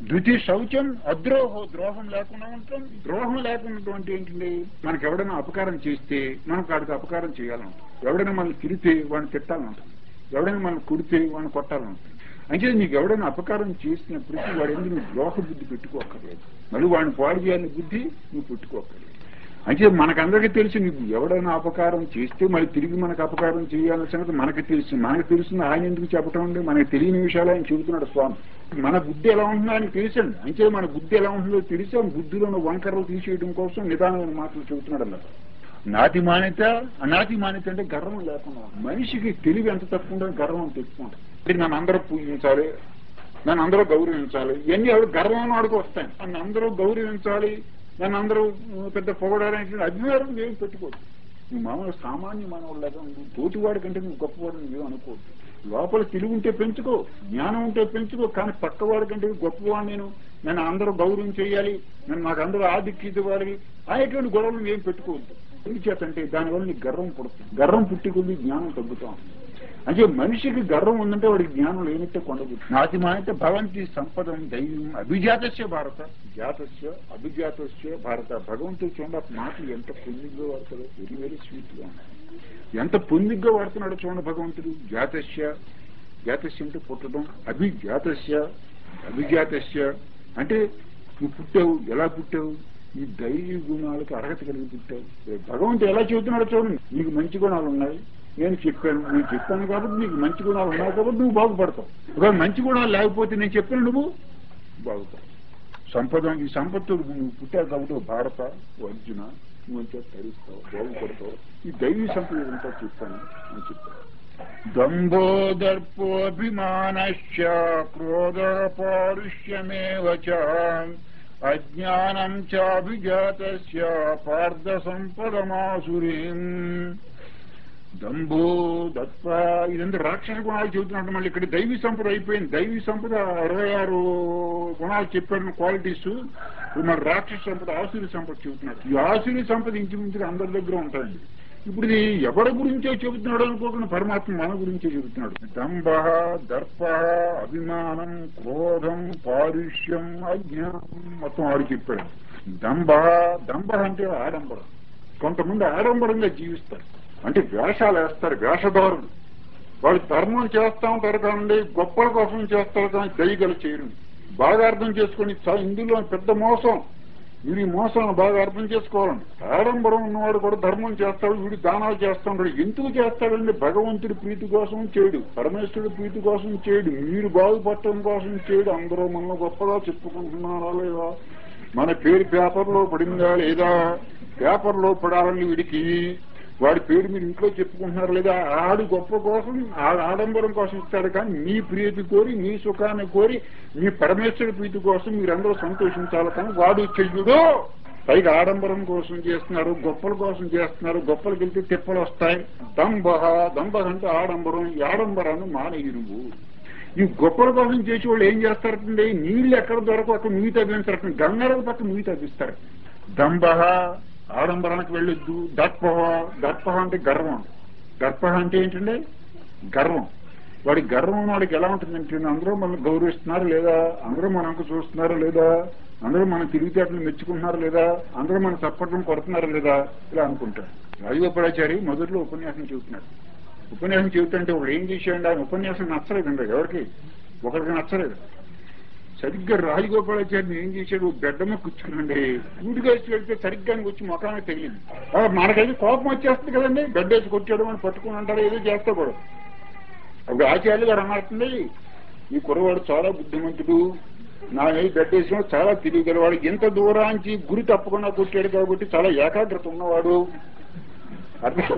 ద్వితీయ శౌచం అద్రోహో ద్రోహం లేకుండా ఉంటాం ద్రోహం లేకుండా ఏంటండి మనకి ఎవడైనా అపకారం చేస్తే మనం వాడికి అపకారం చేయాలంటాం ఎవడైనా మనం తిరిగితే వాడిని తిట్టాలంటాం ఎవడైనా మనం కుడితే వాడిని కొట్టాలంటాం అంటే నీకు ఎవడైనా అపకారం చేసినప్పటికీ వాడు ఎందుకు నువ్వు ద్రోహ బుద్ధి పెట్టుకోక్కర్లేదు మళ్ళీ వాడిని పాడు చేయాలని బుద్ధి నువ్వు పెట్టుకోక్కర్లేదు అంటే మనకందరికీ తెలిసి నీకు ఎవడైనా అపకారం చేస్తే మళ్ళీ తిరిగి మనకు అపకారం చేయాలన్న సంగతి మనకి తెలుసు మనకు తెలుస్తుంది ఆయన ఎందుకు చెప్పటం అండి మనకి తెలియని విషయాలు ఆయన చెబుతున్నాడు స్వామి మన బుద్ధి ఎలా ఉంటుందో ఆయన తెలుసండి అంటే మన బుద్ధి ఎలా ఉంటుందో తెలిసి ఆ బుద్ధిలో ఉన్న వంకరలు తీసేయడం కోసం నిదానమైన మాటలు చెబుతున్నాడు అన్నమాట నాతి మాన్యత అనాతి మాన్యత అంటే గర్వం లేకుండా మనిషికి తెలివి ఎంత తక్కువ ఉంటుందో గర్వం తెచ్చుకుంటాం అంటే నన్ను అందరూ పూజించాలి నన్ను అందరూ గౌరవించాలి ఇవన్నీ ఎవరు గర్వం వాడికి వస్తాయి నన్ను అందరూ గౌరవించాలి నన్ను అందరూ పెద్ద పొగడాలని అభిమానం ఏం పెట్టుకోవద్దు నువ్వు మామూలు సామాన్య మానవులాగా నువ్వు తోటివాడి కంటే నువ్వు గొప్పవాడు నువ్వు అనుకోవద్దు లోపల తెలివి ఉంటే పెంచుకో జ్ఞానం ఉంటే పెంచుకో కానీ పక్కవాడి కంటే గొప్పవాడు నేను నన్ను అందరూ గౌరవం చేయాలి నన్ను నాకు అందరూ ఆధిక్యత ఇవ్వాలి అనేటువంటి గొడవలు ఏం పెట్టుకోవద్దు ఎందుచేతంటే దానివల్ల నీకు గర్వం పుడుతుంది గర్వం పుట్టి కొద్ది జ్ఞానం తగ్గుతా ఉంటుంది అంటే మనిషికి గర్వం ఉందంటే వాడికి జ్ఞానం లేనట్టే కొండదు నాతి మాయంటే భవంతి సంపదం దైవం అభిజాతస్య భారత జాతస్య అభిజాతస్య భారత భగవంతుడు చూడండి ఆ మాటలు ఎంత పొందిగ్గా వాడతారో వెరీ వెరీ స్వీట్ గా ఉన్నాయి ఎంత పొందిగ్గా వాడుతున్నాడు చూడండి భగవంతుడు జాతస్య జాతస్య అంటే పుట్టడం అభిజాతస్య అభిజాతస్య అంటే నువ్వు పుట్టావు ఎలా పుట్టావు ఈ దైవ గుణాలకు అర్హత కలిగి పుట్టావు భగవంతుడు ఎలా చెబుతున్నాడు చూడండి నీకు మంచి గుణాలు ఉన్నాయి నేను చెప్పాను నేను చెప్పాను కాబట్టి నీకు మంచి గుణాలు ఉన్నాయి కాబట్టి నువ్వు బాగుపడతావు ఒకవేళ మంచి గుణాలు లేకపోతే నేను చెప్పాను నువ్వు బాగుపడతావు సంపద ఈ సంపత్తు నువ్వు పుట్టావు కాబట్టి ఓ భారత ఓ అర్జున నువ్వు అంతే తరిస్తావు బాగుపడతావు ఈ దైవీ సంపద అంతా చెప్పాను అని చెప్పాను దంభో దర్పోభిమానశ్చ క్రోధ పారుష్యమేవ చ అజ్ఞానం చాభిజాతస్య పార్థ సంపదమాసురీం దంభో దత్వ ఇదంతా రాక్షస గుణాలు చెబుతున్నట్టు మళ్ళీ ఇక్కడ దైవీ సంపద అయిపోయింది దైవీ సంపద అరవై ఆరు గుణాలు చెప్పాడు క్వాలిటీస్ ఇప్పుడు మన రాక్షస సంపద ఆసురి సంపద చెబుతున్నాడు ఈ ఆసురి సంపద ఇంచుమించుగా అందరి దగ్గర ఉంటాయండి ఇప్పుడు ఇది ఎవరి గురించో చెబుతున్నాడు అనుకోకుండా పరమాత్మ మన గురించే చెబుతున్నాడు దంభ దర్ప అభిమానం క్రోధం పారుష్యం అజ్ఞానం మొత్తం ఆడు చెప్పాడు దంభ దంభ అంటే ఆడంబరం కొంతమంది ఆడంబరంగా జీవిస్తారు అంటే వేషాలు వేస్తారు వేషధారులు వాళ్ళు ధర్మం చేస్తా ఉంటారు కానీ గొప్పల కోసం చేస్తారు కానీ దయగలు చేయరు బాగా అర్థం చేసుకుని చా- ఇందులో పెద్ద మోసం వీడి మోసం బాగా అర్థం చేసుకోవాలండి ఆడంబరం ఉన్నవాడు కూడా ధర్మం చేస్తాడు వీడి దానాలు చేస్తా ఉంటాడు ఎందుకు చేస్తాడండి భగవంతుడి ప్రీతి కోసం చేయడు పరమేశ్వరుడి ప్రీతి కోసం చేయడు మీరు బాగుపడటం కోసం చేయడు అందరూ మన గొప్పగా చెప్పుకుంటున్నారా లేదా మన పేరు పేపర్లో పడిందా లేదా పేపర్లో పడాలని వీడికి వాడి పేరు మీరు ఇంట్లో చెప్పుకుంటున్నారు లేదా ఆడు గొప్ప కోసం ఆడ ఆడంబరం కోసం ఇస్తాడు కానీ మీ ప్రీతి కోరి మీ సుఖాన్ని కోరి మీ పరమేశ్వర ప్రీతి కోసం మీరందరూ సంతోషించాలి కానీ వాడు చెయ్యుడు పైగా ఆడంబరం కోసం చేస్తున్నారు గొప్పల కోసం చేస్తున్నారు గొప్పలకి వెళ్తే తిప్పలు వస్తాయి దంబ దంబ అంటే ఆడంబరం ఈ ఆడంబరాన్ని మానేయి నువ్వు ఈ గొప్పల కోసం చేసి వాళ్ళు ఏం చేస్తారంటే నీళ్లు ఎక్కడ దొరకవు అక్కడ నువ్వు తగ్గించారు గంగర పక్క నువ్వు తగ్గిస్తారు దంబ ఆడంబరానికి వెళ్ళొద్దు దర్పహ దర్పహ అంటే గర్వం దర్పహ అంటే ఏంటంటే గర్వం వాడి గర్వం వాడికి ఎలా ఉంటుందంటే అందరూ మనం గౌరవిస్తున్నారు లేదా అందరూ మనకు చూస్తున్నారు లేదా అందరూ మన తెలివితేటలు మెచ్చుకుంటున్నారు లేదా అందరూ మన చప్పట్లు కొడుతున్నారు లేదా ఇలా అనుకుంటారు రాజగోపాలాచారి మొదట్లో ఉపన్యాసం చెబుతున్నాడు ఉపన్యాసం చెబుతుంటే ఒకడు ఏం చేశాడు ఆయన ఉపన్యాసం నచ్చలేదండి ఎవరికి ఒకరికి నచ్చలేదు సరిగ్గా రాజగోపాలాచారిని ఏం చేశాడు బెడ్డమ కూర్చున్నాండి ఊడిగా వేసి వెళ్తే సరిగ్గా వచ్చి ముఖానికి తగిలింది ఆ, మనకైతే కోపం వచ్చేస్తుంది కదండి బెడ్ వేసి కొట్టాడు అని పట్టుకుని అంటారు ఏదో చేస్తా కూడా అప్పుడు ఆచార్యులు గారు అన్నట్టుంది ఈ కురవాడు చాలా బుద్ధిమంతుడు నా మీద బెడ్ వేసిన చాలా తెలియగలవాడు ఎంత దూరానికి గురి తప్పకుండా కొట్టాడు కాబట్టి చాలా ఏకాగ్రత ఉన్నవాడు అర్థం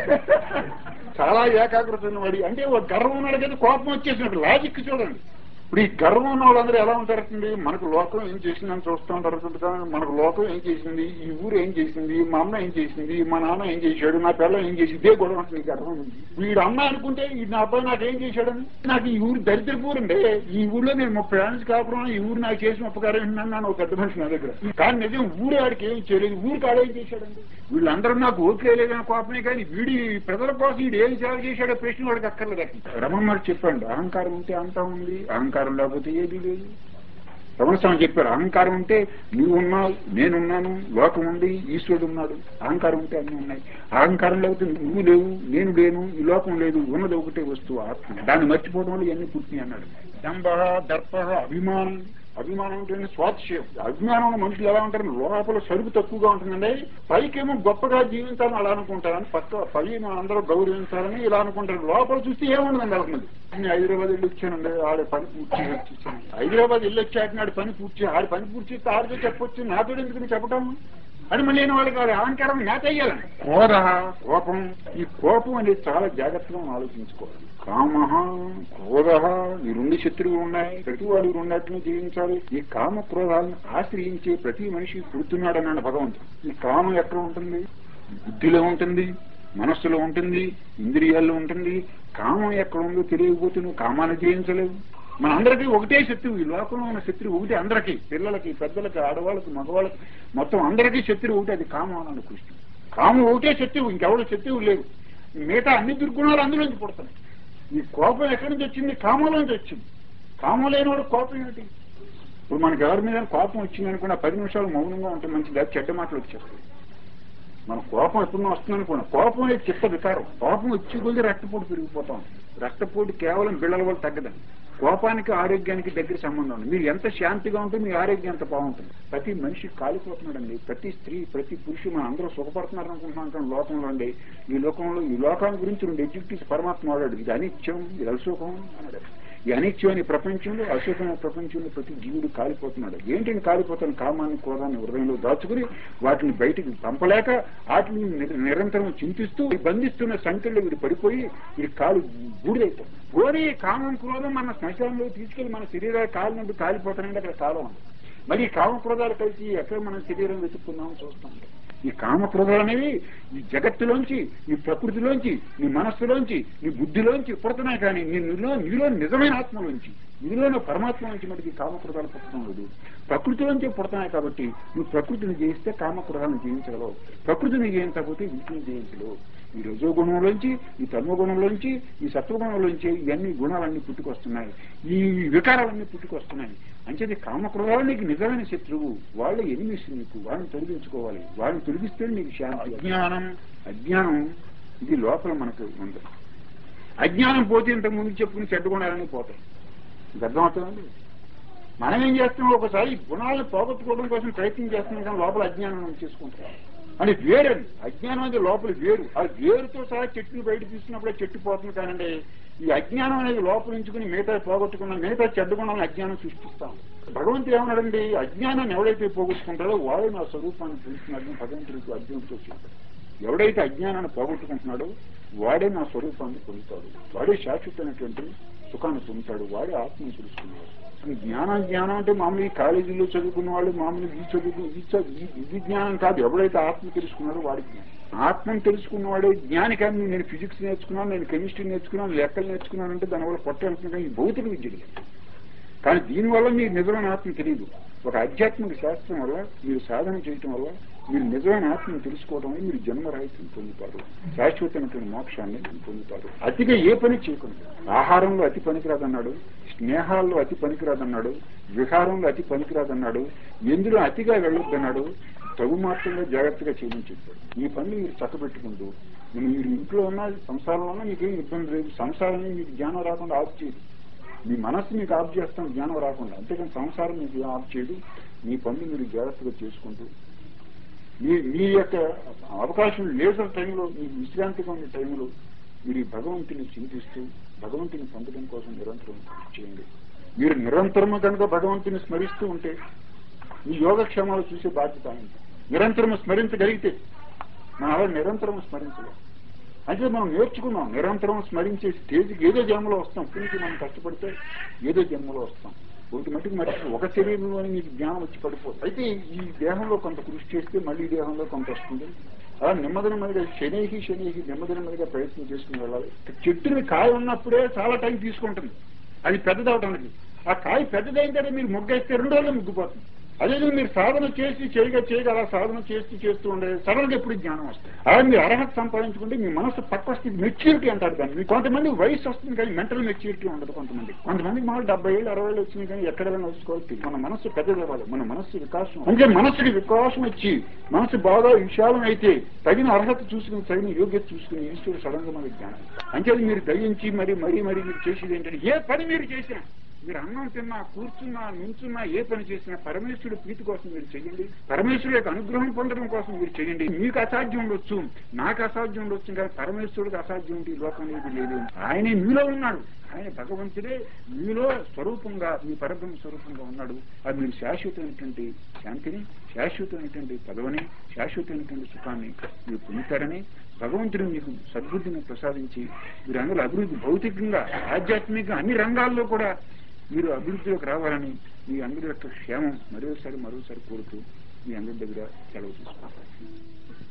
చాలా ఏకాగ్రత ఉన్నవాడు అంటే ఒక గర్వం ఉన్నాడు కదా కోపం వచ్చేసినట్టు లాజిక్ చూడండి ఇప్పుడు ఈ గర్వం ఉన్న వాళ్ళందరూ ఎలా ఉంటారండి మనకు లోకం ఏం చేసిందని చూస్తూ ఉంటారు కదా, మనకు లోకం ఏం చేసింది ఈ ఊరు ఏం చేసింది మా అమ్మ ఏం చేసింది మా నాన్న ఏం చేశాడు నా పిల్ల ఏం చేసి ఇదే గొడవ ఉంటుంది ఈ గర్వం ఉంది వీడు అమ్మ అనుకుంటే ఈ నా అబ్బాయి నాకు ఏం చేశాడని నాకు ఈ ఊరు దరిద్ర ఊరండి ఈ ఊర్లో నేను ముప్పై ఏళ్ళ కాపురం ఈ ఊరు నాకు చేసిన ఉపకారం ఏంటన్నాను ఒక పెద్ద మనిషి నా దగ్గర కానీ నిజం ఊరు ఆడికి ఏం చేయలేదు ఊరు కాడేం చేశాడండి వీళ్ళందరూ నాకు ఓకే లేదని కోపమే కానీ వీడి ప్రజల కోసం వీడు ఏం సేవ చేశాడో ప్రశ్న వాడికి అక్కర్లేదు రమణ మరి చెప్పండి అహంకారం ఉంటే అంతా ఉంది అహంకారం లేకపోతే ఏది లేదు రమణస్వామి చెప్పారు అహంకారం ఉంటే నువ్వు ఉన్నావు నేనున్నాను లోకం ఉంది ఈశ్వరుడు ఉన్నాడు అహంకారం ఉంటే అన్నీ ఉన్నాయి అహంకారం లేకపోతే నువ్వు లేవు నేను లేను ఈ లోకం లేదు ఉన్నది ఒకటే వస్తువు ఆత్మ దాన్ని మర్చిపోవడం వల్ల ఇవన్నీ పుట్టినాయి అన్నాడు దంభ దర్ప అభిమానం అభిమానం అంటే స్వాతిశయం అభిమానంలో మనుషులు ఎలా ఉంటారు లోపల సరుకు తక్కువగా ఉంటుందండి పైకేమో గొప్పగా జీవించాలని అలా అనుకుంటారని పక్క పై అందరూ గౌరవించాలని ఇలా అనుకుంటారు లోపల చూస్తే ఏముండదండి వాళ్ళకి మంది నేను హైదరాబాద్ వెళ్ళి వచ్చానండి ఆడ పని పూర్తి చేసి వచ్చేసాను హైదరాబాద్ వెళ్ళి వచ్చాక నాడు పని పూర్తి చేసి ఆడ పని పూర్తి చేస్తే ఆడితో చెప్పొచ్చు నాతో ఎందుకు చెప్పడం అని మళ్ళీ నేను వాళ్ళకి వాళ్ళ అహంకారం నేత అయ్యాలని క్రోధ కోపం ఈ కోపం అనేది చాలా జాగ్రత్తగా మనం ఆలోచించుకోవాలి కామ క్రోధ ఈ రెండు శత్రువులు ఉన్నాయి ప్రతి వాడు రెండాటిని జీవించాలి ఈ కామ క్రోధాలను ఆశ్రయించే ప్రతి మనిషి పుడుతున్నాడు అన్నాడు భగవంతుడు ఈ కామం ఎక్కడ ఉంటుంది బుద్ధిలో ఉంటుంది మనస్సులో ఉంటుంది ఇంద్రియాల్లో ఉంటుంది కామం ఎక్కడ ఉందో తెలియకపోతే నువ్వు కామాన్ని జయించలేవు మన అందరికీ ఒకటే శత్రువు ఈ లోకంలో ఉన్న శత్రువు ఒకటే అందరికీ పిల్లలకి పెద్దలకి ఆడవాళ్ళకి మగవాళ్ళకి మొత్తం అందరికీ శత్రువు ఒకటే అది కామం అన్నాడు కృష్ణుడు కామం ఒకటే శత్రువు ఇంకెవరు శత్రువు లేవు మిగతా అన్ని దుర్గుణాలు అందులోంచి పుడతాయి ఈ కోపం ఎక్కడి నుంచి వచ్చింది కామంలోంచి వచ్చింది కామం లేనివాడు కోపం ఏమిటి ఇప్పుడు మనకి ఎవరి మీద కోపం వచ్చింది అనుకున్న పది నిమిషాలు మౌనంగా ఉంటే మంచిది అది చెడ్డ మాటలు వచ్చేస్తాయి మన కోపం ఎప్పుడో వస్తుంది అనుకున్నా కోపం అనేది చిత్త వికారం కోపం వచ్చి కొద్ది రక్తపోటు పెరిగిపోతాం రక్తపోటు కేవలం బిళ్ళల వల్ల తగ్గదండి కోపానికి ఆరోగ్యానికి దగ్గర సంబంధం ఉంది మీరు ఎంత శాంతిగా ఉంటే మీ ఆరోగ్యం అంత బాగుంటుంది ప్రతి మనిషి కాలిపోతున్నాడండి ప్రతి స్త్రీ ప్రతి పురుషు మనం అందరూ సుఖపడుతున్నారు అనుకుంటున్నాం కానీ లోకంలో అండి ఈ లోకంలో ఈ లోకాన్ని గురించి రెండు ఎడ్యుక్టీస్ పరమాత్మ వాడాడు ఇది అనిత్యం ఇది అలసుఖం అన్నాడు ఈ అనిత్యమైన ప్రపంచంలో అశోకమైన ప్రపంచంలో ప్రతి జీవుడు కాలిపోతున్నాడు ఏంటిని కాలిపోతాను కామాన్ని క్రోధాన్ని హృదయంలో దాచుకుని వాటిని బయటికి పంపలేక వాటిని నిర- నిరంతరం చింతిస్తూ ఈ బంధిస్తున్న సంఖ్యలో వీడు పడిపోయి ఈ కాలు బూడిదైపోతుంది పోనీ కామం క్రోధం మన శ్మశానంలో తీసుకెళ్లి మన శరీరాలు కాలినట్టు కాలిపోతానంటే అక్కడ కాలం ఉంది మరి ఈ కామ క్రోధాలు కలిసి ఎక్కడ మనం శరీరం వెతుక్కుందామని చూస్తాం ఈ కామక్రోధాలు అనేవి ఈ జగత్తులోంచి ఈ ప్రకృతిలోంచి నీ మనస్సులోంచి నీ బుద్ధిలోంచి పుడుతున్నాయి కానీ నీ నీలో నీలో నిజమైన ఆత్మలోంచి నీలోని పరమాత్మ నుంచి మనకి కామక్రోధాలు పుట్టడం లేదు ప్రకృతిలోంచి పుడుతున్నాయి కాబట్టి నువ్వు ప్రకృతిని జయిస్తే కామక్రోధాలను జయించగలవు ప్రకృతిని జయించకపోతే వీటిని జయించలేవు ఈ రజో గుణంలోంచి ఈ తమో గుణంలోంచి ఈ సత్వగుణంలోంచి ఇవన్నీ గుణాలన్నీ పుట్టుకొస్తున్నాయి ఈ వికారాలన్నీ పుట్టుకొస్తున్నాయి అంచేది కామక్రోధాలు నీకు నిజమైన శత్రువు వాళ్ళు ఎనిమిస్ నీకు వాళ్ళని తొలగించుకోవాలి వాళ్ళని తొలగిస్తే నీకు శాంతి అజ్ఞానం అజ్ఞానం ఇది లోపల మనకు ఉంది అజ్ఞానం పోతే ఇంతకు ముందు చెప్పుకుని చెడ్డ గుణాలన్నీ పోతాయి ఇది అర్థమవుతుందండి మనం ఏం చేస్తున్నాం ఒకసారి ఈ గుణాలను పోగొట్టుకోవడం కోసం ప్రయత్నం చేస్తున్నాం కానీ లోపల అజ్ఞానం చేసుకుంటాం అని వేరండి అజ్ఞానం అనేది లోపల వేరు ఆ వేరుతో సహా చెట్టుని బయట తీసుకున్నప్పుడే చెట్టు పోతుంది కానండి ఈ అజ్ఞానం అనేది లోపల ఉంచుకుని మిగతా పోగొట్టుకున్న మిగతా చెడ్డ గుణాలను అజ్ఞానం సృష్టిస్తాం భగవంతుడు ఏమన్నాడండి అజ్ఞానాన్ని ఎవడైతే పోగొట్టుకుంటాడో వాడు నా స్వరూపాన్ని తెలుస్తున్నాడని భగవంతుడికి అర్జునుడితో చెప్పాడు ఎవడైతే అజ్ఞానాన్ని పోగొట్టుకుంటున్నాడో వాడే నా స్వరూపాన్ని పొందుతాడు వాడే శాశ్వతమైనటువంటి సుఖాన్ని పొందుతాడు వాడే ఆత్మను తెలుసుకున్నాడు ఈ జ్ఞానం జ్ఞానం అంటే మామూలు ఈ కాలేజీలో చదువుకున్న వాళ్ళు మామూలు ఈ చదువు ఈ చదువు ఈ- ఇది జ్ఞానం కాదు ఎవడైతే ఆత్మ తెలుసుకున్నాడో వాడి జ్ఞానం ఆత్మను తెలుసుకున్నవాడే జ్ఞాని కానీ నేను ఫిజిక్స్ నేర్చుకున్నాను నేను కెమిస్ట్రీ నేర్చుకున్నాను లెక్కలు నేర్చుకున్నాను అంటే దానివల్ల పొట్ట వెళ్తుంది కానీ ఈ భౌతిక విద్య లేదు. కానీ దీనివల్ల మీకు నిజమైన ఆత్మ తెలియదు ఒక ఆధ్యాత్మిక శాస్త్రం వల్ల మీరు సాధన చేయటం వల్ల మీరు నిజమైన ఆత్మను తెలుసుకోవడం వల్ల మీరు జన్మరాహిత్యం పొందుతారు శాశ్వతమైనటువంటి మోక్షాన్ని పొందుతారు అతిగా ఏ పని చేయకుండా ఆహారంలో అతి పనికిరాదన్నాడు స్నేహాల్లో అతి పనికిరాదన్నాడు విహారంలో అతి పనికిరాదన్నాడు ఎందులో అతిగా వెళ్ళొద్దన్నాడు తగు మాత్రంగా జాగ్రత్తగా చేయమని చెప్పాడు ఈ పనులు మీరు చక్కబెట్టుకుంటూ మీరు ఇంట్లో ఉన్న సంసారంలో ఉన్నా మీకేం ఇబ్బంది లేదు సంసారాన్ని మీకు జ్ఞానం రాకుండా ఆఫ్ చేయదు మీ మనస్సు మీకు ఆఫ్ చేస్తాం జ్ఞానం రాకుండా అంతేకాని సంసారం మీకు ఏం ఆఫ్ చేయదు మీ పనులు మీరు జాగ్రత్తగా చేసుకుంటూ మీ మీ యొక్క అవకాశం లేసర్ టైంలో మీకు విశ్రాంతిగా ఉన్న టైంలో మీరు ఈ భగవంతుని చింతిస్తూ భగవంతుని పొందడం కోసం నిరంతరం కృషి చేయండి మీరు నిరంతరము కనుక భగవంతుని స్మరిస్తూ ఉంటే మీ యోగక్షేమాలు చూసే బాధ్యత ఆయనది. నిరంతరం స్మరించగలిగితే మనం అలా నిరంతరం స్మరించలేం అంటే మనం నేర్చుకున్నాం నిరంతరం స్మరించే స్టేజ్కి ఏదో జన్మలో వస్తాం పునికి మనం కష్టపడితే ఏదో జన్మలో వస్తాం ఒకటి మటుకు మరి ఒక శరీరంలోని మీకు జ్ఞానం వచ్చి పడిపోతుంది అయితే ఈ దేహంలో కొంత కృషి చేస్తే మళ్ళీ ఈ దేహంలో కొంత వస్తుంది అలా నెమ్మది నెమ్మదిగా శనేహి శనేహి నెమ్మది నెమ్మదిగా ప్రయత్నం చేసుకుని వెళ్ళాలి చెట్టుని కాయ ఉన్నప్పుడే చాలా టైం తీసుకుంటుంది అది పెద్దదవడానికి ఆ కాయ పెద్దదైన తర్వాత మీరు ముగ్గేస్తే రెండు రోజులు ముగ్గిపోతుంది అదే మీరు సాధన చేసి చేయగా చేయగా అలా సాధన చేస్తూ చేస్తూ ఉండే సడన్ గా ఎప్పుడు జ్ఞానం వస్తుంది అలా మీరు అర్హత సంపాదించుకుంటే మీ మనసు పక్క స్థితి మెచ్యూరిటీ అంటారు దాన్ని మీకు కొంతమంది వయసు వస్తుంది కానీ మెంటల్ మెచ్యూరిటీ ఉండదు కొంతమంది కొంతమంది మామూలు డెబ్బై ఏళ్ళు అరవై ఏళ్ళు వచ్చింది కానీ ఎక్కడ నడుచుకోవాలి మన మనసు పెద్దది అవ్వాలి మన మనస్సు వికాసం అంటే మనస్సుకి వికాసం వచ్చి మనసు బాగా విశాలం అయితే తగిన అర్హత చూసుకుని తగిన యోగ్యత చూసుకుని ఈశ్వరుడు సడన్ గా మనకి జ్ఞానం అంటే మీరు దయించి మరి మరీ మరీ మీరు చేసేది ఏంటంటే ఏ పని మీరు చేసినా మీరు అన్నం తిన్నా కూర్చున్నా నించున్నా ఏ పని చేసినా పరమేశ్వరుడు ప్రీతి కోసం మీరు చేయండి పరమేశ్వరుడు యొక్క అనుగ్రహం పొందడం కోసం మీరు చేయండి మీకు అసాధ్యం ఉండొచ్చు నాకు అసాధ్యం ఉండొచ్చు కానీ పరమేశ్వరుడికి అసాధ్యం ఉంటే ఈ లోకం అనేది లేదు ఆయనే మీలో ఉన్నాడు ఆయన భగవంతుడే మీలో స్వరూపంగా మీ పరబ్రహ్మ స్వరూపంగా ఉన్నాడు అది మీరు శాశ్వతమైనటువంటి శాంతిని శాశ్వతమైనటువంటి పదవిని శాశ్వతమైనటువంటి సుఖాన్ని మీరు పొందుతారని భగవంతుడు మీకు సద్బుద్ధిని ప్రసాదించి మీరు అందులో అభివృద్ధి భౌతికంగా ఆధ్యాత్మికంగా అన్ని రంగాల్లో కూడా మీరు అభివృద్ధిలోకి రావాలని మీ అందరి యొక్క క్షేమం మరోసారి మరోసారి కోరుతూ మీ అందరి దగ్గర సెలవు తీసుకుంటారు